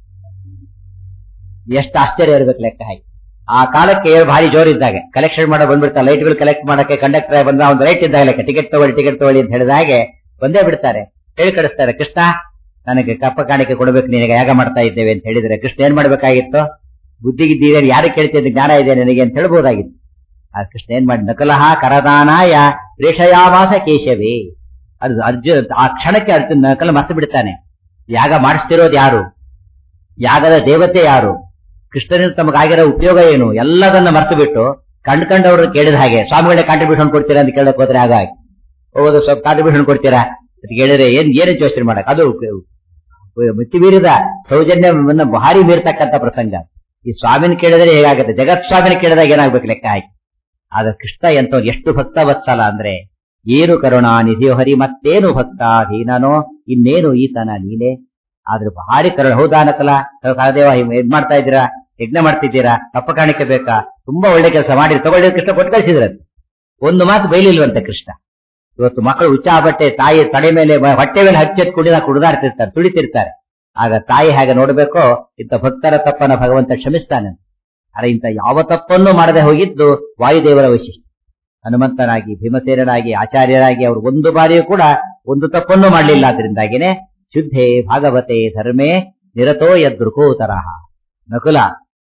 ಎಷ್ಟು ಆಶ್ಚರ್ಯ ಇರ್ಬೇಕು ಲೆಕ್ಕ ಹಾಕಿ ಆ ಕಾಲಕ್ಕೆ ಭಾರಿ ಜೋರಿದ್ದಾಗ ಕಲೆಕ್ಷನ್ ಮಾಡೋ ಬಂದ್ಬಿಡ್ತಾರೆ ಲೈಟ್ಗಳು ಕಲೆಕ್ಟ್ ಮಾಡಕ್ಕೆ ಕಂಡಕ್ಟರ್ ಬಂದ ಒಂದು ಲೈಟ್ ಇದ್ದಾಗ ಲೆಕ್ಕ ಟಿಕೆಟ್ ತಗೊಳ್ಳಿ ಟಿಕೆಟ್ ತಗೊಳ್ಳಿ ಅಂತ ಹೇಳಿದ ಹಾಗೆ ಬಂದೇ ಬಿಡ್ತಾರೆ ಹೇಳಿ ಕಳಿಸ್ತಾರೆ ಕೃಷ್ಣ ನನಗೆ ಕಪ್ಪ ಕಾಣಿಕೆ ಕೊಡಬೇಕು ನಿನಗೆ ಯಾಗ ಮಾಡ್ತಾ ಇದ್ದೇವೆ ಅಂತ ಹೇಳಿದ್ರೆ ಕೃಷ್ಣ ಏನ್ ಮಾಡ್ಬೇಕಾಗಿತ್ತು ಬುದ್ಧಿಗಿದ್ದೀರಿ ಯಾರು ಕೇಳ್ತಿದ್ದ ಜ್ಞಾನ ಇದೆ ನನಗೆ ಅಂತ ಹೇಳ್ಬೋದಾಗಿತ್ತು ಆ ಕೃಷ್ಣ ಏನ್ ಮಾಡಿ ನಕಲಹ ಕರದಾನಾಯ ರೇಷಯಾವಾಸ ಕೇಶವೇ ಅದು ಅರ್ಜುನ್ ಆ ಕ್ಷಣಕ್ಕೆ ಅರ್ಜುನ್ ನಕಲ ಮರ್ತು ಬಿಡ್ತಾನೆ ಯಾಗ ಮಾಡಿಸ್ತಿರೋದು ಯಾರು ಯಾಗದ ದೇವತೆ ಯಾರು ಕೃಷ್ಣನಿಂದ ತಮಗಾಗಿರೋ ಉಪಯೋಗ ಏನು ಎಲ್ಲದನ್ನ ಮರ್ತು ಬಿಟ್ಟು ಕಂಡು ಕಂಡವ್ರು ಕೇಳಿದ ಹಾಗೆ ಸ್ವಾಮಿಗಳೇ ಕಾಂಟ್ರಿಬ್ಯೂಷನ್ ಕೊಡ್ತೀರಾ ಅಂತ ಕೇಳಕ್ ಹೋದ್ರೆ ಹಾಗಾಗಿ ಹೋಗೋದು ಸ್ವಲ್ಪ ಕಾಂಟ್ರಿಬ್ಯೂಷನ್ ಕೊಡ್ತೀರಾ ಅಂತ ಕೇಳಿದ್ರೆ ಏನ್ ಏನು ಯೋಚನೆ ಮಾಡಕ್ ಅದು ಮಿತಿ ಮೀರಿದ ಸೌಜನ್ಯವನ್ನ ಭಾರಿ ಮೀರ್ತಕ್ಕಂಥ ಪ್ರಸಂಗ ಈ ಸ್ವಾಮಿನ ಕೇಳಿದ್ರೆ ಹೇಗಾಗುತ್ತೆ ಜಗತ್ ಸ್ವಾಮಿನ ಕೇಳಿದಾಗ ಏನಾಗ್ಬೇಕು ಲೆಕ್ಕ ಹಾಕಿ ಆದ್ರೆ ಕೃಷ್ಣ ಎಂತವ್ರು ಎಷ್ಟು ಭಕ್ತ ವತ್ಸಲ ಅಂದ್ರೆ ಏನು ಕರುಣಾನಿಧಿಯೋ ಹರಿ ಮತ್ತೇನು ಭಕ್ತಾಧೀನನೋ ಇನ್ನೇನು ಈತನ ನೀನೆ ಆದ್ರೆ ಭಾರಿ ಕರುಣ ಹೌದಾನಕಲ ಸಹದೇವ ಇದ್ ಮಾಡ್ತಾ ಇದ್ದೀರಾ ಯಜ್ಞ ಮಾಡ್ತಿದ್ದೀರಾ ತಪ್ಪ ಕಾಣಿಕೆ ಬೇಕಾ ತುಂಬಾ ಒಳ್ಳೆ ಕೆಲಸ ಮಾಡಿ ತಗೊಳ್ಳಿ ಕೃಷ್ಣ ಕೊಟ್ಟು ಕಳಿಸಿದ್ರಂತೆ ಒಂದು ಮಾತು ಬೈಲಿಲ್ವಂತೆ ಕೃಷ್ಣ ಇವತ್ತು ಮಕ್ಕಳು ಉಚ್ಚಾ ಬಟ್ಟೆ ತಾಯಿ ತಡೆ ಮೇಲೆ ಮ- ಹೊಟ್ಟೆ ಮೇಲೆ ಹಚ್ಚೆತ್ಕೊಂಡು ನಾವು ಕುಡಿದಾಡ್ತಿರ್ತಾರೆ ತುಳಿತಿರ್ತಾರೆ ಆಗ ತಾಯಿ ಹಾಗೆ ನೋಡ್ಬೇಕೋ ಇಂಥ ಭಕ್ತರ ತಪ್ಪನ್ನ ಭಗವಂತ ಕ್ಷಮಿಸ್ತಾನೆ ಅರೆ ಇಂಥ ಯಾವ ತಪ್ಪನ್ನು ಮಾಡದೆ ಹೋಗಿದ್ದು ವಾಯುದೇವರ ವೈಶಿಷ್ಟ್ಯ ಹನುಮಂತನಾಗಿ ಭೀಮಸೇನನಾಗಿ ಆಚಾರ್ಯರಾಗಿ ಅವರು ಒಂದು ಬಾರಿಯೂ ಕೂಡ ಒಂದು ತಪ್ಪನ್ನು ಮಾಡಲಿಲ್ಲ ಅದರಿಂದಾಗಿನೇ ಶುದ್ಧೇ ಭಾಗವತೆ ಧರ್ಮೇ ನಿರತೋ ಯದೃಕೋ ತರಹ ನಕುಲ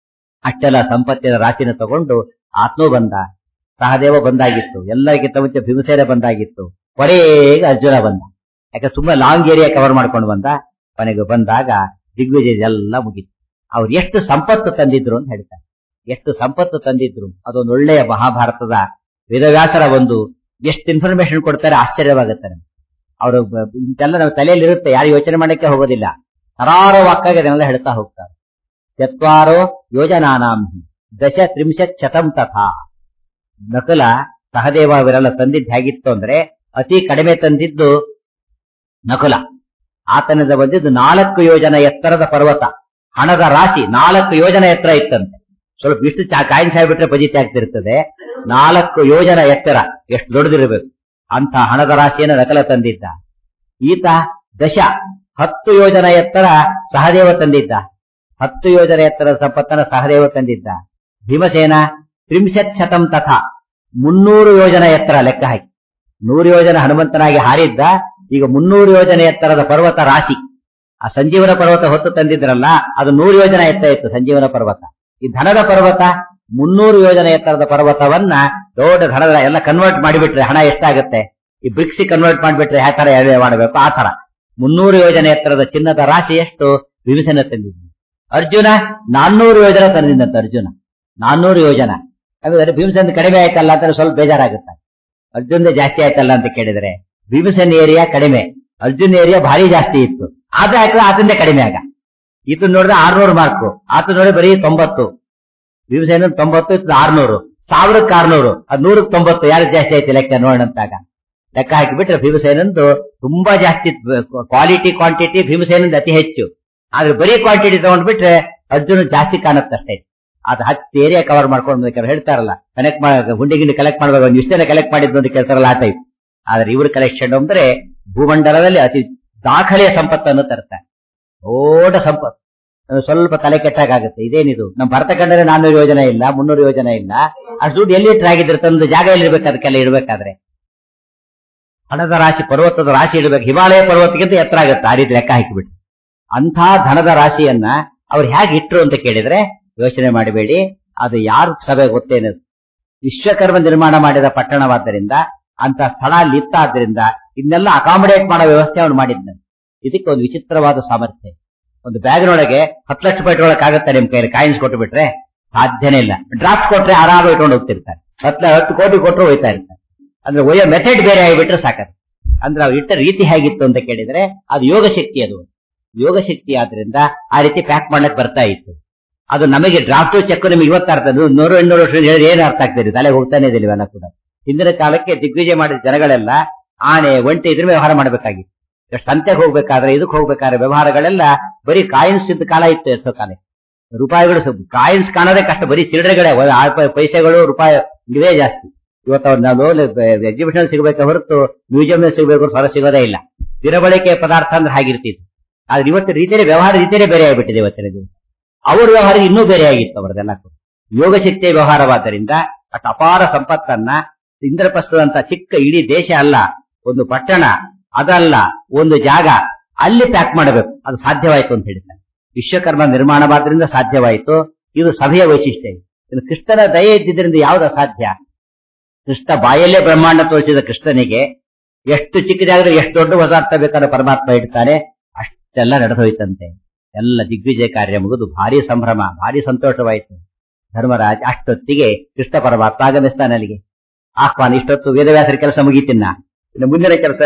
ಅಷ್ಟೆಲ್ಲ ಸಂಪತ್ತಿನ ರಾಶಿನ ತಗೊಂಡು ಆತ್ಮೂ ಬಂದ ಸಹದೇವ ಬಂದಾಗಿತ್ತು ಎಲ್ಲರಿಗಿಂತ ಮುಂಚೆ ಭೀಮಸೇನ ಬಂದಾಗಿತ್ತು ಕೊನೆಗೆ ಅರ್ಜುನ ಬಂದ ಯಾಕೆ ತುಂಬಾ ಲಾಂಗ್ ಏರಿಯಾ ಕವರ್ ಮಾಡ್ಕೊಂಡು ಬಂದ ಕೊನೆಗೆ ಬಂದಾಗ ದಿಗ್ವಿಜಯ ಎಲ್ಲ ಮುಗೀತು ಅವ್ರು ಎಷ್ಟು ಸಂಪತ್ತು ತಂದಿದ್ರು ಅಂತ ಹೇಳ್ತಾರೆ ಎಷ್ಟು ಸಂಪತ್ತು ತಂದಿದ್ರು ಅದೊಂದು ಒಳ್ಳೆಯ ಮಹಾಭಾರತದ ವೇದವ್ಯಾಸರ ಒಂದು ಎಷ್ಟು ಇನ್ಫಾರ್ಮೇಶನ್ ಕೊಡ್ತಾರೆ ಆಶ್ಚರ್ಯವಾಗುತ್ತೆ ನಮ್ಗೆ. ಅವರು ಬ- ಇಂತೆಲ್ಲ ನಮ್ಮ ತಲೆಯಲ್ಲಿ ಇರುತ್ತೆ ಯಾರು ಯೋಚನೆ ಮಾಡಕ್ಕೆ ಹೋಗೋದಿಲ್ಲ ಹರಾರೋ ವಾಕ್ಕಾಗಿ ಅದನ್ನೆಲ್ಲ ಹೇಳ್ತಾ ಹೋಗ್ತಾರೆ ಚತ್ವಾರೋ ಯೋಜನಾನಾಂ ಹಿ ದಶ ತ್ರಿಂಶತ್ ಶತಂ ತಥಾ ನಕುಲ ಸಹದೇವ ಅವರೆಲ್ಲ ತಂದಿದ್ದು ಹೇಗಿತ್ತು ಅಂದ್ರೆ ಅತಿ ಕಡಿಮೆ ತಂದಿದ್ದು ನಕುಲ ಆತನಿಂದ ಬಂದಿದ್ದು ನಾಲ್ಕು ಯೋಜನ ಎತ್ತರದ ಪರ್ವತ ಹಣದ ರಾಶಿ ನಾಲ್ಕು ಯೋಜನ ಎತ್ತರ ಇತ್ತಂತೆ ಸ್ವಲ್ಪ ಇಷ್ಟು ಚಾ- ಕಾಯಿನ್ ಸಾಯ್ಬಿಟ್ರೆ ಪಜಿತಿ ಆಗ್ತಿರ್ತದೆ ನಾಲ್ಕು ಯೋಜನ ಎತ್ತರ ಎಷ್ಟು ದೊಡ್ಡದಿರಬೇಕು ಅಂತ ಹಣದ ರಾಶಿಯನ್ನು ನಕಲ ತಂದಿದ್ದ ಈತ ದಶ ಹತ್ತು ಯೋಜನ ಎತ್ತರ ಸಹದೇವ ತಂದಿದ್ದ ಹತ್ತು ಯೋಜನ ಎತ್ತರದ ಸಂಪತ್ತನ ಸಹದೇವ ತಂದಿದ್ದ ಭೀಮಸೇನ ತ್ರಿಂಶತ್ ಶತಂ ತಥಾ ಮುನ್ನೂರು ಯೋಜನ ಎತ್ತರ ಲೆಕ್ಕ ಹಾಕಿ ನೂರು ಯೋಜನ ಹನುಮಂತನಾಗಿ ಹಾರಿದ್ದ ಈಗ ಮುನ್ನೂರು ಯೋಜನೆ ಎತ್ತರದ ಪರ್ವತ ರಾಶಿ ಆ ಸಂಜೀವನ ಪರ್ವತ ಹೊತ್ತು ತಂದಿದ್ರಲ್ಲ ಅದು ನೂರು ಯೋಜನ ಎತ್ತರ ಇತ್ತು ಸಂಜೀವನ ಪರ್ವತ ಈ ಧನದ ಪರ್ವತ ಮುನ್ನೂರು ಯೋಜನೆ ಎತ್ತರದ ಪರ್ವತವನ್ನ ದೊಡ್ಡ ಧನದ ಎಲ್ಲ ಕನ್ವರ್ಟ್ ಮಾಡಿಬಿಟ್ರೆ ಹಣ ಎಷ್ಟಾಗುತ್ತೆ ಈ ಬ್ರಿಕ್ಸ್ ಕನ್ವರ್ಟ್ ಮಾಡಿಬಿಟ್ರೆ ಯಾವ ತರ ಎಳೆ ಮಾಡಬೇಕು ಆ ತರ ಮುನ್ನೂರು ಯೋಜನೆ ಎತ್ತರದ ಚಿನ್ನದ ರಾಶಿ ಎಷ್ಟು ವಿಭೀಷಣ ತಂದಿದ್ದ ಅರ್ಜುನ ನಾನ್ನೂರು ಯೋಜನೆ ತಂದಿದ್ದಂತ ಅರ್ಜುನ ನಾನ್ನೂರು ಯೋಜನ ಹಾಗಾದ್ರೆ ಭೀಮಸೇನ ಕಡಿಮೆ ಆಯ್ತಲ್ಲ ಅಂತ ಸ್ವಲ್ಪ ಬೇಜಾರಾಗುತ್ತೆ ಅರ್ಜುನ್ ಜಾಸ್ತಿ ಆಯ್ತಲ್ಲ ಅಂತ ಕೇಳಿದ್ರೆ ಭೀಮಸೇನ ಏರಿಯಾ ಕಡಿಮೆ ಅರ್ಜುನ್ ಏರಿಯಾ ಭಾರಿ ಜಾಸ್ತಿ ಇತ್ತು ಆದ್ರೆ ಹಾಕಿದ್ರೆ ಆತಂದೇ ಕಡಿಮೆ ಆಗ ಇದು ನೋಡಿದ್ರೆ ಆರ್ನೂರು ಮಾರ್ಕು ಆತ ನೋಡಿ ಬರೀ ತೊಂಬತ್ತು ಭೀಮಸೇನ ತೊಂಬತ್ತು ಇತ್ತು ಆರ್ನೂರು ಸಾವಿರಕ್ಕೆ ಆರ್ನೂರು ಅದ್ ನೂರಕ್ಕೆ ತೊಂಬತ್ತು ಯಾರು ಜಾಸ್ತಿ ಆಯ್ತು ಲೆಕ್ಕ ನೋಡೋಣಂತಾಗ ಲೆಕ್ಕ ಹಾಕಿಬಿಟ್ರೆ ಭೀಮಸೇನಂದು ತುಂಬಾ ಜಾಸ್ತಿ ಕ್ವಾಲಿಟಿ ಕ್ವಾಂಟಿಟಿ ಭೀಮಸೇನಂದು ಅತಿ ಹೆಚ್ಚು ಆದ್ರೆ ಬರೀ ಕ್ವಾಂಟಿಟಿ ತಗೊಂಡ್ಬಿಟ್ರೆ ಅರ್ಜುನ ಜಾಸ್ತಿ ಕಾಣುತ್ತಷ್ಟೇ ಅದು ಹತ್ತು ಏರಿಯಾ ಕವರ್ ಮಾಡ್ಕೊಂಡು ಬೇಕಾದ್ರೆ ಹೇಳ್ತಾರಲ್ಲ ಕನೆಕ್ಟ್ ಮಾಡ ಗುಂಡಿ ಗಿಂಡಿ ಕಲೆಕ್ಟ್ ಮಾಡ್ಬೇಕು ಒಂದು ಇಷ್ಟೆಲ್ಲ ಕಲೆಕ್ಟ್ ಮಾಡಿದ್ದು ಅಂತ ಕೇಳ್ತಾರಲ್ಲ ಆ ಟೈಪ್ ಆದ್ರೆ ಇವ್ರ ಕಲೆಕ್ಷನ್ ಅಂದ್ರೆ ಭೂಮಂಡಲದಲ್ಲಿ ಅತಿ ದಾಖಲೆಯ ಸಂಪತ್ತನ್ನು ತರ್ತಾರೆ ದೊಡ್ಡ ಸಂಪತ್ತು ಅದು ಸ್ವಲ್ಪ ತಲೆ ಕೆಟ್ಟಾಗುತ್ತೆ ಇದೇನಿದು ನಮ್ಮ ಭರತ ಕಂಡರೆ ನಾನ್ನೂರು ಯೋಜನೆ ಇಲ್ಲ ಮುನ್ನೂರು ಯೋಜನೆ ಇಲ್ಲ ಅಷ್ಟು ದುಡ್ಡು ಎಲ್ಲಿ ಇಟ್ಟರೆ ಆಗಿದ್ರೆ ತಂದು ಜಾಗ ಎಲ್ಲಿ ಇರ್ಬೇಕು ಅದಕ್ಕೆಲ್ಲ ಇಡಬೇಕಾದ್ರೆ ಹಣದ ರಾಶಿ ಪರ್ವತದ ರಾಶಿ ಇಡಬೇಕು ಹಿಮಾಲಯ ಪರ್ವತಕ್ಕಿಂತ ಎತ್ತರ ಆಗುತ್ತೆ ಆ ರೀತಿ ಲೆಕ್ಕ ಹಾಕಿಬಿಟ್ಟು ಅಂಥ ಧನದ ರಾಶಿಯನ್ನ ಅವ್ರು ಹೇಗೆ ಇಟ್ರು ಅಂತ ಕೇಳಿದ್ರೆ ಯೋಚನೆ ಮಾಡಬೇಡಿ ಅದು ಯಾರು ಸಭೆ ಗೊತ್ತೇನು ವಿಶ್ವಕರ್ಮ ನಿರ್ಮಾಣ ಮಾಡಿದ ಪಟ್ಟಣವಾದ್ದರಿಂದ ಅಂತ ಸ್ಥಳ ಅಲ್ಲಿ ಇತ್ತಾದ್ರಿಂದ ಇದನ್ನೆಲ್ಲ ಅಕಾಮಿಡೇಟ್ ಮಾಡೋ ವ್ಯವಸ್ಥೆ ಅವನು ಮಾಡಿದ್ನ ಇದಕ್ಕೆ ಒಂದು ವಿಚಿತ್ರವಾದ ಸಾಮರ್ಥ್ಯ ಒಂದು ಬ್ಯಾಗ್ನೊಳಗೆ ಹತ್ತು ಲಕ್ಷ ರೂಪಾಯಿ ಇಟ್ಕೊಳಕ್ ಆಗುತ್ತೆ ನಿಮ್ ಕೈಯಲ್ಲಿ ಕಾಯಿನ್ಸ್ ಕೊಟ್ಟು ಬಿಟ್ರೆ ಸಾಧ್ಯನೇ ಇಲ್ಲ ಡ್ರಾಫ್ಟ್ ಕೊಟ್ರೆ ಆರಾಮ ಇಟ್ಕೊಂಡು ಹೋಗ್ತಿರ್ತಾರೆ ಹತ್ತು ಹತ್ತು ಕೋಟಿ ಕೊಟ್ಟರು ಹೋಯ್ತಾ ಇರ್ತಾರೆ ಅಂದ್ರೆ ಒಯ್ಯೋ ಮೆಥಡ್ ಬೇರೆ ಆಗಿಬಿಟ್ರೆ ಸಾಕದು ಅಂದ್ರೆ ಅವ್ರು ಇಟ್ಟ ರೀತಿ ಹೇಗಿತ್ತು ಅಂತ ಕೇಳಿದ್ರೆ ಅದು ಯೋಗ ಶಕ್ತಿ ಅದು ಯೋಗ ಶಕ್ತಿ ಆದ್ರಿಂದ ಆ ರೀತಿ ಪ್ಯಾಕ್ ಮಾಡ್ಲಿಕ್ಕೆ ಬರ್ತಾ ಇತ್ತು ಅದು ನಮಗೆ ಡ್ರಾಫ್ಟ್ ಚೆಕ್ ನಿಮಗೆ ಇವತ್ತು ಅರ್ಥ ಅದು ನೂರು ಇನ್ನೂರು ವರ್ಷ ಹೇಳಿ ಏನು ಅರ್ಥ ಆಗ್ತದೆ ತಲೆ ಹೋಗ್ತಾನೆ ಇದಿಲ್ಲ ಇವೆಲ್ಲ ಕೂಡ ಹಿಂದಿನ ಕಾಲಕ್ಕೆ ದಿಗ್ವಿಜಯ ಮಾಡಿದ ಜನಗಳೆಲ್ಲ ಆನೆ ಒಂಟೆ ಇದ್ರ ವ್ಯವಹಾರ ಮಾಡಬೇಕಾಗಿತ್ತು ಎಷ್ಟು ಸಂತೆಗೆ ಹೋಗ್ಬೇಕಾದ್ರೆ ಇದಕ್ಕೆ ಹೋಗ್ಬೇಕಾದ್ರೆ ವ್ಯವಹಾರಗಳೆಲ್ಲ ಬರೀ ಕಾಯಿನ್ಸ್ ಇದ್ದ ಕಾಲ ಇತ್ತು ಎಷ್ಟೋ ಕಾಲ ರೂಪಾಯಿಗಳು ಕಾಯಿನ್ಸ್ ಕಾಣೋದೇ ಕಷ್ಟ ಬರೀ ಚಿಲ್ಲರೆಗಳೇ ಆ ಪ- ಪೈಸೆಗಳು ರೂಪಾಯಿ ಇವೇ ಜಾಸ್ತಿ ಇವತ್ತು ಅವ್ರು ನಾವು ಎಕ್ಸಿಬಿಷನ್ ಸಿಗಬೇಕೆ ಹೊರತು ಮ್ಯೂಸಿಯಂ ಸಿಗಬೇಕು ಹೊರ ಸಿಗೋದೇ ಇಲ್ಲ ದಿನಬಳಕೆ ಪದಾರ್ಥ ಅಂದ್ರೆ ಹಾಗಿರ್ತಿತ್ತು ಆದ್ರೆ ಇವತ್ತು ರೀತಿಯಲ್ಲಿ ವ್ಯವಹಾರ ರೀತಿಯೇ ಬೇರೆ ಆಗಿಬಿಟ್ಟಿದೆ ಇವತ್ತಿನ ದಿವಸ ಅವ್ರ ವ್ಯವಹಾರ ಇನ್ನೂ ಬೇರೆ ಆಗಿತ್ತು ಅವರದೆಲ್ಲ ಕೂಡ. ಯೋಗ ಶಕ್ತಿಯ ವ್ಯವಹಾರವಾದ್ದರಿಂದ ಅಷ್ಟು ಅಪಾರ ಸಂಪತ್ತನ್ನ ಇಂದ್ರಪ್ರಸ್ಥದಂತ ಚಿಕ್ಕ ಇಡೀ ದೇಶ ಅಲ್ಲ ಒಂದು ಪಟ್ಟಣ ಅದಲ್ಲ ಒಂದು ಜಾಗ ಅಲ್ಲಿ ಪ್ಯಾಕ್ ಮಾಡಬೇಕು ಅದು ಸಾಧ್ಯವಾಯಿತು ಅಂತ ಹೇಳ್ತಾರೆ ವಿಶ್ವಕರ್ಮ ನಿರ್ಮಾಣವಾದ್ರಿಂದ ಸಾಧ್ಯವಾಯಿತು ಇದು ಸಭೆಯ ವೈಶಿಷ್ಟ್ಯ ಇನ್ನು ಕೃಷ್ಣನ ದಯೆ ಇದ್ದಿದ್ರಿಂದ ಯಾವ್ದು ಅಸಾಧ್ಯ ಕೃಷ್ಣ ಬಾಯಲ್ಲೇ ಬ್ರಹ್ಮಾಂಡ ತೋರಿಸಿದ ಕೃಷ್ಣನಿಗೆ ಎಷ್ಟು ಚಿಕ್ಕದಾದ್ರೆ ಎಷ್ಟು ದೊಡ್ಡ ಪದಾರ್ಥ ಬೇಕಾದ್ರೆ ಪರಮಾತ್ಮ ಇಡ್ತಾನೆ ಅಷ್ಟೆಲ್ಲ ನಡೆದೋಯ್ತಂತೆ ಎಲ್ಲ ದಿಗ್ವಿಜಯ ಕಾರ್ಯ ಮುಗಿದು ಭಾರಿ ಸಂಭ್ರಮ ಭಾರಿ ಸಂತೋಷವಾಯಿತು ಧರ್ಮರಾಜ್ ಅಷ್ಟೊತ್ತಿಗೆ ಕೃಷ್ಣ ಪರಮಾತ್ಮ ಆಗಮಿಸ್ತಾನೆ ಅಲ್ಲಿಗೆ ಆಹ್ವಾನ ಇಷ್ಟೊತ್ತು ವೇದವ್ಯಾಸರ ಕೆಲಸ ಮುಗೀತಿನ್ನ ಇನ್ನು ಮುಂದಿನ ಕೆಲಸ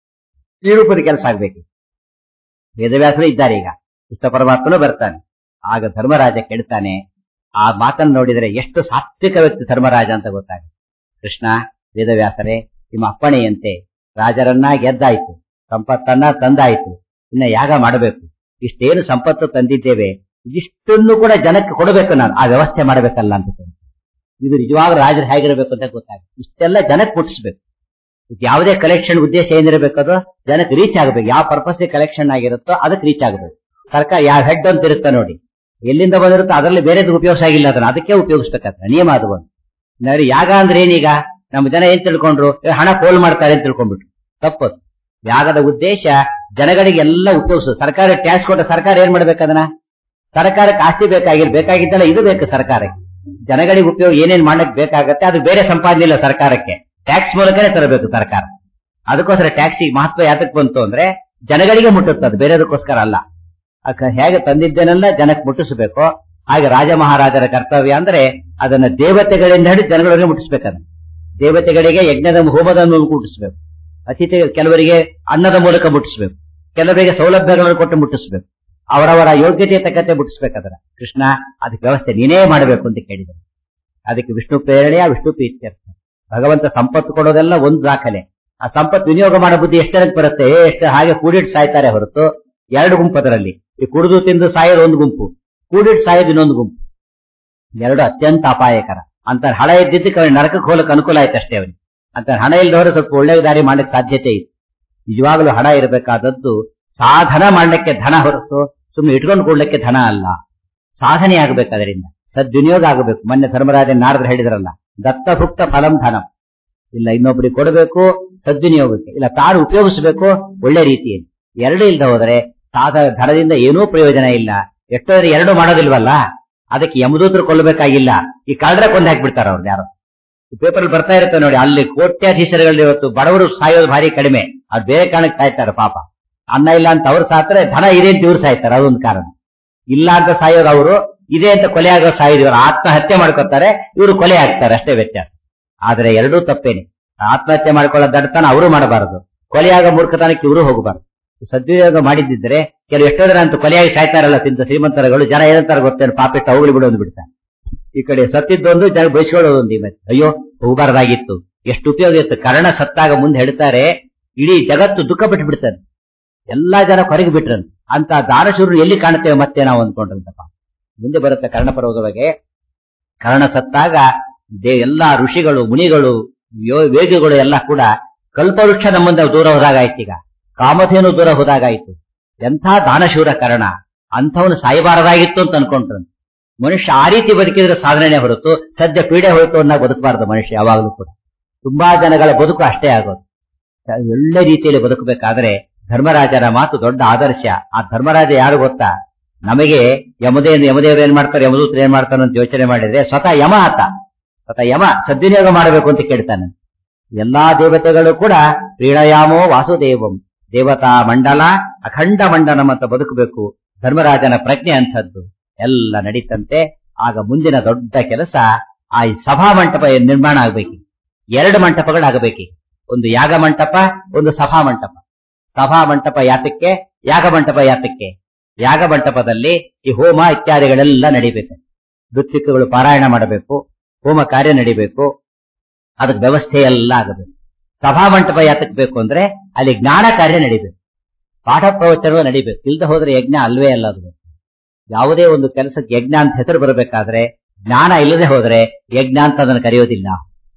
ಈ ರೂಪದ ಕೆಲಸ ಆಗ್ಬೇಕು ವೇದವ್ಯಾಸರು ಇದ್ದಾರೆ ಈಗ ಕೃಷ್ಣ ಪರಮಾತ್ಮನು ಬರ್ತಾನೆ ಆಗ ಧರ್ಮರಾಜ ಕೆಡ್ತಾನೆ ಆ ಮಾತನ್ನು ನೋಡಿದರೆ ಎಷ್ಟು ಸಾತ್ವಿಕ ವ್ಯಕ್ತಿ ಧರ್ಮರಾಜ ಅಂತ ಗೊತ್ತಾಗುತ್ತೆ ಕೃಷ್ಣ ವೇದವ್ಯಾಸರೇ ನಿಮ್ಮ ಅಪ್ಪಣೆಯಂತೆ ರಾಜರನ್ನ ಗೆದ್ದಾಯ್ತು ಸಂಪತ್ತನ್ನ ತಂದಾಯ್ತು ಇನ್ನ ಯಾಗ ಮಾಡಬೇಕು ಇಷ್ಟೇನು ಸಂಪತ್ತು ತಂದಿದ್ದೇವೆ ಇದಿಷ್ಟನ್ನು ಕೂಡ ಜನಕ್ಕೆ ಕೊಡಬೇಕು ನಾನು ಆ ವ್ಯವಸ್ಥೆ ಮಾಡಬೇಕಲ್ಲ ಅಂತ ಹೇಳ್ತೀನಿ. ಇದು ನಿಜವಾಗ ರಾಜರು ಹೇಗಿರಬೇಕು ಅಂತ ಗೊತ್ತಾಗುತ್ತೆ ಇಷ್ಟೆಲ್ಲ ಜನಕ್ಕೆ ಮುಟ್ಟಿಸ್ಬೇಕು ಇದು ಯಾವುದೇ ಕಲೆಕ್ಷನ್ ಉದ್ದೇಶ ಏನಿರಬೇಕು ಅದು ಜನಕ್ಕೆ ರೀಚ್ ಆಗಬೇಕು ಯಾವ ಪರ್ಪಸ್ ಕಲೆಕ್ಷನ್ ಆಗಿರುತ್ತೋ ಅದಕ್ಕೆ ರೀಚ್ ಆಗಬೇಕು ಸರ್ಕಾರ ಯಾವ ಹೆಡ್ ಅಂತ ಇರುತ್ತೆ ನೋಡಿ ಎಲ್ಲಿಂದ ಬಂದಿರುತ್ತೋ ಅದರಲ್ಲಿ ಬೇರೆದು ಉಪಯೋಗ ಆಗಿಲ್ಲ ಅದನ್ನ ಅದಕ್ಕೆ ಉಪಯೋಗಿಸ್ಬೇಕಾದ್ರೆ ನಿಯಮ ಅದು ಒಂದು ನಾವ್ ಯಾಗ ಅಂದ್ರೆ ಏನೀಗ ನಮ್ಮ ಜನ ಏನ್ ತಿಳ್ಕೊಂಡ್ರು ಏ, ಹಣ ಪೋಲ್ ಮಾಡ್ತಾರೆ ಅಂತ ತಿಳ್ಕೊಂಡ್ಬಿಟ್ರು ತಪ್ಪದು ಯಾಗದ ಉದ್ದೇಶ ಜನಗಳಿಗೆ ಎಲ್ಲ ಉಪಯೋಗಿಸು ಸರ್ಕಾರ ಟ್ಯಾಕ್ಸ್ ಕೊಟ್ಟ ಸರ್ಕಾರ ಏನ್ ಮಾಡ್ಬೇಕು ಅದನ್ನ ಸರ್ಕಾರಕ್ಕೆ ಆಸ್ತಿ ಬೇಕಾಗಿಲ್ಲ ಬೇಕಾಗಿದ್ದಲ್ಲ ಇದು ಬೇಕು ಸರ್ಕಾರಕ್ಕೆ ಜನಗಳಿಗೆ ಉಪಯೋಗ ಏನೇನ್ ಮಾಡಕ್ ಬೇಕಾಗತ್ತೆ ಅದು ಬೇರೆ ಸಂಪಾದನೆ ಇಲ್ಲ ಸರ್ಕಾರಕ್ಕೆ ಟ್ಯಾಕ್ಸ್ ಮೂಲಕನೇ ತರಬೇಕು ಸರ್ಕಾರ ಅದಕ್ಕೋಸ್ಕರ ಟ್ಯಾಕ್ಸಿಗೆ ಮಹತ್ವ ಯಾತಕ್ ಬಂತು ಅಂದ್ರೆ ಜನಗಳಿಗೆ ಮುಟ್ಟುತ್ತದೆ ಬೇರೆದಕ್ಕೋಸ್ಕರ ಅಲ್ಲ ಅಕ- ಹೇಗೆ ತಂದಿದ್ದೇನೆಲ್ಲ ಜನಕ್ಕೆ ಮುಟ್ಟಿಸಬೇಕು ಹಾಗೆ ರಾಜ ಮಹಾರಾಜರ ಕರ್ತವ್ಯ ಅಂದ್ರೆ ಅದನ್ನ ದೇವತೆಗಳಿಂದ ಹಿಡಿದು ಜನಗಳಿಗೆ ಮುಟ್ಟಿಸ್ಬೇಕನ್ನ ದೇವತೆಗಳಿಗೆ ಯಜ್ಞದ ಹೋಮದ ಮೂಲಕ ಮುಟ್ಟಿಸ್ಬೇಕು ಅತಿಥಿ ಕೆಲವರಿಗೆ ಅನ್ನದ ಮೂಲಕ ಮುಟ್ಟಿಸ್ಬೇಕು ಕೆಲವರಿಗೆ ಸೌಲಭ್ಯಗಳನ್ನು ಕೊಟ್ಟು ಮುಟ್ಟಿಸ್ಬೇಕು ಅವರವರ ಯೋಗ್ಯತೆ ತಕ್ಕಂತೆ ಮುಟ್ಟಿಸ್ಬೇಕಾದ್ರ ಕೃಷ್ಣ ಅದಕ್ಕೆ ವ್ಯವಸ್ಥೆ ನೀನೇ ಮಾಡಬೇಕು ಅಂತ ಕೇಳಿದರು ಅದಕ್ಕೆ ವಿಷ್ಣು ಪ್ರೇರಣೆಯ ವಿಷ್ಣು ಪ್ರೀತ್ಯರ್ಥ ಭಗವಂತ ಸಂಪತ್ತು ಕೊಡೋದೆಲ್ಲ ಒಂದು ದಾಖಲೆ ಆ ಸಂಪತ್ತು ವಿನಿಯೋಗ ಮಾಡೋ ಬುದ್ಧಿ ಎಷ್ಟು ಜನಕ್ಕೆ ಬರುತ್ತೆ ಏ, ಎಷ್ಟು ಹಾಗೆ ಕೂಡಿಟ್ಟು ಸಾಯ್ತಾರೆ ಹೊರತು ಎರಡು ಗುಂಪು ಅದರಲ್ಲಿ ಈ ಕುಡಿದು ತಿಂದು ಸಾಯೋದು ಒಂದು ಗುಂಪು ಕೂಡಿಟ್ಟು ಸಾಯೋದು ಇನ್ನೊಂದು ಗುಂಪು ಎರಡು ಅತ್ಯಂತ ಅಪಾಯಕರ ಅಂತ ಹಣ ಇದ್ದಿದ್ದಕ್ಕೆ ಅವನಿಗೆ ನರಕಕ್ಕೆ ಹೋಗಕ್ಕೆ ಅನುಕೂಲ ಆಯ್ತು ಅಷ್ಟೇ ಅವನಿಗೆ ಅಂತ ಹಣ ಇಲ್ಲದವರು ಸ್ವಲ್ಪ ಒಳ್ಳೆ ದಾರಿ ಮಾಡಕ್ಕೆ ಸಾಧ್ಯತೆ ಇದೆ ನಿಜವಾಗ್ಲೂ ಹಣ ಇರಬೇಕಾದದ್ದು ಸಾಧನ ಮಾಡಲಿಕ್ಕೆ ಧನ ಹೊರತು ಸುಮ್ಮನೆ ಇಟ್ಕೊಂಡು ಕೊಡ್ಲಿಕ್ಕೆ ಧನ ಅಲ್ಲ ಸಾಧನೆ ಆಗಬೇಕು ಅದರಿಂದ ಸದ್ವಿನಿಯೋಗ ಆಗಬೇಕು ಮೊನ್ನೆ ಧರ್ಮರಾಜನ್ ನಾರದ್ರು ಹೇಳಿದ್ರಲ್ಲ ದತ್ತಭುಕ್ತ ಫಲಂ ಧನಂ ಇಲ್ಲ ಇನ್ನೊಬ್ಬರಿಗೆ ಕೊಡಬೇಕು ಸದ್ವಿನಿಯೋಗಕ್ಕೆ ಇಲ್ಲ ತಾನು ಉಪಯೋಗಿಸಬೇಕು ಒಳ್ಳೆ ರೀತಿಯಲ್ಲಿ ಎರಡು ಇಲ್ದ ಹೋದರೆ ಸಾಧ ಧನದಿಂದ ಏನೂ ಪ್ರಯೋಜನ ಇಲ್ಲ ಎಷ್ಟೋ ಎರಡು ಮಾಡೋದಿಲ್ವಲ್ಲ ಅದಕ್ಕೆ ಯಮದೂತರು ಕೊಲ್ಲಬೇಕಾಗಿಲ್ಲ ಈ ಕಳ್ಳರ ಕೊಂದು ಹಾಕ್ಬಿಡ್ತಾರ ಅವ್ರು ಯಾರು ಪೇಪರ್ ಬರ್ತಾ ಇರುತ್ತೆ ನೋಡಿ ಅಲ್ಲಿ ಕೋಟ್ಯಾಧೀಶರುಗಳು ಇವತ್ತು ಬಡವರು ಸಾಯೋದು ಭಾರಿ ಕಡಿಮೆ ಅದು ಬೇರೆ ಕಾರಣಕ್ಕೆ ಸಾಯ್ತಾರೆ ಪಾಪ ಅನ್ನ ಇಲ್ಲ ಅಂತ ಅವ್ರು ಸಾತ್ರೆ ಧನ ಇದೆ ಅಂತ ಇವ್ರು ಸಾಯ್ತಾರೆ ಅದೊಂದು ಕಾರಣ ಇಲ್ಲ ಅಂತ ಸಾಯೋದು ಅವರು ಇದೆ ಅಂತ ಕೊಲೆ ಆಗೋ ಸಾಯೋದು ಇವರು ಆತ್ಮಹತ್ಯೆ ಮಾಡ್ಕೊತಾರೆ ಇವರು ಕೊಲೆ ಆಗ್ತಾರೆ ಅಷ್ಟೇ ವ್ಯತ್ಯಾಸ ಆದ್ರೆ ಎರಡೂ ತಪ್ಪೇನೆ ಆತ್ಮಹತ್ಯೆ ಮಾಡ್ಕೊಳ್ಳೋ ದಡ್ತನ ಅವರು ಮಾಡಬಾರದು ಕೊಲೆಯಾಗ ಮೂರ್ಖತನಕ್ಕೆ ಇವರು ಹೋಗಬಾರದು ಸದ್ವಿನಿಯೋಗ ಮಾಡಿದ್ದಿದ್ರೆ ಕೆಲವು ಎಷ್ಟೋ ಜನ ಅಂತ ಕೊಲೆಯಾಗಿ ಸಾಯ್ತಾರಲ್ಲ ತಿಂತ ಶ್ರೀಮಂತರುಗಳು ಜನ ಏನಂತಾರೆ ಗೊತ್ತೇನು ಪಾಪಿಟ್ಟ ಹೋಗ್ಲಿ ಬಿಡೋದು ಬಿಡ್ತಾರೆ ಈ ಕಡೆ ಸತ್ತಿದ್ದೊಂದು ಜನ ಬಯಸ್ಕೊಳ್ಳೋದೊಂದು ಈ ಮತ್ತೆ ಅಯ್ಯೋ ಹೋಗಬಾರ್ದಾಗಿತ್ತು ಎಷ್ಟು ಉಪಯೋಗ ಇತ್ತು ಕರ್ಣ ಸತ್ತಾಗ ಮುಂದೆ ಹೇಳ್ತಾರೆ ಇಡೀ ಜಗತ್ತು ದುಃಖ ಬಿಟ್ಟು ಬಿಡ್ತಾನೆ ಎಲ್ಲಾ ಜನ ಹೊರಗೆ ಬಿಟ್ರಂತ ಅಂತ ದಾನಶೂರರು ಎಲ್ಲಿ ಕಾಣುತ್ತೇವೆ ಮತ್ತೆ ನಾವು ಅಂದ್ಕೊಂಡ್ರಂತಪ್ಪ ಮುಂದೆ ಬರುತ್ತೆ ಕರ್ಣ ಪರ್ವದೊಳಗೆ ಕರ್ಣ ಸತ್ತಾಗ ದೇ ಎಲ್ಲಾ ಋಷಿಗಳು ಮುನಿಗಳು ಯೋ- ವೇದಿಗಳು ಎಲ್ಲ ಕೂಡ ಕಲ್ಪವೃಕ್ಷ ನಮ್ಮಿಂದ ದೂರ ಹೋದಾಗಾಯ್ತು ಈಗ ಕಾಮಧೇನು ದೂರ ಹೋದಾಗಾಯ್ತು ಎಂಥ ದಾನಶೂರ ಕರ್ಣ ಅಂಥವನು ಸಾಯಬಾರದಾಗಿತ್ತು ಅಂತ ಅನ್ಕೊಂಡ್ರಂತ ಮನುಷ್ಯ ಆ ರೀತಿ ಬದುಕಿದ್ರೆ ಸಾಧನೆ ಹೊರತು ಸದ್ಯ ಪೀಡೆ ಹೋಯ್ತು ಅನ್ನ ಬದುಕಬಾರದು ಮನುಷ್ಯ ಯಾವಾಗಲೂ ಕೂಡ ತುಂಬಾ ಜನಗಳ ಬದುಕು ಅಷ್ಟೇ ಆಗೋದು ಒಳ್ಳೆ ರೀತಿಯಲ್ಲಿ ಬದುಕಬೇಕಾದ್ರೆ ಧರ್ಮರಾಜರ ಮಾತು ದೊಡ್ಡ ಆದರ್ಶ ಆ ಧರ್ಮರಾಜ ಯಾರು ಗೊತ್ತಾ ನಮಗೆ ಯಮದೇ ಯಮದೇವರು ಏನ್ ಮಾಡ್ತಾರೆ ಯಮದೂತರು ಏನ್ ಮಾಡ್ತಾರೆ ಅಂತ ಯೋಚನೆ ಮಾಡಿದ್ರೆ ಸ್ವತಃ ಯಮ ಆತ ಸ್ವತಃ ಯಮ ಸದ್ವಿನಿಯೋಗ ಮಾಡಬೇಕು ಅಂತ ಕೇಳ್ತಾನೆ ಎಲ್ಲಾ ದೇವತೆಗಳು ಕೂಡ ಕ್ರೀಡಯಾಮೋ ವಾಸುದೇವಂ ದೇವತಾ ಮಂಡಲ ಅಖಂಡ ಮಂಡನಂ ಅಂತ ಬದುಕಬೇಕು ಧರ್ಮರಾಜನ ಪ್ರಜ್ಞೆ ಅಂಥದ್ದು ಎಲ್ಲ ನಡೀತಂತೆ ಆಗ ಮುಂದಿನ ದೊಡ್ಡ ಕೆಲಸ ಆ ಈ ಸಭಾ ಮಂಟಪ ನಿರ್ಮಾಣ ಆಗ್ಬೇಕು ಎರಡು ಮಂಟಪಗಳಾಗಬೇಕು ಒಂದು ಯಾಗ ಮಂಟಪ ಒಂದು ಸಭಾ ಮಂಟಪ ಸಭಾ ಮಂಟಪ ಯಾತಕ್ಕೆ ಯಾಗ ಮಂಟಪ ಯಾತಕ್ಕೆ ಯಾಗ ಮಂಟಪದಲ್ಲಿ ಈ ಹೋಮ ಇತ್ಯಾದಿಗಳೆಲ್ಲ ನಡಿಬೇಕು ಋತ್ವಿಕಗಳು ಪಾರಾಯಣ ಮಾಡಬೇಕು ಹೋಮ ಕಾರ್ಯ ನಡಿಬೇಕು ಅದಕ್ಕೆ ವ್ಯವಸ್ಥೆ ಎಲ್ಲ ಆಗಬೇಕು ಸಭಾ ಮಂಟಪ ಯಾತಕ್ಕೆ ಬೇಕು ಅಂದ್ರೆ ಅಲ್ಲಿ ಜ್ಞಾನ ಕಾರ್ಯ ನಡಿಬೇಕು ಪಾಠ ಪ್ರವಚನವೂ ನಡಿಬೇಕು ಇಲ್ದ ಹೋದ್ರೆ ಯಜ್ಞ ಅಲ್ವೇ ಅಲ್ಲ ಅದು ಯಾವುದೇ ಒಂದು ಕೆಲಸಕ್ಕೆ ಯಜ್ಞ ಅಂತ ಹೆಸರು ಬರಬೇಕಾದ್ರೆ ಜ್ಞಾನ ಇಲ್ಲದೆ ಹೋದ್ರೆ ಯಜ್ಞ ಅಂತ ಅದನ್ನು ಕರೆಯೋದಿಲ್ಲ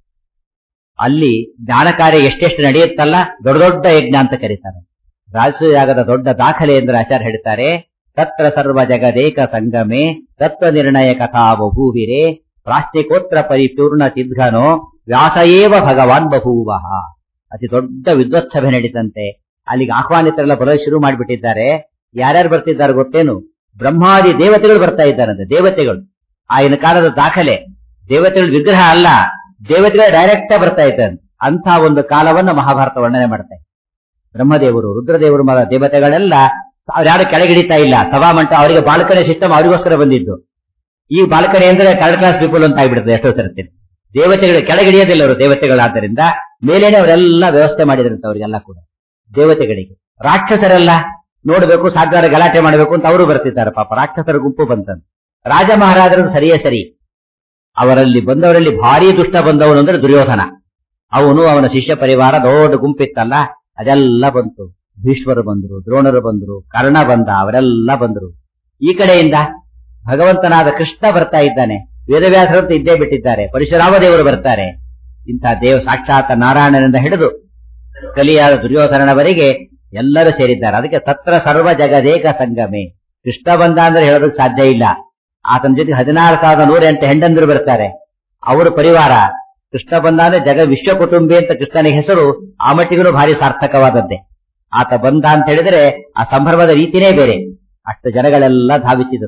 ಅಲ್ಲಿ ಜ್ಞಾನ ಕಾರ್ಯ ಎಷ್ಟೆಷ್ಟು ನಡೆಯುತ್ತಲ್ಲ ದೊಡ್ಡ ದೊಡ್ಡ ಯಜ್ಞ ಅಂತ ಕರೀತಾರೆ ರಾಜಸೂಯಾಗದ ದೊಡ್ಡ ದಾಖಲೆ ಎಂದು ಆಚಾರ್ಯ ಹೇಳ್ತಾರೆ ತತ್ರ ಸರ್ವ ಜಗದೇಕ ಸಂಗಮೆ ತತ್ವ ನಿರ್ಣಯ ಕಥಾ ಬಭೂವಿರೆ ಪ್ರಾಶ್ನಿಕೋತ್ರ ಪರಿಪೂರ್ಣ ಸಿದ್ಘನೋ ವ್ಯಾಸಯೇವ ಭಗವಾನ್ ಬಭೂವಃ ಅತಿ ದೊಡ್ಡ ವಿದ್ವತ್ ಸಭೆ ನಡೀತಂತೆ ಅಲ್ಲಿಗೆ ಆಹ್ವಾನಿತರೆಲ್ಲ ಬರೋದು ಶುರು ಮಾಡಿಬಿಟ್ಟಿದ್ದಾರೆ ಯಾರ್ಯಾರು ಬರ್ತಿದ್ದಾರೆ ಗೊತ್ತೇನು ಬ್ರಹ್ಮಾದಿ ದೇವತೆಗಳು ಬರ್ತಾ ಇದ್ದಾರಂತೆ ದೇವತೆಗಳು ಆಗಿನ ಕಾಲದ ದಾಖಲೆ ದೇವತೆಗಳ ವಿಗ್ರಹ ಅಲ್ಲ ದೇವತೆಗಳು ಡೈರೆಕ್ಟ್ ಬರ್ತಾ ಇದ್ದಾರೆ ಅಂತ ಒಂದು ಕಾಲವನ್ನು ಮಹಾಭಾರತ ವರ್ಣನೆ ಮಾಡ್ತಾ ಇದೆ ಬ್ರಹ್ಮದೇವರು ರುದ್ರದೇವರು ಮೊದಲ ದೇವತೆಗಳೆಲ್ಲ ಅವ್ರು ಯಾರು ಕೆಳಗಿಡಿತಾ ಇಲ್ಲ ಸಭಾಮಂಟ ಅವರಿಗೆ ಬಾಲ್ಕನಿ ಸಿಸ್ಟಮ್ ಅವರಿಗೋಸ್ಕರ ಬಂದಿದ್ದು ಈ ಬಾಲ್ಕನಿ ಅಂದ್ರೆ ಥರ್ಡ್ ಕ್ಲಾಸ್ ಪೀಪಲ್ ಅಂತ ಆಗ್ಬಿಡುತ್ತೆ ಎಷ್ಟೋ ಸರ್ತಿ ದೇವತೆಗಳು ಕೆಳಗಿಡಿಯೋದಿಲ್ಲ ಅವರು ದೇವತೆಗಳಾದ್ದರಿಂದ ಮೇಲೇನೆ ಅವರೆಲ್ಲ ವ್ಯವಸ್ಥೆ ಮಾಡಿದ್ರಂತೆ ಅವರಿಗೆಲ್ಲ ಕೂಡ ದೇವತೆಗಳಿಗೆ ರಾಕ್ಷಸರೆಲ್ಲ ನೋಡ್ಬೇಕು ಸಾಧ್ಯಾರ ಗಲಾಟೆ ಮಾಡಬೇಕು ಅಂತ ಅವರು ಬರ್ತಿದ್ದಾರೆ ಪಾಪ ರಾಕ್ಷಸರ ಗುಂಪು ಬಂತಂತ ರಾಜ ಮಹಾರಾಜರು ಸರಿಯೇ ಸರಿ ಅವರಲ್ಲಿ ಬಂದವರಲ್ಲಿ ಭಾರಿ ದುಷ್ಟ ಬಂದವನು ಅಂದ್ರೆ ದುರ್ಯೋಧನ ಅವನು ಅವನ ಶಿಷ್ಯ ಪರಿವಾರ ದೊಡ್ಡ ಗುಂಪಿತ್ತಲ್ಲ ಅದೆಲ್ಲ ಬಂತು ಭೀಷ್ಮರು ಬಂದ್ರು ದ್ರೋಣರು ಬಂದ್ರು ಕರ್ಣ ಬಂದ ಅವರೆಲ್ಲ ಬಂದ್ರು ಈ ಕಡೆಯಿಂದ ಭಗವಂತನಾದ ಕೃಷ್ಣ ಬರ್ತಾ ಇದ್ದಾನೆ ವೇದವ್ಯಾಸರಂತ ಇದ್ದೇ ಬಿಟ್ಟಿದ್ದಾರೆ ಪರಶುರಾಮ ದೇವರು ಬರ್ತಾರೆ ಇಂಥ ದೇವ ಸಾಕ್ಷಾತ್ ನಾರಾಯಣನಿಂದ ಹಿಡಿದು ಕಲಿಯಾದ ದುರ್ಯೋಧನನವರೆಗೆ ಎಲ್ಲರೂ ಸೇರಿದ್ದಾರೆ ಅದಕ್ಕೆ ತತ್ರ ಸರ್ವ ಜಗದೇಕ ಸಂಗಮೆ ಕೃಷ್ಣ ಬಂದ ಅಂದ್ರೆ ಹೇಳೋದಕ್ಕೆ ಸಾಧ್ಯ ಇಲ್ಲ ಆತನ ಜೊತೆ ಹದಿನಾರು ಸಾವಿರದ ನೂರ ಎಂಟು ಹೆಂಡಂದಿರು ಬರ್ತಾರೆ ಅವರ ಪರಿವಾರ ಕೃಷ್ಣ ಬಂದ ಅಂದ್ರೆ ಜಗ ವಿಶ್ವ ಕುಟುಂಬಿ ಅಂತ ಕೃಷ್ಣನಿಗೆ ಹೆಸರು ಆ ಮಟ್ಟಿಗೂ ಭಾರಿ ಸಾರ್ಥಕವಾದದ್ದೇ ಆತ ಬಂದ ಅಂತ ಹೇಳಿದ್ರೆ ಆ ಸಂಭ್ರಮದ ರೀತಿನೇ ಬೇರೆ ಅಷ್ಟು ಜನಗಳೆಲ್ಲ ಧಾವಿಸಿದರು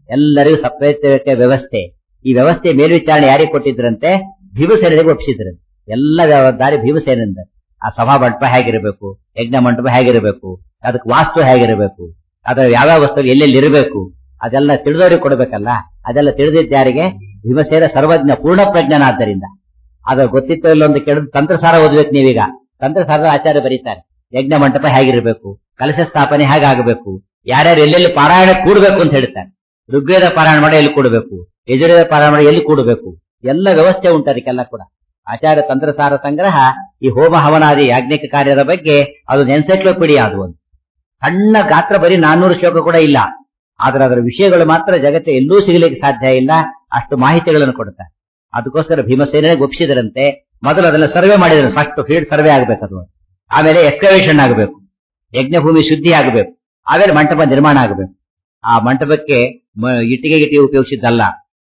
ಎಲ್ಲರಿಗೂ ಸಪ್ರೇಟ್ ವ್ಯವಸ್ಥೆ ಈ ವ್ಯವಸ್ಥೆ ಮೇಲ್ವಿಚಾರಣೆ ಯಾರಿಗೆ ಕೊಟ್ಟಿದ್ರಂತೆ ಭೀಮಸೇನಿಗೆ ಒಪ್ಪಿಸಿದ್ರಂತೆ ಎಲ್ಲ ಜವಾಬ್ದಾರಿ ಭೀಮಸೇನಿಂದ ಆ ಸಭಾ ಮಂಟಪ ಹೇಗಿರಬೇಕು ಯಜ್ಞ ಮಂಟಪ ಹೇಗಿರಬೇಕು ಅದಕ್ಕೆ ವಾಸ್ತು ಹೇಗಿರಬೇಕು ಅದರ ಯಾವ್ಯಾವ ವಸ್ತು ಎಲ್ಲೆಲ್ಲಿ ಇರಬೇಕು ಅದೆಲ್ಲ ತಿಳಿದವರಿಗೆ ಕೊಡಬೇಕಲ್ಲ ಅದೆಲ್ಲ ತಿಳಿದಿದ್ದಾರಿಗೆ ಭೀಮಸೇನ ಸರ್ವಜ್ಞ ಪೂರ್ಣ ಪ್ರಜ್ಞನಾದ್ದರಿಂದ ಅದ ಗೊತ್ತಿತ್ತು ಇಲ್ಲೊಂದು ಕೇಳಿದ್ ತಂತ್ರಸಾರ ಓದ್ಬೇಕು ನೀವೀಗ ತಂತ್ರಸಾರದ ಆಚಾರ್ಯ ಬರೀತಾರೆ ಯಜ್ಞ ಮಂಟಪ ಹೇಗಿರಬೇಕು ಕಲಶ ಸ್ಥಾಪನೆ ಹೇಗಾಗಬೇಕು ಯಾರ್ಯಾರು ಎಲ್ಲೆಲ್ಲಿ ಪಾರಾಯಣ ಕೂಡಬೇಕು ಅಂತ ಹೇಳ್ತಾರೆ ಋಗ್ವೇದ ಪಾರಾಯಣ ಮಾಡಿ ಎಲ್ಲಿ ಕೂಡಬೇಕು ಯಜುರ್ವೇದ ಪಾರಾಯಣ ಮಾಡಿ ಎಲ್ಲಿ ಕೂಡಬೇಕು ಎಲ್ಲ ವ್ಯವಸ್ಥೆ ಉಂಟು ಅದಕ್ಕೆಲ್ಲ ಕೂಡ ಆಚಾರ್ಯ ತಂತ್ರಸಾರ ಸಂಗ್ರಹ ಈ ಹೋಮ ಹವನಾದಿ ಯಾಜ್ಞಿಕ ಕಾರ್ಯದ ಬಗ್ಗೆ ಅದು ಎನ್ಸೈಕ್ಲೋಪೀಡಿಯಾ ಅದು ಒಂದು ಸಣ್ಣ ಗಾತ್ರ ಬರೀ ನಾನ್ನೂರು ಶ್ಲೋಕ ಕೂಡ ಇಲ್ಲ ಆದ್ರೆ ಅದರ ವಿಷಯಗಳು ಮಾತ್ರ ಜಗತ್ತೆ ಎಲ್ಲೂ ಸಿಗಲಿಕ್ಕೆ ಸಾಧ್ಯ ಇಲ್ಲ ಅಷ್ಟು ಮಾಹಿತಿಗಳನ್ನು ಕೊಡುತ್ತಾರೆ ಅದಕ್ಕೋಸ್ಕರ ಭೀಮಸೇನಿಗೆ ಒಪ್ಪಿಸಿದರಂತೆ ಮೊದಲು ಅದನ್ನ ಸರ್ವೆ ಮಾಡಿದ್ರು ಫಸ್ಟ್ ಫೀಲ್ಡ್ ಸರ್ವೆ ಆಗಬೇಕದು ಆಮೇಲೆ ಎಕ್ಸ್ಕವೇಷನ್ ಆಗಬೇಕು ಯಜ್ಞಭೂಮಿ ಶುದ್ಧಿ ಆಗಬೇಕು ಆಮೇಲೆ ಮಂಟಪ ನಿರ್ಮಾಣ ಆಗಬೇಕು ಆ ಮಂಟಪಕ್ಕೆ ಮ- ಇಟ್ಟಿಗೆ ಗಿಟ್ಟಿಗೆ ಉಪಯೋಗಿಸಿದ್ದಲ್ಲ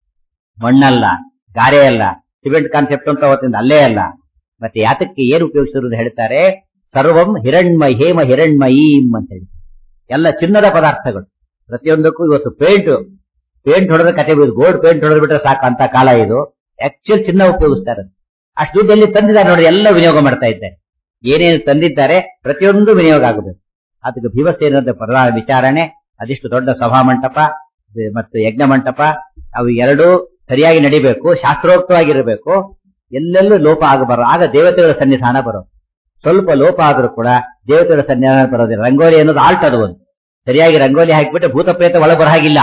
ಮಣ್ಣಲ್ಲ ಗಾರೆ ಅಲ್ಲ ಸಿಮೆಂಟ್ ಕಾನ್ಸೆಪ್ಟ್ ಅಂತ ಅವತ್ತಿಂದ ಅಲ್ಲೇ ಅಲ್ಲ ಮತ್ತೆ ಯಾತಕ್ಕೆ ಏನು ಉಪಯೋಗಿಸಿದ್ರು ಅಂತ ಹೇಳ್ತಾರೆ ಸರ್ವಂ ಹಿರಣ್ಮಯ ಹೇಮ ಹಿರಣ್ಮಯೀಂ ಅಂತ ಹೇಳಿ ಎಲ್ಲ ಚಿನ್ನದ ಪದಾರ್ಥಗಳು ಪ್ರತಿಯೊಂದಕ್ಕೂ ಇವತ್ತು ಪೇಂಟ್ ಪೇಂಟ್ ಹೊಡೆದ್ರೆ ಕತೆ ಬಿಡುದು ಗೋಲ್ಡ್ ಪೇಂಟ್ ಹೊಡೆದ್ ಬಿಟ್ರೆ ಸಾಕು ಅಂತ ಕಾಲ ಇದು ಆಕ್ಚುಲ್ ಚಿನ್ನ ಉಪಯೋಗಿಸ್ತಾರೆ ಅಷ್ಟು ದುಡ್ಡು ಎಲ್ಲಿ ತಂದಿದ್ದಾರೆ ನೋಡಿ ಎಲ್ಲ ವಿನಿಯೋಗ ಮಾಡ್ತಾ ಇದ್ದಾರೆ ಏನೇನು ತಂದಿದ್ದಾರೆ ಪ್ರತಿಯೊಂದು ವಿನಿಯೋಗ ಆಗಬೇಕು ಅದಕ್ಕೆ ಭೀಮಸೇನದ ಪ್ರಧಾನ ವಿಚಾರಣೆ ಅದಿಷ್ಟು ದೊಡ್ಡ ಸಭಾ ಮಂಟಪ ಇದು ಮತ್ತು ಯಜ್ಞ ಮಂಟಪ ಅವು ಎರಡೂ ಸರಿಯಾಗಿ ನಡಿಬೇಕು ಶಾಸ್ತ್ರೋಕ್ತವಾಗಿರಬೇಕು ಎಲ್ಲೆಲ್ಲೂ ಲೋಪ ಆಗಬಾರದು ಆಗ ದೇವತೆಗಳ ಸನ್ನಿಧಾನ ಬರೋದು ಸ್ವಲ್ಪ ಲೋಪ ಆದ್ರೂ ಕೂಡ ದೇವತೆಗಳ ಸನ್ನಿಧಾನ ಬರೋದಿಲ್ಲ ರಂಗೋಲಿ ಅನ್ನೋದು ಆಲ್ಟ್ ಅದು ಒಂದು ಸರಿಯಾಗಿ ರಂಗೋಲಿ ಹಾಕಿಬಿಟ್ಟು ಭೂತಪ್ರೇತ ಒಳ ಬರ ಹಾಗಿಲ್ಲ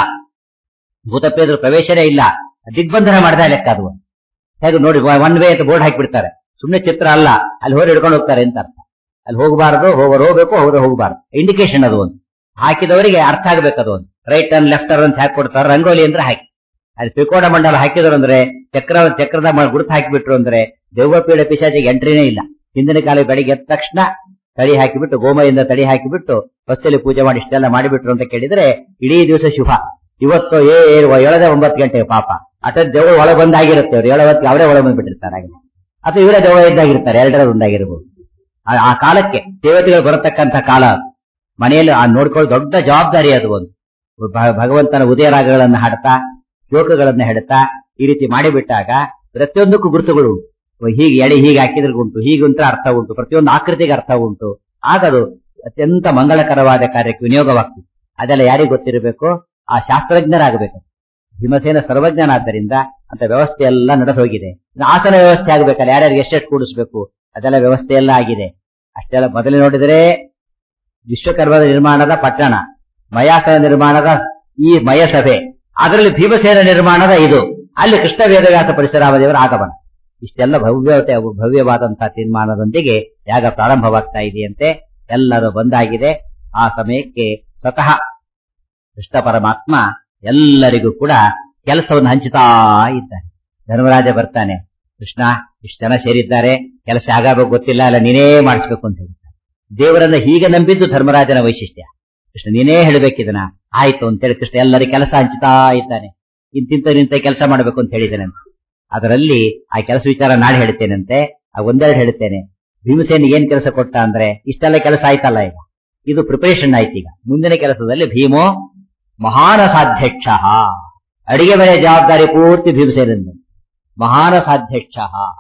ಭೂತಪ್ರೇತರ ಪ್ರವೇಶನೇ ಇಲ್ಲ ದಿಗ್ಬಂಧನ ಮಾಡ್ದ ಲೆಕ್ಕ ಅದು ಹೇಗೆ ನೋಡಿ ಒನ್ ವೇ ಅಂತ ಬೋರ್ಡ್ ಹಾಕಿಬಿಡ್ತಾರೆ ಸುಮ್ಮನೆ ಚಿತ್ರ ಅಲ್ಲ ಅಲ್ಲಿ ಹೋಗಿ ಹಿಡ್ಕೊಂಡು ಹೋಗ್ತಾರೆ ಅಂತ ಅರ್ಥ ಅಲ್ಲಿ ಹೋಗಬಾರದು ಹೋಗೋರು ಹೋಗ್ಬೇಕು ಹೋಗೋರು ಹೋಗಬಾರ್ದು ಇಂಡಿಕೇಶನ್ ಅದು ಒಂದು ಹಾಕಿದವರಿಗೆ ಅರ್ಥ ಆಗ್ಬೇಕು ಅದು ಒಂದು ರೈಟ್ ಟರ್ನ್ ಲೆಫ್ಟ್ ಟರ್ನ್ ಅಂತ ಹಾಕಿ ಕೊಡ್ತಾರೆ ರಂಗೋಲಿ ಅಂದ್ರೆ ಹಾಕಿ ಅಲ್ಲಿ ತ್ರಿಕೋಣ ಮಂಡಲ ಹಾಕಿದ್ರು ಅಂದ್ರೆ ಚಕ್ರ ಚಕ್ರದ ಮ- ಗುರುತು ಹಾಕಿಬಿಟ್ರು ಅಂದ್ರೆ ದೆವ್ವಪೀಡ ಪಿಶಾಚಿಗೆ ಎಂಟ್ರಿನೇ ಇಲ್ಲ ಹಿಂದಿನ ಕಾಲ ಬೆಳಿಗ್ಗೆ ಎದ್ದ ತಕ್ಷಣ ತಡಿ ಹಾಕಿಬಿಟ್ಟು ಗೋಮಯಿಂದ ತಡಿ ಹಾಕಿಬಿಟ್ಟು ಹೊಸ್ತಲ್ಲಿ ಪೂಜೆ ಮಾಡಿ ಇಷ್ಟೆಲ್ಲ ಮಾಡಿಬಿಟ್ರು ಅಂತ ಕೇಳಿದ್ರೆ ಇಡೀ ದಿವಸ ಶುಭ ಇವತ್ತು ಏ ಏಳದೆ ಒಂಬತ್ತು ಗಂಟೆ ಪಾಪ ಅಥವಾ ದೆವ್ವ ಒಳ ಬಂದಾಗಿರುತ್ತೆ ಅವ್ರು ಏಳು ಹೊತ್ತಿಗೆ ಅವರೇ ಒಳ ಬಂದ್ಬಿಟ್ಟಿರ್ತಾರೆ ಹಾಗೆ ಅಥವಾ ಇವರೇ ದೆವ್ವ ಇದ್ದಾಗಿರ್ತಾರೆ ಎರಡರ ಒಂದಾಗಿರ್ಬೋದು ಆ- ಆ ಕಾಲಕ್ಕೆ ದೇವತೆಗಳು ಬರತಕ್ಕಂತ ಕಾಲ ಅದು. ಮನೆಯಲ್ಲಿ ಆ ನೋಡ್ಕೊಳ್ಳೋ ದೊಡ್ಡ ಜವಾಬ್ದಾರಿ ಅದು ಒಂದು ಭ- ಭಗವಂತನ ಉದಯ ರಾಗಗಳನ್ನ ಹಾಡ್ತಾ ಶ್ಲೋಕಗಳನ್ನ ಹೇಳ್ತಾ ಈ ರೀತಿ ಮಾಡಿಬಿಟ್ಟಾಗ ಪ್ರತಿಯೊಂದಕ್ಕೂ ಗುರುತುಗಳು ಉಂಟು ಹೀಗೆ ಎಡೆ ಹೀಗೆ ಹಾಕಿದ್ರೆ ಉಂಟು ಹೀಗುಂತ ಅರ್ಥ ಉಂಟು ಪ್ರತಿಯೊಂದು ಆಕೃತಿಗೆ ಅರ್ಥ ಉಂಟು ಆಗ ಅದು ಅತ್ಯಂತ ಮಂಗಳಕರವಾದ ಕಾರ್ಯಕ್ಕೆ ವಿನಿಯೋಗವಾಗ್ತದೆ ಅದೆಲ್ಲ ಯಾರಿಗೆ ಗೊತ್ತಿರಬೇಕು ಆ ಶಾಸ್ತ್ರಜ್ಞರಾಗಬೇಕು ಭೀಮಸೇನ ಸರ್ವಜ್ಞನಾದ್ದರಿಂದ ಅಂತ ವ್ಯವಸ್ಥೆ ಎಲ್ಲ ನಡೆದೋಗಿದೆ ಇನ್ನು ಆಸನ ವ್ಯವಸ್ಥೆ ಆಗಬೇಕಲ್ಲ ಯಾರ್ಯಾರಿಗೆ ಎಷ್ಟೆಷ್ಟು ಕೂಡಿಸ್ಬೇಕು ಅದೆಲ್ಲ ವ್ಯವಸ್ಥೆ ಎಲ್ಲ ಆಗಿದೆ ಅಷ್ಟೆಲ್ಲ ಮೊದಲು ನೋಡಿದರೆ ವಿಶ್ವಕರ್ಮದ ನಿರ್ಮಾಣದ ಪಟ್ಟಣ ಮಯಾಸನ ನಿರ್ಮಾಣದ ಈ ಮಯಸಭೆ ಅದರಲ್ಲಿ ಭೀಮಸೇನ ನಿರ್ಮಾಣದ ಇದು ಅಲ್ಲಿ ಕೃಷ್ಣ ವೇದವ್ಯಾಸ ಪರಶುರಾಮದೇವರ ಆಗಮನ ಇಷ್ಟೆಲ್ಲ ಭವ್ಯತೆ ಭವ್ಯವಾದಂತಹ ತೀರ್ಮಾನದೊಂದಿಗೆ ಯಾಗ ಪ್ರಾರಂಭವಾಗ್ತಾ ಇದೆಯಂತೆ ಎಲ್ಲರೂ ಬಂದಾಗಿದೆ ಆ ಸಮಯಕ್ಕೆ ಸ್ವತಃ ಕೃಷ್ಣ ಪರಮಾತ್ಮ ಎಲ್ಲರಿಗೂ ಕೂಡ ಕೆಲಸವನ್ನು ಹಂಚುತ್ತಾ ಇದ್ದಾನೆ ಧರ್ಮರಾಜ ಬರ್ತಾನೆ ಕೃಷ್ಣ ಇಷ್ಟು ಜನ ಸೇರಿದ್ದಾರೆ ಕೆಲಸ ಆಗಬೇಕು ಗೊತ್ತಿಲ್ಲ ಅಲ್ಲ ನೀನೇ ಮಾಡಿಸ್ಬೇಕು ಅಂತ ಹೇಳ್ತಾನೆ ದೇವರನ್ನ ಹೀಗೆ ನಂಬಿದ್ದು ಧರ್ಮರಾಜನ ವೈಶಿಷ್ಟ್ಯ ಕೃಷ್ಣ ನೀನೇ ಹೇಳ್ಬೇಕಿದನ ಆಯ್ತು ಅಂತೇಳಿ ಕೃಷ್ಣ ಎಲ್ಲರಿಗೆ ಕೆಲಸ ಹಂಚುತ್ತಾ ಇದ್ದಾನೆ ಇಂತಿಂತ ನಿಂತ ಕೆಲಸ ಮಾಡಬೇಕು ಅಂತ ಹೇಳಿದ್ದೇನಂತೆ ಅದರಲ್ಲಿ ಆ ಕೆಲಸ ವಿಚಾರ ನಾಳೆ ಹೇಳ್ತೇನಂತೆ ಆ ಒಂದೆರಡು ಹೇಳ್ತೇನೆ ಭೀಮಸೇನ್ ಏನ್ ಕೆಲಸ ಕೊಟ್ಟ ಅಂದ್ರೆ ಇಷ್ಟೆಲ್ಲ ಕೆಲಸ ಆಯ್ತಲ್ಲ ಈಗ ಇದು ಪ್ರಿಪರೇಷನ್ ಆಯ್ತು ಈಗ ಮುಂದಿನ ಕೆಲಸದಲ್ಲಿ ಭೀಮೋ ಮಹಾನಸಾಧ್ಯಕ್ಷ ಅಡಿಗೆ ಮನೆ ಜವಾಬ್ದಾರಿ ಪೂರ್ತಿ ಭೀಮಸೇನಂದು ಮಹಾನಸಾಧ್ಯಕ್ಷ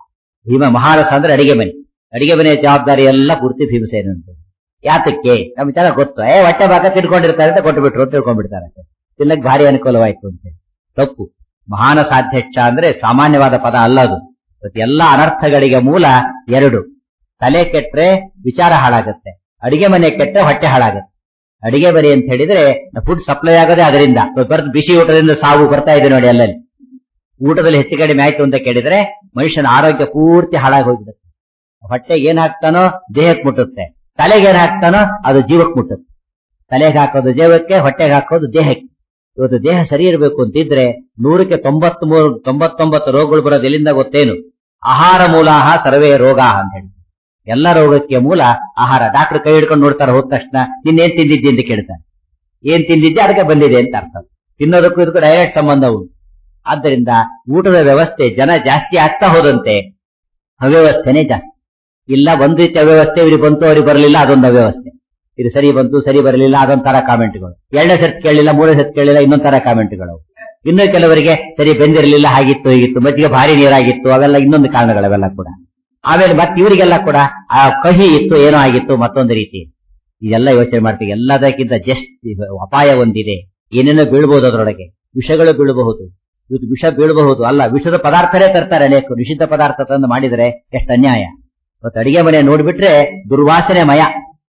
ಭೀಮ ಮಹಾರಸ ಅಂದ್ರೆ ಅಡಿಗೆ ಮನೆ ಅಡಿಗೆ ಮನೆ ಜವಾಬ್ದಾರಿ ಎಲ್ಲ ಪೂರ್ತಿ ಭೀಮಸೇನಂದು ಯಾತಕ್ಕೆ ನಮ್ಗೆ ಚೆನ್ನಾಗಿ ಗೊತ್ತು ಏ ಹೊಟ್ಟೆ ಭಾಗ ತಿಳ್ಕೊಂಡಿರ್ತಾರೆ ಅಂತ ಕೊಟ್ಟು ಬಿಟ್ರು ಅಂತ ತಿಳ್ಕೊಂಡ್ಬಿಡ್ತಾರೆ ತಿನ್ನಕ್ ಭಾರಿ ಅನುಕೂಲವಾಯ್ತು ಅಂತ ತಪ್ಪು ಮಹಾನಸಾಧ್ಯಕ್ಷ ಅಂದ್ರೆ ಸಾಮಾನ್ಯವಾದ ಪದ ಅಲ್ಲ ಅದು ಇವತ್ತು ಎಲ್ಲಾ ಅನರ್ಥಗಳಿಗೆ ಮೂಲ ಎರಡು ತಲೆ ಕೆಟ್ರೆ ವಿಚಾರ ಹಾಳಾಗುತ್ತೆ ಅಡಿಗೆ ಮನೆ ಕೆಟ್ರೆ ಹೊಟ್ಟೆ ಹಾಳಾಗುತ್ತೆ ಅಡಿಗೆ ಮನೆ ಅಂತ ಹೇಳಿದ್ರೆ ಫುಡ್ ಸಪ್ಲೈ ಆಗೋದೇ ಅದರಿಂದ ಬರ್ದು ಬಿಸಿ ಊಟದಿಂದ ಸಾವು ಬರ್ತಾ ಇದೆ ನೋಡಿ ಅಲ್ಲಲ್ಲಿ ಊಟದಲ್ಲಿ ಹೆಚ್ಚು ಕಡಿಮೆ ಆಯ್ತು ಅಂತ ಕೇಳಿದ್ರೆ ಮನುಷ್ಯನ ಆರೋಗ್ಯ ಪೂರ್ತಿ ಹಾಳಾಗಿ ಹೋಗ್ಬಿಡುತ್ತೆ ಹೊಟ್ಟೆಗೆ ಏನ್ ಹಾಕ್ತಾನೋ ದೇಹಕ್ಕೆ ಮುಟ್ಟುತ್ತೆ ತಲೆಗೆ ಏನ್ ಹಾಕ್ತಾನೋ ಅದು ಜೀವಕ್ಕೆ ಮುಟ್ಟುತ್ತೆ ತಲೆಗೆ ಹಾಕೋದು ಜೀವಕ್ಕೆ ಹೊಟ್ಟೆಗೆ ಹಾಕೋದು ದೇಹಕ್ಕೆ ಇವತ್ತು ದೇಹ ಸರಿ ಇರಬೇಕು ಅಂತಿದ್ರೆ ನೂರಕ್ಕೆ ತೊಂಬತ್ ಮೂರು ತೊಂಬತ್ತೊಂಬತ್ತು ರೋಗಗಳು ಬರೋದು ಎಲ್ಲಿಂದ ಗೊತ್ತೇನು ಆಹಾರ ಮೂಲಾಹ ಸರ್ವೇ ರೋಗ ಅಂತ ಹೇಳಿ ಎಲ್ಲ ರೋಗಕ್ಕೆ ಮೂಲ ಆಹಾರ ಡಾಕ್ಟರ್ ಕೈ ಹಿಡ್ಕೊಂಡು ನೋಡ್ತಾರೆ ಹೋದ ತಕ್ಷಣ ನಿನ್ನೇನ್ ತಿಂದಿದ್ದಿ ಅಂತ ಕೇಳ್ತಾನೆ ಏನ್ ತಿಂದಿದ್ದೆ ಅದಕ್ಕೆ ಬಂದಿದೆ ಅಂತ ಅರ್ಥ ತಿನ್ನೋದಕ್ಕೂ ಇದಕ್ಕೂ ಡೈರೆಕ್ಟ್ ಸಂಬಂಧ ಉಂಟು ಆದ್ದರಿಂದ ಊಟದ ವ್ಯವಸ್ಥೆ ಜನ ಜಾಸ್ತಿ ಆಗ್ತಾ ಹೋದಂತೆ ಅವ್ಯವಸ್ಥೆನೇ ಜಾಸ್ತಿ ಇಲ್ಲ ಒಂದ್ ರೀತಿ ಅವ್ಯವಸ್ಥೆ ಇವ್ರಿಗೆ ಬಂತು ಅವ್ರಿಗೆ ಬರಲಿಲ್ಲ ಅದೊಂದು ಅವ್ಯವಸ್ಥೆ ಇದು ಸರಿ ಬಂತು ಸರಿ ಬರಲಿಲ್ಲ ಅದೊಂದ್ ತರ ಕಾಮೆಂಟ್ಗಳು ಎರಡನೇ ಸೆಟ್ ಕೇಳಲಿಲ್ಲ ಮೂರನೇ ಸೆಟ್ ಕೇಳಲಿಲ್ಲ ಇನ್ನೊಂದ್ ತರ ಕಾಮೆಂಟ್ಗಳು ಇನ್ನು ಕೆಲವರಿಗೆ ಸರಿ ಬೆಂದಿರಲಿಲ್ಲ ಹಾಗಿತ್ತು ಹೀಗಿತ್ತು ಮಜ್ಜಿಗೆ ಭಾರಿ ನೀರಾಗಿತ್ತು ಅವೆಲ್ಲ ಇನ್ನೊಂದು ಕಾರಣಗಳವೆಲ್ಲ ಕೂಡ ಆಮೇಲೆ ಮತ್ತೆ ಇವರಿಗೆಲ್ಲ ಕೂಡ ಆ ಕಹಿ ಇತ್ತು ಏನೋ ಆಗಿತ್ತು ಮತ್ತೊಂದು ರೀತಿ ಇದೆಲ್ಲ ಯೋಚನೆ ಮಾಡ್ತೀವಿ ಎಲ್ಲದಕ್ಕಿಂತ ಜಸ್ಟ್ ಅಪಾಯ ಒಂದಿದೆ ಏನೇನೋ ಬೀಳ್ಬಹುದು ಅದರೊಳಗೆ ವಿಷಗಳು ಬೀಳಬಹುದು ಇವತ್ತು ವಿಷ ಬೀಳಬಹುದು ಅಲ್ಲ ವಿಷದ ಪದಾರ್ಥನೇ ತರ್ತಾರೆ ಅನೇಕರು ನಿಷಿದ್ಧ ಪದಾರ್ಥ ತಂದು ಮಾಡಿದರೆ ಎಷ್ಟು ಅನ್ಯಾಯ ಇವತ್ತು ಅಡಿಗೆ ಮನೆ ನೋಡ್ಬಿಟ್ರೆ ದುರ್ವಾಸನೆ ಮಯ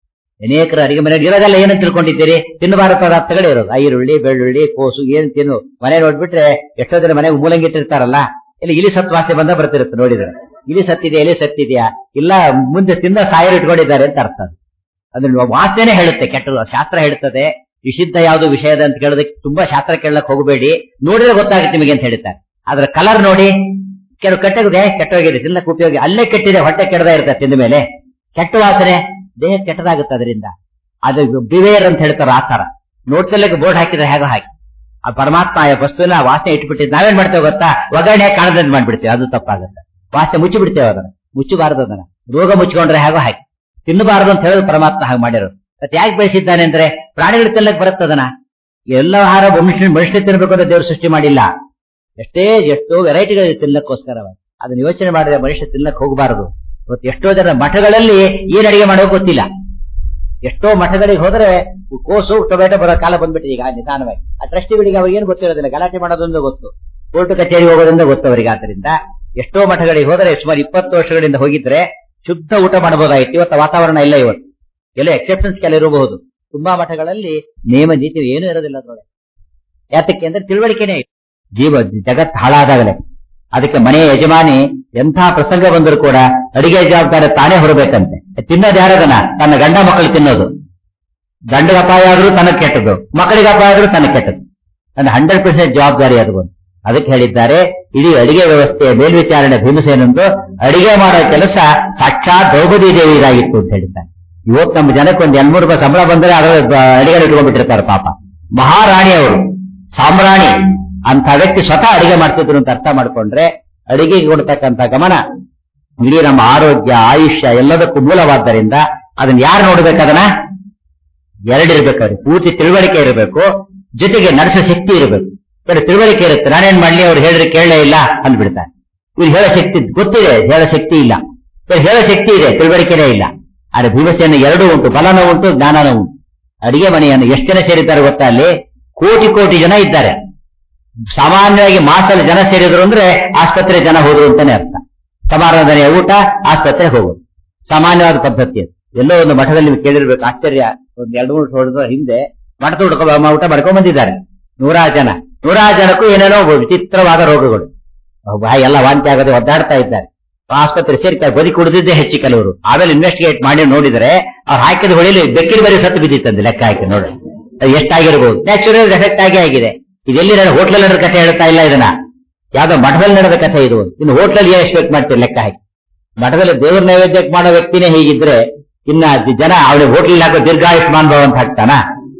ಅನೇಕರು ಅಡಿಗೆ ಮನೆ ಇರೋದೆಲ್ಲ ಏನಂತ ತಿಳ್ಕೊಂಡಿದ್ದೀರಿ ತಿನ್ನಬಾರದ ಪದಾರ್ಥಗಳೇ ಇರೋದು ಈರುಳ್ಳಿ ಬೆಳ್ಳುಳ್ಳಿ ಕೋಸು ಏನ್ ತಿನ್ನು ಮನೆ ನೋಡ್ಬಿಟ್ರೆ ಎಷ್ಟೋ ಜನ ಮನೆಗೆ ಮೂಲಂಗಿ ಇಟ್ಟಿರ್ತಾರಲ್ಲ ಇಲ್ಲಿ ಇಲಿ ಸತ್ವಾಸನೆ ಬಂದ ಬರ್ತಿರುತ್ತೆ ನೋಡಿದ್ರೆ ಇಲಿ ಸತ್ತಿದೆ ಎಲೆ ಸತ್ತಿದೆಯಾ ಇಲ್ಲ ಮುಂದೆ ತಿನ್ನ ಸಾಯರು ಇಟ್ಕೊಂಡಿದ್ದಾರೆ ಅಂತ ಅರ್ಥ ಅದು. ಅಂದ್ರೆ ವಾಸನೆ ಹೇಳುತ್ತೆ ಕೆಟ್ಟದು ಶಾಸ್ತ್ರ ಹೇಳುತ್ತದೆ ನಿಷಿದ್ಧ ಯಾವುದು ವಿಷಯದ ಅಂತ ಕೇಳೋದಕ್ಕೆ ತುಂಬಾ ಶಾಸ್ತ್ರ ಕೇಳಕ್ ಹೋಗಬೇಡಿ ನೋಡಿದ್ರೆ ಗೊತ್ತಾಗುತ್ತೆ ನಿಮಗೆ ಅಂತ ಹೇಳ್ತಾರೆ ಅದ್ರ ಕಲರ್ ನೋಡಿ ಕೆಲವು ಕೆಟ್ಟೋಗಿದೆ ಕೆಟ್ಟೋಗಿದೆ ತಿನ್ನಕ್ ಉಪಯೋಗ ಅಲ್ಲೇ ಕೆಟ್ಟಿದೆ ಹೊಟ್ಟೆ ಕೆಡದ ಇರ್ತದೆ ತಿಂದ ಮೇಲೆ ಕೆಟ್ಟ ವಾಸನೆ ದೇಹ ಕೆಟ್ಟದಾಗುತ್ತೆ ಅದರಿಂದ ಅದು ಬಿವೇರ್ ಅಂತ ಹೇಳ್ತಾರೆ ಆ ತರ ನೋಡ್ತಿಲ್ಲಕ್ಕೆ ಬೋರ್ಡ್ ಹಾಕಿದ್ರೆ ಹೇಗೋ ಹಾಕಿ ಆ ಪರಮಾತ್ಮ ಆ ವಸ್ತುವಿನ ಆ ವಾಸನೆ ಇಟ್ಬಿಟ್ಟಿದ್ದು ನಾವೇನ್ ಮಾಡ್ತೇವೆ ಗೊತ್ತಾ ಒಗ್ಗರಣೆ ಕಾಣದಂತೆ ಮಾಡ್ಬಿಡ್ತೇವೆ ಅದು ತಪ್ಪಾಗುತ್ತೆ ವಾಸನೆ ಮುಚ್ಚಿ ಬಿಡ್ತೇವೆ ಅದನ್ನ ಮುಚ್ಚಬಾರದು ಅದನ್ನ ರೋಗ ಮುಚ್ಕೊಂಡ್ರೆ ಹೇಗೋ ಹಾಕಿ ತಿನ್ನಬಾರದು ಅಂತ ಹೇಳೋದು ಪರಮಾತ್ಮ ಹಾಗೆ ಮಾಡಿರೋದು ಮತ್ತೆ ಯಾಕೆ ಬೆಳೆಸಿದ್ದಾನೆ ಅಂದ್ರೆ ಪ್ರಾಣಿಗಳು ತಿನ್ನಕ್ ಬರುತ್ತದನ ಎಲ್ಲ ಆಹಾರ ಮನುಷ್ಯ ಮನುಷ್ಯ ತಿನ್ನಬೇಕು ಅಂತ ದೇವರು ಸೃಷ್ಟಿ ಮಾಡಿಲ್ಲ ಎಷ್ಟೇ ಎಷ್ಟೋ ವೆರೈಟಿಗಳು ತಿನ್ನಕ್ಕೋಸ್ಕರವಾಗಿ ಅದನ್ನ ಯೋಚನೆ ಮಾಡಿದ್ರೆ ಮನುಷ್ಯ ತಿನ್ನಕ್ ಹೋಗಬಾರದು ಇವತ್ತು ಎಷ್ಟೋ ಜನ ಮಠಗಳಲ್ಲಿ ಏನ್ ಅಡಿಗೆ ಮಾಡೋಕೆ ಗೊತ್ತಿಲ್ಲ ಎಷ್ಟೋ ಮಠಗಳಿಗೆ ಹೋದ್ರೆ ಕೋಸು ಟೊಮೆಟೊ ಬರೋ ಕಾಲ ಬಂದ್ಬಿಟ್ಟಿದೆ ಈಗ ನಿಧಾನವಾಗಿ ಆ ಟ್ರಸ್ಟಿಗಳಿಗೆ ಅವ್ರಿಗೆ ಏನು ಗೊತ್ತಿರೋದಿಲ್ಲ ಗಲಾಟೆ ಮಾಡೋದೊಂದು ಗೊತ್ತು ಕೋರ್ಟ್ ಕಚೇರಿ ಹೋಗೋದ್ರಿಂದ ಗೊತ್ತು ಅವರಿಗೆ ಆದ್ರಿಂದ ಎಷ್ಟೋ ಮಠಗಳಿಗೆ ಹೋದರೆ ಸುಮಾರು ಇಪ್ಪತ್ತು ವರ್ಷಗಳಿಂದ ಹೋಗಿದ್ರೆ ಶುದ್ಧ ಊಟ ಮಾಡಬಹುದಾಗಿತ್ತು ಇವತ್ತು ವಾತಾವರಣ ಇಲ್ಲ ಇವತ್ತು ಎಲ್ಲ ಎಕ್ಸೆಪ್ಷನ್ಸ್ ಕೆಲ ಇರಬಹುದು ತುಂಬಾ ಮಠಗಳಲ್ಲಿ ನೇಮ ನೀತಿ ಏನೂ ಇರೋದಿಲ್ಲ ಅದ್ರೊಳಗೆ ಯಾತಕ್ಕೆ ಅಂದ್ರೆ ತಿಳುವಳಿಕೆನೇ ಇಲ್ಲ. ಜೀವ ಜಗತ್ ಹಾಳಾದಾಗಲೇ ಅದಕ್ಕೆ ಮನೆಯ ಯಜಮಾನಿ ಎಂಥ ಪ್ರಸಂಗ ಬಂದರೂ ಕೂಡ ಅಡಿಗೆ ಜವಾಬ್ದಾರಿ ತಾನೇ ಹೊರಬೇಕಂತೆ ತಿನ್ನೋದು ಯಾರದನ ತನ್ನ ಗಂಡ ಮಕ್ಕಳು ತಿನ್ನೋದು ಗಂಡಗೆ ಅಪಾಯ ಆದ್ರೂ ತನಗೆ ಕೆಟ್ಟದ್ದು ಮಕ್ಕಳಿಗೆ ಅಪಾಯ ಆದ್ರೂ ತನಗೆ ಕೆಟ್ಟದ್ದು ನನ್ನ ಹಂಡ್ರೆಡ್ ಪರ್ಸೆಂಟ್ ಜವಾಬ್ದಾರಿ ಅದು ಒಂದು ಅದಕ್ಕೆ ಹೇಳಿದ್ದಾರೆ ಇಡೀ ಅಡಿಗೆ ವ್ಯವಸ್ಥೆಯ ಮೇಲ್ವಿಚಾರಣೆ ಭೀಮಸೇನಂದು ಅಡಿಗೆ ಮಾಡೋ ಕೆಲಸ ಸಾಕ್ಷಾತ್ ದ್ರೌಪದಿ ದೇವಿ ಇದಾಗಿತ್ತು ಅಂತ ಹೇಳಿದ್ದಾರೆ ಇವತ್ತು ನಮ್ಮ ಜನಕ್ಕೆ ಒಂದು ಎರಡ್ ಮೂರು ರೂಪಾಯಿ ಸಂಬಳ ಬಂದ್ರೆ ಅದರ ಅಡಿಗೆ ಇಟ್ಕೊಂಡ್ಬಿಟ್ಟಿರ್ತಾರೆ ಪಾಪ ಮಹಾರಾಣಿ ಅವರು ಸಾಮ್ರಾಣಿ ಅಂತ ವ್ಯಕ್ತಿ ಸ್ವತಃ ಅಡಿಗೆ ಮಾಡ್ತಿದ್ರು ಅಂತ ಅರ್ಥ ಮಾಡ್ಕೊಂಡ್ರೆ ಅಡಿಗೆಗೆ ಕೊಡ್ತಕ್ಕಂಥ ಗಮನ ಇಡೀ ನಮ್ಮ ಆರೋಗ್ಯ ಆಯುಷ್ಯ ಎಲ್ಲದಕ್ಕೂ ಮೂಲವಾದ್ದರಿಂದ ಅದನ್ನ ಯಾರು ನೋಡ್ಬೇಕು ಅದನ್ನ ಎರಡಿರ್ಬೇಕು ಅವ್ರಿಗೆ ಪೂರ್ತಿ ತಿಳುವಳಿಕೆ ಇರಬೇಕು ಜೊತೆಗೆ ನಡೆಸೋ ಶಕ್ತಿ ಇರಬೇಕು ಕೆಲವು ತಿಳುವಳಿಕೆ ಇರುತ್ತೆ ನಾನೇನ್ ಮಾಡ್ಲಿ ಅವ್ರು ಹೇಳಿದ್ರೆ ಕೇಳಲೇ ಇಲ್ಲ ಅಂದ್ಬಿಡ್ತಾರೆ ಇವ್ರು ಹೇಳೋ ಶಕ್ತಿ ಗೊತ್ತಿದೆ ಹೇಳೋ ಶಕ್ತಿ ಇಲ್ಲ ಇವ್ರು ಹೇಳೋ ಶಕ್ತಿ ಇದೆ ತಿಳುವಳಿಕೆನೇ ಇಲ್ಲ ಆದ್ರೆ ಭೀಮಸೇನ ಎರಡೂ ಉಂಟು ಬಲನೂ ಉಂಟು ಜ್ಞಾನನೂ ಉಂಟು ಅಡಿಗೆ ಮನೆಯನ್ನು ಎಷ್ಟು ಜನ ಸೇರಿದ್ದಾರೆ ಗೊತ್ತಾ ಅಲ್ಲಿ ಕೋಟಿ ಕೋಟಿ ಜನ ಇದ್ದಾರೆ ಸಾಮಾನ್ಯವಾಗಿ ಮಾಸಲ್ಲಿ ಜನ ಸೇರಿದ್ರು ಅಂದ್ರೆ ಆಸ್ಪತ್ರೆ ಜನ ಹೋದ್ರು ಅಂತಾನೆ ಅರ್ಥ ಸಮಾರಾಧನೆಯ ಊಟ ಆಸ್ಪತ್ರೆಗೆ ಹೋಗೋದು ಸಾಮಾನ್ಯವಾದ ಪದ್ಧತಿ ಅದು ಎಲ್ಲೋ ಒಂದು ಮಠದಲ್ಲಿ ನೀವು ಕೇಳಿರ್ಬೇಕು ಆಶ್ಚರ್ಯ ಒಂದ್ ಎರಡು ಮೂರು ವರ್ಷದ ಹಿಂದೆ ಮಠದ ಊಟ ಊಟ ಮಾಡ್ಕೊಂಡ್ ಬಂದಿದ್ದಾರೆ ನೂರಾರು ಜನ ನೂರಾರು ಜನಕ್ಕೂ ಏನೇನೋ ವಿಚಿತ್ರವಾದ ರೋಗಗಳು ಬಾಯಿ ಎಲ್ಲ ವಾಂತಿ ಆಗದೆ ಒದ್ದಾಡ್ತಾ ಇದ್ದಾರೆ ಆಸ್ಪತ್ರೆ ಸೇರ್ತಾರೆ ಬದಿ ಕುಡಿದಿದ್ದೇ ಹೆಚ್ಚು ಕೆಲವರು ಆಮೇಲೆ ಇನ್ವೆಸ್ಟಿಗೇಟ್ ಮಾಡಿ ನೋಡಿದರೆ ಅವ್ರು ಹಾಕಿದ ಹೊಳಿಲಿ ಬೆಕ್ಕಿನ ಬರೀ ಸತ್ತು ಬಿದ್ದಿತ್ತಂತೆ ಲೆಕ್ಕ ಹಾಕಿ ನೋಡಿ ಅದು ಎಷ್ಟಾಗಿರ್ಬೋದು ನ್ಯಾಚುರಲ್ ಎಫೆಕ್ಟ್ ಆಗೇ ಆಗಿದೆ ಇದೆಲ್ಲಿ ನಾನು ಹೋಟ್ಲಲ್ಲಿ ನಡೆದ ಕಥೆ ಹೇಳ್ತಾ ಇಲ್ಲ ಇದನ್ನ ಯಾವ್ದೋ ಮಠದಲ್ಲಿ ನಡೆದ ಕಥೆ ಇದು ಇನ್ನು ಹೋಟ್ಲಲ್ಲಿ ಏನ್ ಎಕ್ಸ್ಪೆಕ್ಟ್ ಮಾಡ್ತೀರಿ ಲೆಕ್ಕ ಹಾಕಿ ಮಠದಲ್ಲಿ ದೇವ್ರ ನೈವೇದ್ಯಕ್ಕೆ ಮಾಡೋ ವ್ಯಕ್ತಿನೇ ಹೀಗಿದ್ರೆ ಇನ್ನ ಜನ ಅವಳಿಗೆ ಹೋಟ್ಲಲ್ಲಿ ಹಾಕೋ ದೀರ್ಘಾಯುಷ್ಮಾನ್ ಭವ ಅಂತ ಹಾಕ್ತಾನ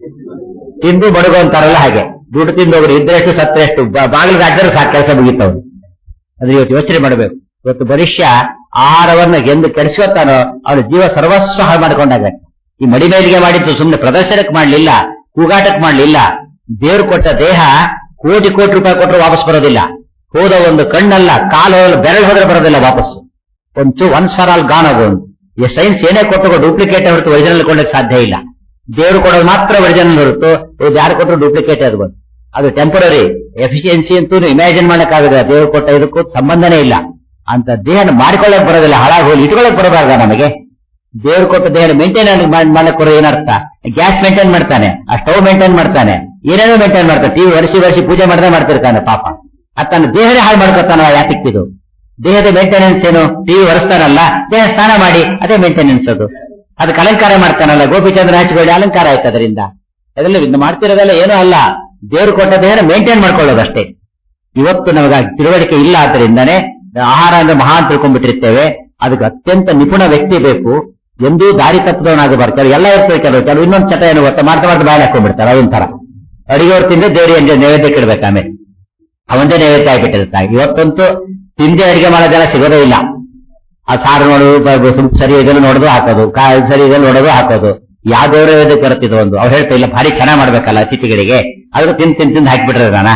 ತಿಂದು ಬಡಗು ಅಂತಾರಲ್ಲ ಹಾಗೆ ದುಡ್ಡು ತಿಂದು ಹೋಗ್ರಿ ಇದ್ರೆಷ್ಟು ಸತ್ರೆಷ್ಟು ಬಾಗಿಲಿಗೆ ಹಾಕಿದ್ರೆ ಸಾಕು ಕೆಲಸ ಮುಗಿತವ್ರು ಅದ್ರ ಇವತ್ತು ಯೋಚನೆ ಮಾಡಬೇಕು ಇವತ್ತು ಮನುಷ್ಯ ಆಹಾರವನ್ನ ಎಂದು ಕೆಡಿಸ್ಕೊತಾನೋ ಅವನ ಜೀವ ಸರ್ವಸ್ವ ಹಾಳು ಮಾಡ್ಕೊಂಡಾಗ ಈ ಮಡಿ ಮೇಲಿಗೆ ಮಾಡಿದ್ದು ಸುಮ್ಮನೆ ಪ್ರದರ್ಶನಕ್ಕೆ ಮಾಡ್ಲಿಲ್ಲ ಕೂಗಾಟಕ್ಕೆ ಮಾಡ್ಲಿಲ್ಲ ದೇವ್ರು ಕೊಟ್ಟ ದೇಹ ಕೋಟಿ ಕೋಟಿ ರೂಪಾಯಿ ಕೊಟ್ಟರು ವಾಪಸ್ ಬರೋದಿಲ್ಲ ಹೋದ ಒಂದು ಕಣ್ಣಲ್ಲ ಕಾಲು ಬೆರಳು ಹೋದ್ರೆ ಬರೋದಿಲ್ಲ ವಾಪಸ್ ಒಂದು ಒನ್ಸ್ ಫಾರ್ ಆಲ್ ಗಾನ್ ಅದು ಒಂದು ಈ ಸೈನ್ಸ್ ಏನೇ ಕೊಟ್ಟು ಡೂಪ್ಲಿಕೇಟ್ ಹೊರತು ಒರಿಜಿನಲ್ ಕೊಡಕ್ಕೆ ಸಾಧ್ಯ ಇಲ್ಲ ದೇವರು ಕೊಡೋದು ಮಾತ್ರ ಒರಿಜಿನಲ್ ಹೊರತು ಇದು ಯಾರು ಕೊಟ್ಟರು ಡೂಪ್ಲಿಕೇಟ್ ಅದು ಬಂದು ಅದು ಟೆಂಪರರಿ ಎಫಿಷಿಯನ್ಸಿ ಅಂತೂ ಇಮ್ಯಾಜಿನ್ ಮಾಡಕ್ಕಾಗದ ದೇವರು ಕೊಟ್ಟ ಇದಕ್ಕೂ ಸಂಬಂಧನೇ ಇಲ್ಲ ಅಂತ ದೇಹನ ಮಾಡಿಕೊಳ್ಳಕ್ ಬರೋದಿಲ್ಲ ಹಾಳಾಗಿ ಹೋಗಿ ಇಟ್ಕೊಳಕ್ ಬರಬಾರ್ದ ನಮಗೆ ದೇವ್ರು ಕೊಟ್ಟ ದೇಹನ ಮೇಂಟೈನ್ ಮಾಡಕ್ ಬರೋ ಏನರ್ಥ ಗ್ಯಾಸ್ ಮೇಂಟೈನ್ ಮಾಡ್ತಾನೆ ಆ ಸ್ಟವ್ ಮೇಂಟೈನ್ ಮಾಡ್ತಾನೆ ಏನೇನೋ ಮೇಂಟೈನ್ ಮಾಡ್ತಾನೆ ಟಿವಿ ವರ್ಷಿ ವರ್ಷಿ ಪೂಜೆ ಮಾಡದೆ ಮಾಡ್ತಿರ್ತಾನೆ ಪಾಪ ಅದು ತನ್ನ ದೇಹನೇ ಹಾಳು ಮಾಡ್ಕೊತಾನ ಯಾತಿಕ್ಕಿದು ದೇಹದ ಮೇಂಟೆನೆನ್ಸ್ ಏನು ಟಿವಿ ಒರೆಸ್ತಾನಲ್ಲ ದೇಹ ಸ್ನಾನ ಮಾಡಿ ಅದೇ ಮೇಂಟೆನೆನ್ಸ್ ಅದು ಅದಕ್ಕೆ ಅಲಂಕಾರ ಮಾಡ್ತಾನಲ್ಲ ಗೋಪಿಚಂದ್ರ ಹಚ್ಕೊಳ್ಳಿ ಅಲಂಕಾರ ಆಯ್ತು ಅದರಿಂದ ಅದೆಲ್ಲ ಇನ್ನು ಮಾಡ್ತಿರೋದೆಲ್ಲ ಏನೂ ಅಲ್ಲ ದೇವ್ರು ಕೊಟ್ಟ ದೇಹನ ಮೇಂಟೈನ್ ಮಾಡ್ಕೊಳ್ಳೋದಷ್ಟೇ ಇವತ್ತು ನಮಗೆ ತಿಳುವಳಿಕೆ ಇಲ್ಲ ಆದ್ದರಿಂದಾನೇ ಆಹಾರ ಅಂದ್ರೆ ಮಹಾ ಅಂತ ತಿಳ್ಕೊಂಡ್ಬಿಟ್ಟಿರ್ತೇವೆ ಅದಕ್ಕೆ ಅತ್ಯಂತ ನಿಪುಣ ವ್ಯಕ್ತಿ ಬೇಕು ಎಂದೂ ದಾರಿ ತಪ್ಪದವನಾಗಬಾರ್ದು ಕೆಲವು ಎಲ್ಲ ಇರ್ತದೆ ಕೆಲವು ಕೆಲವು ಇನ್ನೊಂದು ಚಟ ಏನು ಗೊತ್ತಾ ಮಾಡ್ತಾ ಮಾಡ್ತಾ ಬಾಯಲ್ಲಿ ಹಾಕೊಂಡ್ಬಿಡ್ತಾರೆ ಅದೊಂಥರ ಅಡಿಗೆವ್ರು ತಿಂದ್ರೆ ದೇವ್ರಿಗೆ ನೈವೇದ್ಯಕ್ಕೆ ಇಡ್ಬೇಕು ಆಮೇಲೆ ಅವಂದೇ ನೈವೇದ್ಯ ಆಗಿಬಿಟ್ಟಿರ್ತಾರೆ ಇವತ್ತಂತೂ ತಿಂದೆ ಅಡಿಗೆ ಮಾಡೋ ಜನ ಸಿಗೋದೇ ಇಲ್ಲ ಆ ಸಾರು ನೋಡೋದು ಬ- ಬ- ಸ್ವಲ್ಪ ಸರಿ ಇದನ್ನು ನೋಡೋದು ಹಾಕೋದು ಕಾ- ಸರಿ ಇದನ್ನು ನೋಡೋದು ಹಾಕೋದು ಯಾವ ದೇವರ ಇದಕ್ಕೆ ಬರುತ್ತಿದ್ದು ಒಂದು ಅವ್ರು ಹೇಳ್ತಾ ಇಲ್ಲ ಭಾರಿ ಚೆನ್ನಾಗಿ ಮಾಡ್ಬೇಕಲ್ಲ ಅತಿಥಿಗಳಿಗೆ ಅದಕ್ಕೆ ತಿಂದು ತಿಂದು ತಿಂದು ಹಾಕಿಬಿಟ್ರೆ ನಾನ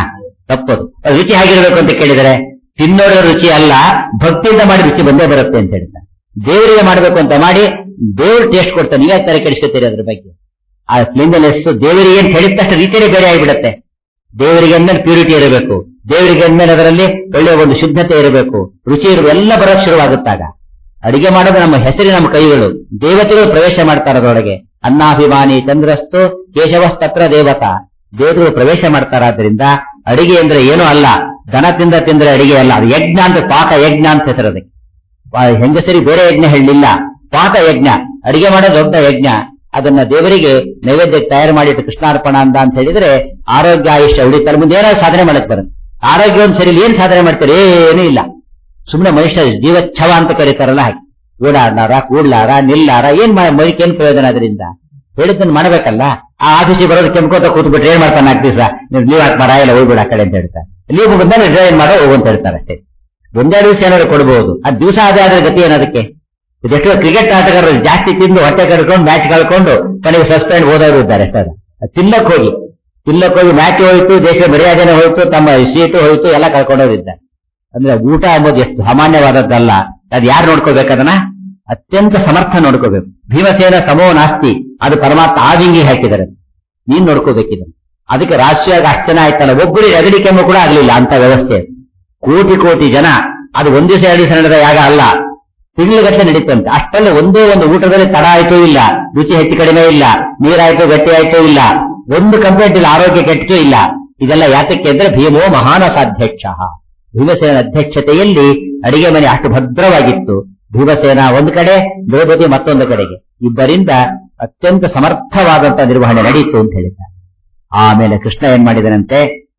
ತಪ್ಪದು ಅದು ರುಚಿ ಹೇಗಿರ್ಬೇಕು ಅಂತ ಕೇಳಿದರೆ ತಿನ್ನೋರ ರುಚಿ ಅಲ್ಲ ಭಕ್ತಿಯಿಂದ ಮಾಡಿ ರುಚಿ ಬಂದೇ ಬರುತ್ತೆ ಅಂತ ಹೇಳ್ತಾರೆ ದೇವರಿಗೆ ಮಾಡಬೇಕು ಅಂತ ಮಾಡಿ ದೇವ್ರು ಟೇಸ್ಟ್ ಕೊಡ್ತಾನೆ ನೀವೇ ತರ ಕೆಡಿಸ್ಕೊತೀರಿ ಅದ್ರ ಬಗ್ಗೆ ಆ ಕ್ಲೀನ್ನೆಸ್ ದೇವರಿಗೆ ಏನ್ ಹೇಳಿದ ತಕ್ಷಣ ರೀತಿಯೇ ಬೇರೆ ಆಗಿಬಿಡುತ್ತೆ ದೇವರಿಗೆ ಅಂದ್ಮೇಲೆ ಪ್ಯೂರಿಟಿ ಇರಬೇಕು ದೇವರಿಗೆ ಅಂದ್ಮೇಲೆ ಅದರಲ್ಲಿ ಒಳ್ಳೆಯ ಒಂದು ಶುದ್ಧತೆ ಇರಬೇಕು ರುಚಿ ಇರಬೇಕು ಎಲ್ಲ ಬರೋಕ್ ಶುರುವಾಗುತ್ತಾಗ ಅಡಿಗೆ ಮಾಡೋದು ನಮ್ಮ ಹೆಸರಿನ ನಮ್ಮ ಕೈಗಳು ದೇವತೆಗಳು ಪ್ರವೇಶ ಮಾಡ್ತಾರೆ ಅದರೊಳಗೆ ಅನ್ನಾಭಿಮಾನಿ ಚಂದ್ರಸ್ತು ಕೇಶವಸ್ತತ್ರ ದೇವತಾ ದೇವತೆಗಳು ಪ್ರವೇಶ ಮಾಡ್ತಾರಾದ್ರಿಂದ ಅಡಿಗೆ ಅಂದ್ರೆ ಏನೂ ಅಲ್ಲ ದನ ತಿಂದ ತಿಂದ್ರೆ ಅಡಿಗೆ ಅಲ್ಲ ಅದು ಯಜ್ಞ ಅಂತ ಪಾಕ ಯಜ್ಞ ಅಂತ ಹೆಸರದಕ್ಕೆ ಹೆಂಗಸರಿ ಬೇರೆ ಯಜ್ಞ ಹೇಳಲಿಲ್ಲ ಪಾಕ ಯಜ್ಞ ಅಡಿಗೆ ಮಾಡೋ ದೊಡ್ಡ ಯಜ್ಞ ಅದನ್ನ ದೇವರಿಗೆ ನೈವೇದ್ಯಕ್ಕೆ ತಯಾರು ಮಾಡಿಟ್ಟು ಕೃಷ್ಣಾರ್ಪಣ ಅಂತ ಅಂತ ಹೇಳಿದ್ರೆ ಆರೋಗ್ಯ ಆಯುಷ್ಯ ಉಳಿತಾರೆ ಮುಂದೆ ಏನಾದ್ರು ಸಾಧನೆ ಮಾಡಕ್ ಬರುತ್ತೆ ಆರೋಗ್ಯ ಒಂದು ಸರಿ ಏನ್ ಸಾಧನೆ ಮಾಡ್ತಾರೆ ಏನೂ ಇಲ್ಲ ಸುಮ್ಮನೆ ಮನುಷ್ಯ ಜೀವಚ್ಛವ ಅಂತ ಕರೀತಾರಲ್ಲ ಹಾಗೆ ಓಡಾಡ್ಲಾರ ಕೂಡ್ಲಾರ ನಿಲ್ಲಾರ ಏನ್ ಮೈಕ್ ಏನ್ ಪ್ರಯೋಜನ ಅದರಿಂದ ಹೇಳಿದ್ದನ್ನು ಮಾಡಬೇಕಲ್ಲ ಆ ಆಫೀಸಿಗೆ ಬರೋದು ಕೆಮ್ಕೋತ ಕೂತ್ಬಿಟ್ರೆ ಏನ್ ಮಾಡ್ತಾನೆ ನಾಲ್ಕು ದಿವಸ ನೀವು ಲೀವ್ ಹಾಕ್ಮಾರ ಇಲ್ಲ ಹೋಗ್ಬಿಡ ಆ ಕಡೆ ಅಂತ ಹೇಳ್ತಾರೆ ಲೀವ್ ಬಂದ್ರೆ ರಿಸೈನ್ ಮಾಡೋ ಹೋಗು ಅಂತ ಹೇಳ್ತಾರೆ ಅಷ್ಟೇ ಒಂದೆರಡು ದಿವಸ ಏನಾದ್ರು ಕೊಡಬಹುದು ಆ ದಿವಸ ಅದೇ ಆದ್ರೆ ಗತಿ ಏನದಕ್ಕೆ ಇದೆಷ್ಟೋ ಕ್ರಿಕೆಟ್ ಆಟಗಾರರು ಜಾಸ್ತಿ ತಿಂದು ಹೊಟ್ಟೆ ಕಳ್ಕೊಂಡು ಮ್ಯಾಚ್ ಕಳ್ಕೊಂಡು ಕೊನೆಗೆ ಸಸ್ಪೆಂಡ್ ಹೋದವರು ಇದ್ದಾರೆ ಅಷ್ಟೇ ಅದು. ತಿನ್ನಕ್ ಹೋಗಿ ತಿನ್ನಕ್ ಹೋಗಿ ಮ್ಯಾಚ್ ಹೋಯ್ತು ದೇಶ ಮರ್ಯಾದೆನೇ ಹೋಯ್ತು ತಮ್ಮ ಸೀಟು ಹೋಯ್ತು ಎಲ್ಲ ಕಳ್ಕೊಂಡವ್ರಿದ್ದಾರೆ ಅಂದ್ರೆ ಊಟ ಎಂಬುದು ಎಷ್ಟು ಸಾಮಾನ್ಯವಾದದ್ದಲ್ಲ ಅದು ಯಾರು ನೋಡ್ಕೋಬೇಕು ಅದನ್ನ ಅತ್ಯಂತ ಸಮರ್ಥ ನೋಡ್ಕೋಬೇಕು ಭೀಮಸೇನ ಸಮೋ ನಾಸ್ತಿ ಅದು ಪರಮಾತ್ಮ ಆದಿಂಗಿ ಹಾಕಿದ್ದಾರೆ ನೀನ್ ನೋಡ್ಕೋಬೇಕಿದೆ ಅದಕ್ಕೆ ರಾಷ್ಟ್ರೀಯ ಅಷ್ಟು ಜನ ಆಯ್ತಲ್ಲ ಒಬ್ಬರಿಗೆ ಅಗಡಿ ಕೆಮ್ಮು ಕೂಡ ಆಗ್ಲಿಲ್ಲ ಅಂತ ವ್ಯವಸ್ಥೆ ಕೋಟಿ ಕೋಟಿ ಜನ ಅದು ಒಂದ್ ದಿವಸ ಎರಡು ದಿವಸ ನಡೆದ ಯಾಗ ಅಲ್ಲ ತಿಂಗಳಗಟ್ಟಲೆ ನಡೀತಂತೆ ಅಷ್ಟರಲ್ಲಿ ಒಂದೇ ಒಂದು ಊಟದಲ್ಲಿ ತಡ ಆಯ್ತೂ ಇಲ್ಲ ರುಚಿ ಹೆಚ್ಚು ಕಡಿಮೆ ಇಲ್ಲ ನೀರಾಯ್ತು ಗಟ್ಟಿ ಆಯ್ತೂ ಇಲ್ಲ ಒಂದು ಕಂಪ್ಲೇಂಟ್ ಇಲ್ಲ ಆರೋಗ್ಯ ಕೆಟ್ಟೂ ಇಲ್ಲ ಇದೆಲ್ಲ ಯಾತಕ್ಕೆ ಅಂದ್ರೆ ಭೀಮೋ ಮಹಾನಸಾಧ್ಯಕ್ಷ ಭೀಮಸೇನ ಅಧ್ಯಕ್ಷತೆಯಲ್ಲಿ ಅಡಿಗೆ ಮನೆ ಅಷ್ಟು ಭದ್ರವಾಗಿತ್ತು ಭೀಮಸೇನ ಒಂದು ಕಡೆ ದ್ರೌಪದಿ ಮತ್ತೊಂದು ಕಡೆಗೆ ಇಬ್ಬರಿಂದ ಅತ್ಯಂತ ಸಮರ್ಥವಾದಂತಹ ನಿರ್ವಹಣೆ ನಡೆಯಿತು ಅಂತ ಹೇಳಿದ್ದಾರೆ ಆಮೇಲೆ ಕೃಷ್ಣ ಏನ್ ಮಾಡಿದನಂತೆ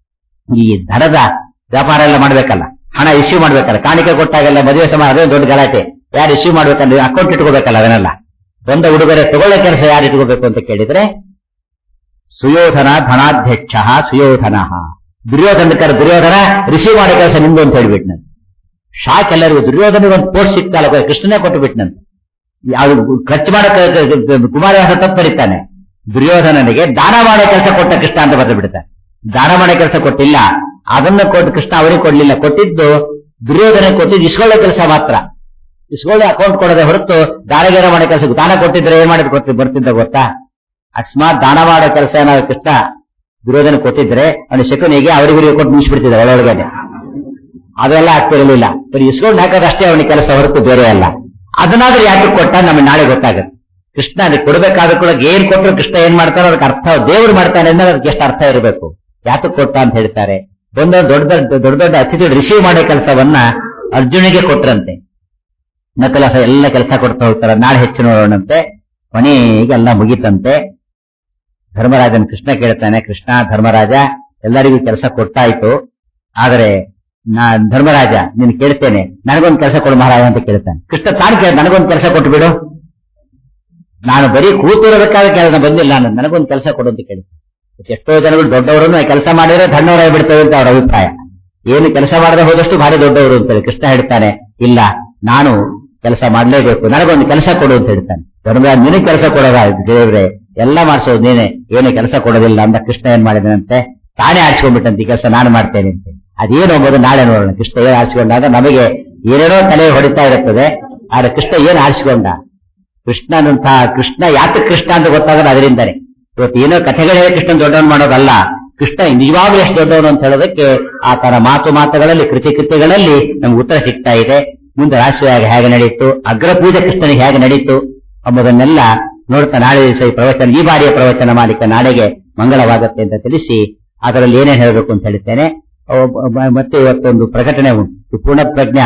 ಈ ಧನದ ವ್ಯಾಪಾರ ಎಲ್ಲ ಮಾಡ್ಬೇಕಲ್ಲ ಹಣ ಇಶ್ಯೂ ಮಾಡ್ಬೇಕಲ್ಲ ಕಾಣಿಕೆ ಕೊಟ್ಟಾಗೆಲ್ಲ ಮದುವೆ ಸಮಾನ ಅದೇ ದೊಡ್ಡ ಗಲಾಟೆ ಯಾರು ಇಶ್ಯೂ ಮಾಡ್ಬೇಕಂದ್ರೆ ಅಕೌಂಟ್ ಇಟ್ಕೋಬೇಕಲ್ಲ ಅದನ್ನೆಲ್ಲ ಒಂದ ಉಡುಗೊರೆ ತಗೊಳ್ಳೋ ಕೆಲಸ ಯಾರು ಇಟ್ಕೋಬೇಕು ಅಂತ ಕೇಳಿದ್ರೆ ಸುಯೋಧನ ಧನಾಧ್ಯಕ್ಷ ಸುಯೋಧನ ದುರ್ಯೋಧನ ಕರೆ ದುರ್ಯೋಧನ ರಿಸೀವ್ ಮಾಡೋ ಕೆಲಸ ನಿಂದು ಅಂತ ಹೇಳ್ಬಿಟ್ಟು ನಾನು ಶಾಕ್ ಎಲ್ಲರಿಗೂ ದುರ್ಯೋಧನಿಗೆ ಒಂದು ಪೋಸ್ಟ್ ಸಿಕ್ತಲ್ಲ ಕೃಷ್ಣನೇ ಕೊಟ್ಟು ಬಿಟ್ನಂತೆ ಯಾವುದು ಖರ್ಚು ಮಾಡೋ ಕುಮಾರವ್ಯಾಸ ತಪ್ಪು ಬರೀತಾನೆ ದುರ್ಯೋಧನನಿಗೆ ದಾನ ಮಾಡೋ ಕೆಲಸ ಕೊಟ್ಟ ಕೃಷ್ಣ ಅಂತ ಬರೆದು ಬಿಡ್ತಾನೆ ದಾನ ಮಾಡೋ ಕೆಲಸ ಕೊಟ್ಟಿಲ್ಲ ಅದನ್ನ ಕೊಟ್ಟು ಕೃಷ್ಣ ಅವರಿಗೆ ಕೊಡ್ಲಿಲ್ಲ ಕೊಟ್ಟಿದ್ದು ದುರ್ಯೋಧನ ಕೊಟ್ಟಿದ್ದು ಇಸ್ಕೊಳ್ಳೋ ಕೆಲಸ ಮಾತ್ರ ಇಸ್ಕೊಳ್ಳಿ ಅಕೌಂಟ್ ಕೊಡದೆ ಹೊರತು ದಾನಗೇರ ಮಾಡೋ ಕೆಲಸ ದಾನ ಕೊಟ್ಟಿದ್ರೆ ಏನ್ ಮಾಡಿದ್ ಗೊತ್ತಿ ಬರ್ತಿದ್ದ ಗೊತ್ತಾ ಅಕಸ್ಮಾತ್ ದಾನ ಮಾಡೋ ಕೆಲಸ ಏನಾದ್ರು ಕೃಷ್ಣ ದುರ್ಯೋಧನ ಕೊಟ್ಟಿದ್ರೆ ಅವನು ಶಕುನಿಗೆ ಅವರಿವರಿಗೆ ಕೊಟ್ಟು ಮುಗಿಸ್ಬಿಡ್ತಿದ್ದ ಒಳಗಡೆ ಅದೆಲ್ಲ ಆಗ್ತಿರಲಿಲ್ಲ ಬರೀ ಇಸ್ಕೊಂಡು ಹಾಕೋದಷ್ಟೇ ಅವನ ಕೆಲಸ ಹೊರತು ಬೇರೆ ಅಲ್ಲ ಅದನ್ನಾದ್ರೂ ಯಾಕೆ ಕೊಟ್ಟ ನಮಗೆ ನಾಳೆ ಗೊತ್ತಾಗುತ್ತೆ ಕೃಷ್ಣ ಅದಕ್ಕೆ ಕೊಡಬೇಕಾದ್ರೂ ಕೂಡ ಏನ್ ಕೊಟ್ಟರು ಕೃಷ್ಣ ಏನ್ ಮಾಡ್ತಾರೋ ಅದಕ್ಕೆ ಅರ್ಥ ದೇವ್ರು ಮಾಡ್ತಾನೆ ಅಂದ್ರೆ ಅದಕ್ಕೆ ಎಷ್ಟು ಅರ್ಥ ಇರಬೇಕು ಯಾತಕ್ಕೆ ಕೊಟ್ಟ ಅಂತ ಹೇಳ್ತಾರೆ ಒಂದು ದೊಡ್ಡ ದೊಡ್ಡ ದೊಡ್ಡ ದೊಡ್ಡ ಅತಿಥಿ ರಿಸೀವ್ ಮಾಡೋ ಕೆಲಸವನ್ನ ಅರ್ಜುನಿಗೆ ಕೊಟ್ರಂತೆ ನಕಲಸ ಎಲ್ಲ ಕೆಲಸ ಕೊಡ್ತಾ ಹೋಗ್ತಾರೆ ನಾಳೆ ಹೆಚ್ಚು ನೋಡೋಣಂತೆ ಕೊನೆಗೆ ಎಲ್ಲ ಮುಗಿತಂತೆ ಧರ್ಮರಾಜನ್ ಕೃಷ್ಣ ಕೇಳ್ತಾನೆ ಕೃಷ್ಣ ಧರ್ಮರಾಜ ಎಲ್ಲರಿಗೂ ಕೆಲಸ ಕೊಟ್ಟಾಯ್ತು ಆದರೆ ನಾ ಧರ್ಮರಾಜ ನೀನು ಕೇಳ್ತೇನೆ ನನಗೊಂದು ಕೆಲಸ ಕೊಡು ಮಹಾರಾಜ ಅಂತ ಕೇಳ್ತಾನೆ ಕೃಷ್ಣ ತಾನು ಕೇಳ ನನಗೊಂದು ಕೆಲಸ ಕೊಟ್ಟು ಬಿಡು ನಾನು ಬರೀ ಕೂತಿರಬೇಕಾದ ಕೆಲಸ ಬಂದಿಲ್ಲ ನಾನು ನನಗೊಂದು ಕೆಲಸ ಕೊಡು ಅಂತ ಕೇಳ್ತೇನೆ ಎಷ್ಟೋ ಜನಗಳು ದೊಡ್ಡವರನ್ನು ಕೆಲಸ ಮಾಡಿದ್ರೆ ಧನ್ಯವರಾಗಿ ಬಿಡ್ತೇವೆ ಅಂತ ಅವರ ಅಭಿಪ್ರಾಯ ಏನು ಕೆಲಸ ಮಾಡದೆ ಹೋದಷ್ಟು ಭಾರಿ ದೊಡ್ಡವರು ಅಂತೇಳಿ ಕೃಷ್ಣ ಹೇಳ್ತಾನೆ ಇಲ್ಲ ನಾನು ಕೆಲಸ ಮಾಡಲೇಬೇಕು ನನಗೊಂದು ಕೆಲಸ ಕೊಡು ಅಂತ ಹೇಳ್ತಾನೆ ಧರ್ಮರಾಜ ನಿನಗೆ ಕೆಲಸ ಕೊಡೋದ ದೇವ್ರೆ ಎಲ್ಲ ಮಾಡಿಸೋದು ನೀನೆ ಏನು ಕೆಲಸ ಕೊಡೋದಿಲ್ಲ ಅಂತ ಕೃಷ್ಣ ಏನ್ ಮಾಡಿದನಂತೆ ತಾನೇ ಆರಿಸ್ಕೊಂಡ್ಬಿಟ್ಟಂತೆ ಈ ಕೆಲಸ ನಾನು ಮಾಡ್ತೇನೆ ಅಂತ ಅದೇನು ಎಂಬುದು ನಾಳೆ ನೋಡೋಣ ಕೃಷ್ಣ ಏನ್ ಆರಿಸಿಕೊಂಡಾಗ ನಮಗೆ ಏನೇನೋ ತಲೆ ಹೊಡಿತಾ ಇರುತ್ತದೆ ಆದ್ರೆ ಕೃಷ್ಣ ಏನ್ ಆರಿಸಿಕೊಂಡ ಕೃಷ್ಣನಂತಹ ಕೃಷ್ಣ ಯಾಕೆ ಕೃಷ್ಣ ಅಂತ ಗೊತ್ತಾಗಲ್ಲ ಅದರಿಂದನೇ ಇವತ್ತು ಏನೋ ಕಥೆಗಳೇ ಕೃಷ್ಣ ದೊಡ್ಡವನ್ ಮಾಡೋದಲ್ಲ ಕೃಷ್ಣ ನಿಜವಾಗ್ಲೂ ಎಷ್ಟು ದೊಡ್ಡವನು ಅಂತ ಹೇಳೋದಕ್ಕೆ ಆತನ ಮಾತು ಮಾತುಗಳಲ್ಲಿ ಕೃತಿ ಕೃತ್ಯಗಳಲ್ಲಿ ನಮ್ಗೆ ಉತ್ತರ ಸಿಗ್ತಾ ಇದೆ ಮುಂದೆ ರಾಷ್ಟ್ರೀಯ ಹೇಗೆ ನಡೀತು ಅಗ್ರಪೂಜೆ ಕೃಷ್ಣನಿಗೆ ಹೇಗೆ ನಡೀತು ಎಂಬುದನ್ನೆಲ್ಲ ನೋಡ್ತಾ ನಾಳೆ ದಿವಸ ಈ ಪ್ರವಚನ ಈ ಬಾರಿಯ ಪ್ರವಚನ ಮಾಲಿಕ ನಾಳೆಗೆ ಮಂಗಳವಾಗುತ್ತೆ ಅಂತ ತಿಳಿಸಿ ಅದರಲ್ಲಿ ಏನೇನು ಹೇಳಬೇಕು ಅಂತ ಹೇಳ್ತೇನೆ ಮತ್ತೆ ಇವತ್ತೊಂದು ಪ್ರಕಟಣೆ ಉಂಟು ಪೂರ್ಣ ಪ್ರಜ್ಞಾ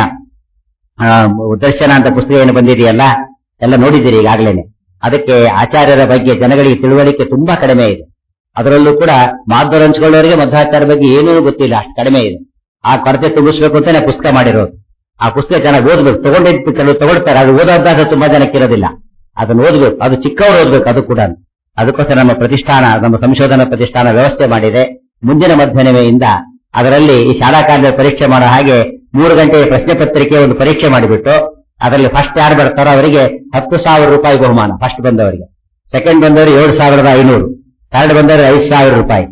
ದರ್ಶನ ಅಂತ ಪುಸ್ತಕ ಏನು ಬಂದಿದೆಯಲ್ಲ ಎಲ್ಲ ನೋಡಿದ್ದೀರಿ ಈಗಾಗಲೇನೆ ಅದಕ್ಕೆ ಆಚಾರ್ಯರ ಬಗ್ಗೆ ಜನಗಳಿಗೆ ತಿಳುವಳಿಕೆ ತುಂಬಾ ಕಡಿಮೆ ಇದೆ ಅದರಲ್ಲೂ ಕೂಡ ಮಾಧ್ವರ ಹಂಚ್ಕೊಳ್ಳೋರಿಗೆ ಮಧ್ವಾಚಾರ್ಯ ಬಗ್ಗೆ ಏನೂ ಗೊತ್ತಿಲ್ಲ ಅಷ್ಟು ಕಡಿಮೆ ಇದೆ ಆ ಕೊರತೆ ತುಂಬಿಸ್ಬೇಕು ಅಂತಾನೆ ಪುಸ್ತಕ ಮಾಡಿರೋದು ಆ ಪುಸ್ತಕ ಚೆನ್ನಾಗಿ ಓದ್ಬೇಕು ತಗೊಂಡಿದ್ದು ಕೆಲವು ತಗೊಳ್ತಾರೆ ಅದು ಓದೋ ಅಭ್ಯಾಸ ತುಂಬಾ ಜನಕ್ಕೆ ಇರೋದಿಲ್ಲ ಅದನ್ನು ಓದ್ಬೇಕು ಅದು ಚಿಕ್ಕವರು ಓದ್ಬೇಕು ಅದು ಕೂಡ ಅದಕ್ಕೋಸ್ಕರ ನಮ್ಮ ಪ್ರತಿಷ್ಠಾನ ನಮ್ಮ ಸಂಶೋಧನಾ ಪ್ರತಿಷ್ಠಾನ ವ್ಯವಸ್ಥೆ ಮಾಡಿದೆ ಮುಂದಿನ ಮಧ್ಯಾಹ್ನವೆಯಿಂದ ಅದರಲ್ಲಿ ಈ ಶಾಲಾ ಕಾರ್ಯ ಪರೀಕ್ಷೆ ಮಾಡೋ ಹಾಗೆ ಮೂರು ಗಂಟೆಯ ಪ್ರಶ್ನೆ ಪತ್ರಿಕೆ ಒಂದು ಪರೀಕ್ಷೆ ಮಾಡಿಬಿಟ್ಟು ಅದರಲ್ಲಿ ಫಸ್ಟ್ ಯಾರು ಬರ್ತಾರೋ ಅವರಿಗೆ ಹತ್ತು ಸಾವಿರ ರೂಪಾಯಿ ಬಹುಮಾನ ಫಸ್ಟ್ ಬಂದವರಿಗೆ ಸೆಕೆಂಡ್ ಬಂದವರು ಏಳು ಸಾವಿರದ ಐನೂರು ಥರ್ಡ್ ಬಂದವರು ಐದು ಸಾವಿರ ರೂಪಾಯಿ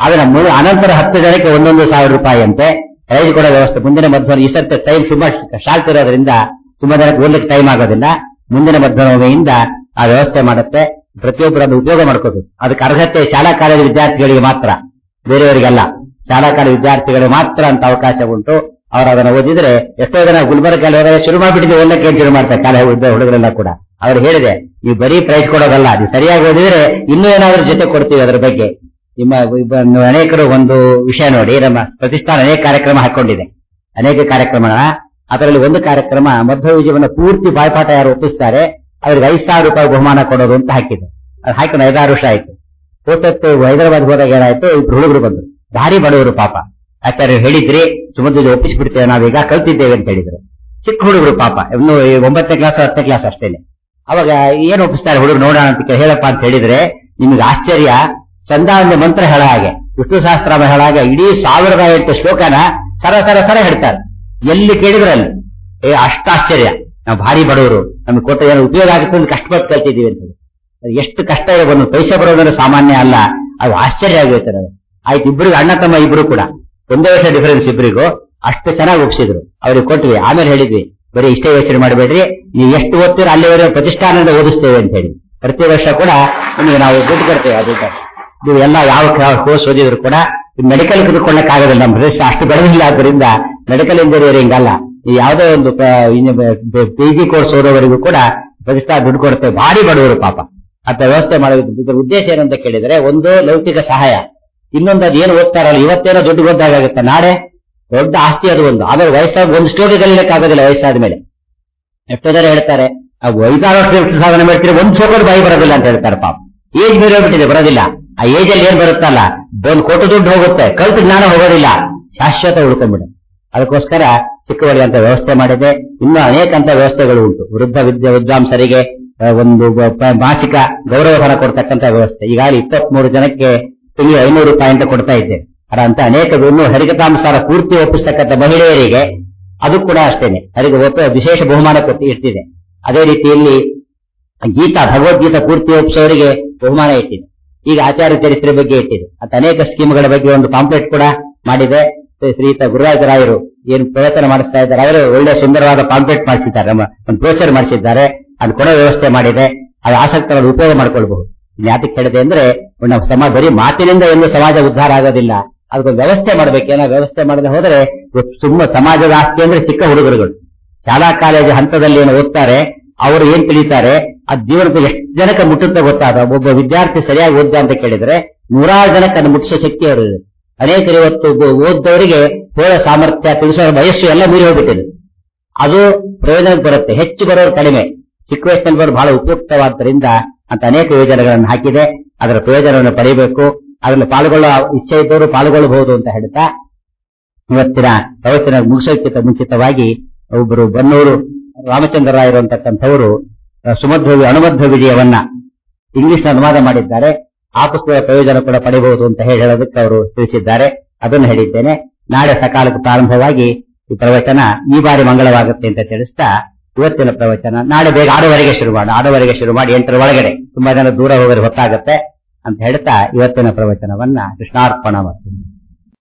ಆದ್ರೆ ಮು- ಅನಂತರ ಹತ್ತು ಜನಕ್ಕೆ ಒಂದೊಂದು ಸಾವಿರ ರೂಪಾಯಿ ಅಂತೆ ಪ್ರೈಸ್ ಕೊಡೋ ವ್ಯವಸ್ಥೆ ಮುಂದಿನ ಮಧ್ಯಾಹ್ನ ಈ ಸರ್ತಿ ಟೈಮ್ ತುಂಬಾ ಶಾರ್ಟ್ ಇರೋದ್ರಿಂದ ತುಂಬಾ ಜನಕ್ಕೆ ಓದ್ಲಿಕ್ಕೆ ಟೈಮ್ ಆಗೋದಿಲ್ಲ ಮುಂದಿನ ಮಧ್ಯಾಹ್ನದಿಂದ ಆ ವ್ಯವಸ್ಥೆ ಮಾಡುತ್ತೆ ಪ್ರತಿಯೊಬ್ಬರು ಅದನ್ನು ಉಪಯೋಗ ಮಾಡ್ಕೋಬೇಕು ಅದಕ್ಕೆ ಅರ್ಹತೆ ಶಾಲಾ ಕಾಲೇಜು ವಿದ್ಯಾರ್ಥಿಗಳಿಗೆ ಮಾತ್ರ ಬೇರೆಯವರಿಗೆಲ್ಲ ಶಾಲಾ ಕಾಲೇಜು ವಿದ್ಯಾರ್ಥಿಗಳಿಗೆ ಮಾತ್ರ ಅಂತ ಅವಕಾಶ ಉಂಟು ಅವರು ಅದನ್ನ ಓದಿದ್ರೆ ಎಷ್ಟೋ ಜನ ಗುಲ್ಬರ್ಗ ಹೋದಾಗ ಶುರು ಮಾಡ್ಬಿಟ್ಟಿದ್ದು ಓದಕ್ಕೆ ಏನ್ ಶುರು ಮಾಡ್ತಾರೆ ಕಾಲೇಜು ಹುಡುಗ- ಹುಡುಗರೆಲ್ಲ ಕೂಡ ಅವ್ರು ಹೇಳಿದೆ ನೀವು ಬರೀ ಪ್ರೈಸ್ ಕೊಡೋದಲ್ಲ ನೀವು ಸರಿಯಾಗಿ ಓದಿದ್ರೆ ಇನ್ನೂ ಏನಾದ್ರೂ ಜೊತೆ ಕೊಡ್ತೀವಿ ಅದ್ರ ಬಗ್ಗೆ ನಿಮ್ಮ ಇಬ್ಬ- ನೀವು ಅನೇಕರು ಒಂದು ವಿಷಯ ನೋಡಿ ನಮ್ಮ ಪ್ರತಿಷ್ಠಾನ ಅನೇಕ ಕಾರ್ಯಕ್ರಮ ಹಾಕೊಂಡಿದೆ ಅನೇಕ ಕಾರ್ಯಕ್ರಮ ಅದರಲ್ಲಿ ಒಂದು ಕಾರ್ಯಕ್ರಮ ಮಧ್ಯ ವಿಜಯವನ್ನ ಪೂರ್ತಿ ಬಾಯ್ಪಾಠ ಯಾರು ಒಪ್ಪಿಸ್ತಾರೆ ಅವ್ರಿಗೆ ಐದು ಸಾವಿರ ರೂಪಾಯಿ ಬಹುಮಾನ ಕೊಡೋದು ಅಂತ ಹಾಕಿದೆ ಅದು ಹಾಕೊಂಡು ಐದಾರು ವರ್ಷ ಆಯ್ತು ಹೋಗ್ತತ್ತು ಹೈದರಾಬಾದ್ ಹೋದಾಗ ಏನಾಯ್ತು ಇಬ್ರು ಹುಡುಗರು ಬಂದ್ರು ಭಾರಿ ಬಡವರು ಪಾಪ ಆಚಾರ್ಯ ಹೇಳಿದ್ರಿ ಸುಮಧ್ಯ ಒಪ್ಪಿಸ್ಬಿಡ್ತೇವೆ ನಾವೀಗ ಕಲ್ತಿದ್ದೇವೆ ಅಂತ ಹೇಳಿದ್ರು ಚಿಕ್ಕ ಹುಡುಗರು ಪಾಪ ಇನ್ನು ಈ ಒಂಬತ್ತನೇ ಕ್ಲಾಸ್ ಹತ್ತನೇ ಕ್ಲಾಸ್ ಅಷ್ಟೇನೆ ಅವಾಗ ಏನ್ ಒಪ್ಪಿಸ್ತಾರೆ ಹುಡುಗರು ನೋಡೋಣ ಅಂತ ಕೇ- ಹೇಳಪ್ಪ ಅಂತ ಹೇಳಿದ್ರೆ ನಿಮ್ಗೆ ಆಶ್ಚರ್ಯ ಸಂಧಾನ ಮಂತ್ರ ಹೇಳ ಹಾಗೆ ವಿಷ್ಣು ಸಹಸ್ರಾಮ ಹೇಳ ಹಾಗೆ ಇಡೀ ಸಾವಿರದ ಎಂಟು ಶ್ಲೋಕನ ಸರ ಸರ ಸರ ಹೇಳ್ತಾರೆ ಎಲ್ಲಿ ಕೇಳಿದ್ರಲ್ಲಿ ಏ ಅಷ್ಟ ಆಶ್ಚರ್ಯ ನಾವು ಭಾರಿ ಬಡವರು ನಮ್ಗೆ ಕೊಟ್ಟ ಏನೋ ಉಪಯೋಗ ಆಗುತ್ತೆ ಅಂತ ಕಷ್ಟಪಟ್ಟು ಕಲ್ತಿದ್ದೀವಿ ಅಂತ ಹೇಳಿ. ಅದು ಎಷ್ಟು ಕಷ್ಟ ಇದೆ ಒಂದು ಪೈಸೆ ಬರೋದ್ರೆ ಸಾಮಾನ್ಯ ಅಲ್ಲ ಅದು ಆಶ್ಚರ್ಯ ಆಗುತ್ತೆ ನನಗೆ ಆಯ್ತು ಇಬ್ಬರಿಗೆ ಅಣ್ಣ ತಮ್ಮ ಇಬ್ರು ಕೂಡ ಒಂದೇ ವರ್ಷ ಡಿಫರೆನ್ಸ್ ಇಬ್ಬರಿಗೂ ಅಷ್ಟು ಚೆನ್ನಾಗಿ ಒಪ್ಸಿದ್ರು ಅವ್ರಿಗೆ ಕೊಟ್ವಿ ಆಮೇಲೆ ಹೇಳಿದ್ವಿ ಬರೀ ಇಷ್ಟೇ ಯೋಚನೆ ಮಾಡಬೇಡ್ರಿ ನೀವು ಎಷ್ಟು ಓದ್ತೀರೋ ಅಲ್ಲಿವರೆಗೆ ಪ್ರತಿಷ್ಠಾನದಿಂದ ಓದಿಸ್ತೇವೆ ಅಂತ ಹೇಳಿ ಪ್ರತಿ ವರ್ಷ ಕೂಡ ನಿಮಗೆ ನಾವು ದುಡ್ಡು ಕೊಡ್ತೇವೆ ಅದು ನೀವು ಎಲ್ಲ ಯಾವ ಕೋರ್ಸ್ ಓದಿದ್ರು ಕೂಡ ಮೆಡಿಕಲ್ ಆಗೋದಿಲ್ಲ ನಮ್ಮ ಪ್ರದೇಶ ಅಷ್ಟು ಬೆಳೆದಿಲ್ಲ ಆದ್ದರಿಂದ ಮೆಡಿಕಲ್ ಇಂಜಿನಿಯರಿಂಗ್ ಅಲ್ಲ ನೀವು ಯಾವುದೋ ಒಂದು ಪಿ ಜಿ ಕೋರ್ಸ್ ಓದೋವರೆಗೂ ಕೂಡ ಪ್ರತಿಷ್ಠಾ ದುಡ್ಡು ಕೊಡ್ತೇವೆ ಭಾರಿ ಬಡವರು ಪಾಪ ಅಂತ ವ್ಯವಸ್ಥೆ ಮಾಡೋದು ಇದರ ಉದ್ದೇಶ ಏನಂತ ಕೇಳಿದ್ರೆ ಒಂದು ಲೌಕಿಕ ಸಹಾಯ ಇನ್ನೊಂದು ಅದು ಏನು ಓದ್ತಾರಲ್ಲ ಇವತ್ತೇನೋ ದುಡ್ಡು ಗೊತ್ತಾಗುತ್ತೆ ನಾಳೆ ದೊಡ್ಡ ಆಸ್ತಿ ಅದು ಒಂದು ಆಮೇಲೆ ವಯಸ್ಸಾದ ಒಂದು ಸ್ಟೋರಿ ಕಲಿಯಕ್ಕಾಗೋದಿಲ್ಲ ವಯಸ್ಸಾದ ಮೇಲೆ ಎಷ್ಟೋ ಜನ ಹೇಳ್ತಾರೆ ನಾವು ಐದಾರು ವರ್ಷ ಎಷ್ಟು ಸಾಧನೆ ಮಾಡ್ತೀರಿ ಒಂದು ಚೋಕಡ್ ಬಾಯಿ ಬರೋದಿಲ್ಲ ಅಂತ ಹೇಳ್ತಾರೆ ಪಾಪ ಏಜ್ ಬೇರೆ ಹೋಗ್ಬಿಟ್ಟಿದೆ ಬರೋದಿಲ್ಲ ಆ ಏಜ್ ಅಲ್ಲಿ ಏನ್ ಬರುತ್ತಲ್ಲ ಒಂದು ಕೋಟಿ ದುಡ್ಡು ಹೋಗುತ್ತೆ ಕಲ್ತು ಜ್ಞಾನ ಹೋಗೋದಿಲ್ಲ ಶಾಶ್ವತ ಉಳ್ಕೊಂಡ್ಬಿಡುತ್ತೆ ಅದಕ್ಕೋಸ್ಕರ ಚಿಕ್ಕವರಿಗೆ ಅಂತ ವ್ಯವಸ್ಥೆ ಮಾಡಿದೆ ಇನ್ನೂ ಅನೇಕ ಅಂತ ವ್ಯವಸ್ಥೆಗಳು ಉಂಟು ವೃದ್ಧ ವಿದ್ಯಾ ವಿದ್ವಾಂಸರಿಗೆ ಆ, ಒಂದು ಗ- ಪ- ಮಾಸಿಕ ಗೌರವಧನ ಕೊಡ್ತಕ್ಕಂಥ ವ್ಯವಸ್ಥೆ ಈಗಾಗಲೇ ಇಪ್ಪತ್ಮೂರು ಜನಕ್ಕೆ ತಿಂಗಳು ಐನೂರು ರೂಪಾಯಿ ಅಂತ ಕೊಡ್ತಾ ಇದ್ದೇವೆ ಅದ ಅಂತ ಅನೇಕ ಇನ್ನೂ ಹರಿಕತಾಂಸಾರ ಪೂರ್ತಿ ಒಪ್ಪಿಸ್ತಕ್ಕಂಥ ಮಹಿಳೆಯರಿಗೆ ಅದು ಕೂಡ ಅಷ್ಟೇನೆ ಅವರಿಗೆ ಒಪ್ಪ ವಿಶೇಷ ಬಹುಮಾನ ಕೊಟ್ಟು ಇರ್ತಿದೆ ಅದೇ ರೀತಿಯಲ್ಲಿ ಗೀತಾ ಭಗವದ್ಗೀತಾ ಪೂರ್ತಿ ಒಪ್ಪಿಸೋರಿಗೆ ಬಹುಮಾನ ಇಟ್ಟಿದೆ ಈಗ ಆಚಾರ್ಯ ಚರಿತ್ರೆ ಬಗ್ಗೆ ಇಟ್ಟಿದೆ ಅಂತ ಅನೇಕ ಸ್ಕೀಮ್ಗಳ ಬಗ್ಗೆ ಒಂದು ಪಾಂಪ್ಲೆಟ್ ಕೂಡ ಮಾಡಿದೆ ಶ್ರೀ- ಶ್ರೀಯುತ ಗುರುರಾಜರಾಯರು ಏನು ಪ್ರವಚನ ಮಾಡಿಸ್ತಾ ಇದ್ದಾರೆ ಅವರು ಒಳ್ಳೆ ಸುಂದರವಾದ ಪಾಂಪ್ಲೆಟ್ ಮಾಡಿಸಿದ್ದಾರೆ ನಮ್ಮ ಒಂದು ಪ್ರೋಚರ್ ಮಾಡಿಸಿದ್ದಾರೆ ಅದು ಕೊಡೋ ವ್ಯವಸ್ಥೆ ಮಾಡಿದೆ ಅದು ಆಸಕ್ತರನ್ನು ಉಪಯೋಗ ಮಾಡ್ಕೊಳ್ಬಹುದು ಇನ್ನು ಯಾತಕ್ಕೆ ಹೇಳಿದೆ ಅಂದ್ರೆ ನಮ್ಮ ಸಮಾಜ ಬರೀ ಮಾತಿನಿಂದ ಎಂದು ಸಮಾಜ ಉದ್ಧಾರ ಆಗೋದಿಲ್ಲ ಅದಕ್ಕೊಂದು ವ್ಯವಸ್ಥೆ ಮಾಡ್ಬೇಕು ಏನೋ ವ್ಯವಸ್ಥೆ ಮಾಡದೆ ಹೋದರೆ ಇವತ್ತು ಸುಮ್ಮ ಸಮಾಜದ ಆಸ್ತಿ ಅಂದ್ರೆ ಚಿಕ್ಕ ಹುಡುಗರುಗಳು ಶಾಲಾ ಕಾಲೇಜು ಹಂತದಲ್ಲಿ ಏನು ಓದ್ತಾರೆ ಅವರು ಏನ್ ತಿಳಿತಾರೆ ಆ ಜೀವನದ ಎಷ್ಟು ಜನಕ್ಕೆ ಮುಟ್ಟುತ್ತೆ ಗೊತ್ತಾದ ಒಬ್ಬ ವಿದ್ಯಾರ್ಥಿ ಸರಿಯಾಗಿ ಓದ್ದ ಅಂತ ಕೇಳಿದ್ರೆ ನೂರಾರು ಜನಕ್ಕೆ ಅದನ್ನು ಮುಟ್ಟಿಸೋ ಶಕ್ತಿ ಅವರು ಅನೇಕರು ಇವತ್ತು ಒಬ್ಬ ಓದ್ದವರಿಗೆ ಹೇಳೋ ಸಾಮರ್ಥ್ಯ ತಿಳಿಸೋ ವಯಸ್ಸು ಎಲ್ಲ ಮೀರಿ ಹೋಗ್ಬಿಟ್ಟಿದೆ ಅದು ಪ್ರಯೋಜನಕ್ಕೆ ಬರುತ್ತೆ ಹೆಚ್ಚು ಬರೋರು ಕಡಿಮೆ ಚಿಕ್ಕ ವಯಸ್ಸಿನಲ್ಲಿ ಬರೋರು ಬಹಳ ಉಪಯುಕ್ತವಾದ್ದರಿಂದ ಅಂತ ಅನೇಕ ಯೋಜನೆಗಳನ್ನು ಹಾಕಿದೆ ಅದರ ಪ್ರಯೋಜನವನ್ನು ಪಡೆಯಬೇಕು ಅದರಲ್ಲಿ ಪಾಲ್ಗೊಳ್ಳುವ ಇಚ್ಛೆ ಇದ್ದವರು ಪಾಲ್ಗೊಳ್ಳಬಹುದು ಅಂತ ಹೇಳ್ತಾ ಇವತ್ತಿನ ಪ್ರವಚನ ಮುಗಿಸೋಕ್ಕಿಂತ ಮುಂಚಿತವಾಗಿ ಒಬ್ಬರು ಬನ್ನೂರು ರಾಮಚಂದ್ರ ರಾಯರು ಅಂತಕ್ಕಂಥವರು ಅಹ್, ಸುಮಧ್ವ ಅಣುಮಧ್ವ ವಿಜಯವನ್ನ ಇಂಗ್ಲಿಷ್ ಅನುವಾದ ಮಾಡಿದ್ದಾರೆ ಆ ಪುಸ್ತಕದ ಪ್ರಯೋಜನ ಕೂಡ ಪಡೆಯಬಹುದು ಅಂತ ಹೇಳಿ ಹೇಳೋದಕ್ಕೆ ಅವರು ತಿಳಿಸಿದ್ದಾರೆ ಅದನ್ನು ಹೇಳಿದ್ದೇನೆ ನಾಳೆ ಸಕಾಲಕ್ಕೆ ಪ್ರಾರಂಭವಾಗಿ ಈ ಪ್ರವಚನ ಈ ಬಾರಿ ಮಂಗಳವಾಗುತ್ತೆ ಅಂತ ತಿಳಿಸ್ತಾ ಇವತ್ತಿನ ಪ್ರವಚನ ನಾಳೆ ಬೇಗ ಆರೂವರೆಗೆ ಶುರು ಮಾಡಿ ಆರೂವರೆಗೆ ಶುರು ಮಾಡಿ ಎಂಟರ ಒಳಗಡೆ ತುಂಬಾ ಜನ ದೂರ ಹೋಗೋದು ಹೊತ್ತಾಗತ್ತೆ ಅಂತ ಹೇಳ್ತಾ ಇವತ್ತಿನ ಪ್ರವಚನವನ್ನ ಕೃಷ್ಣಾರ್ಪಣ ಮಾಡ್ತೀನಿ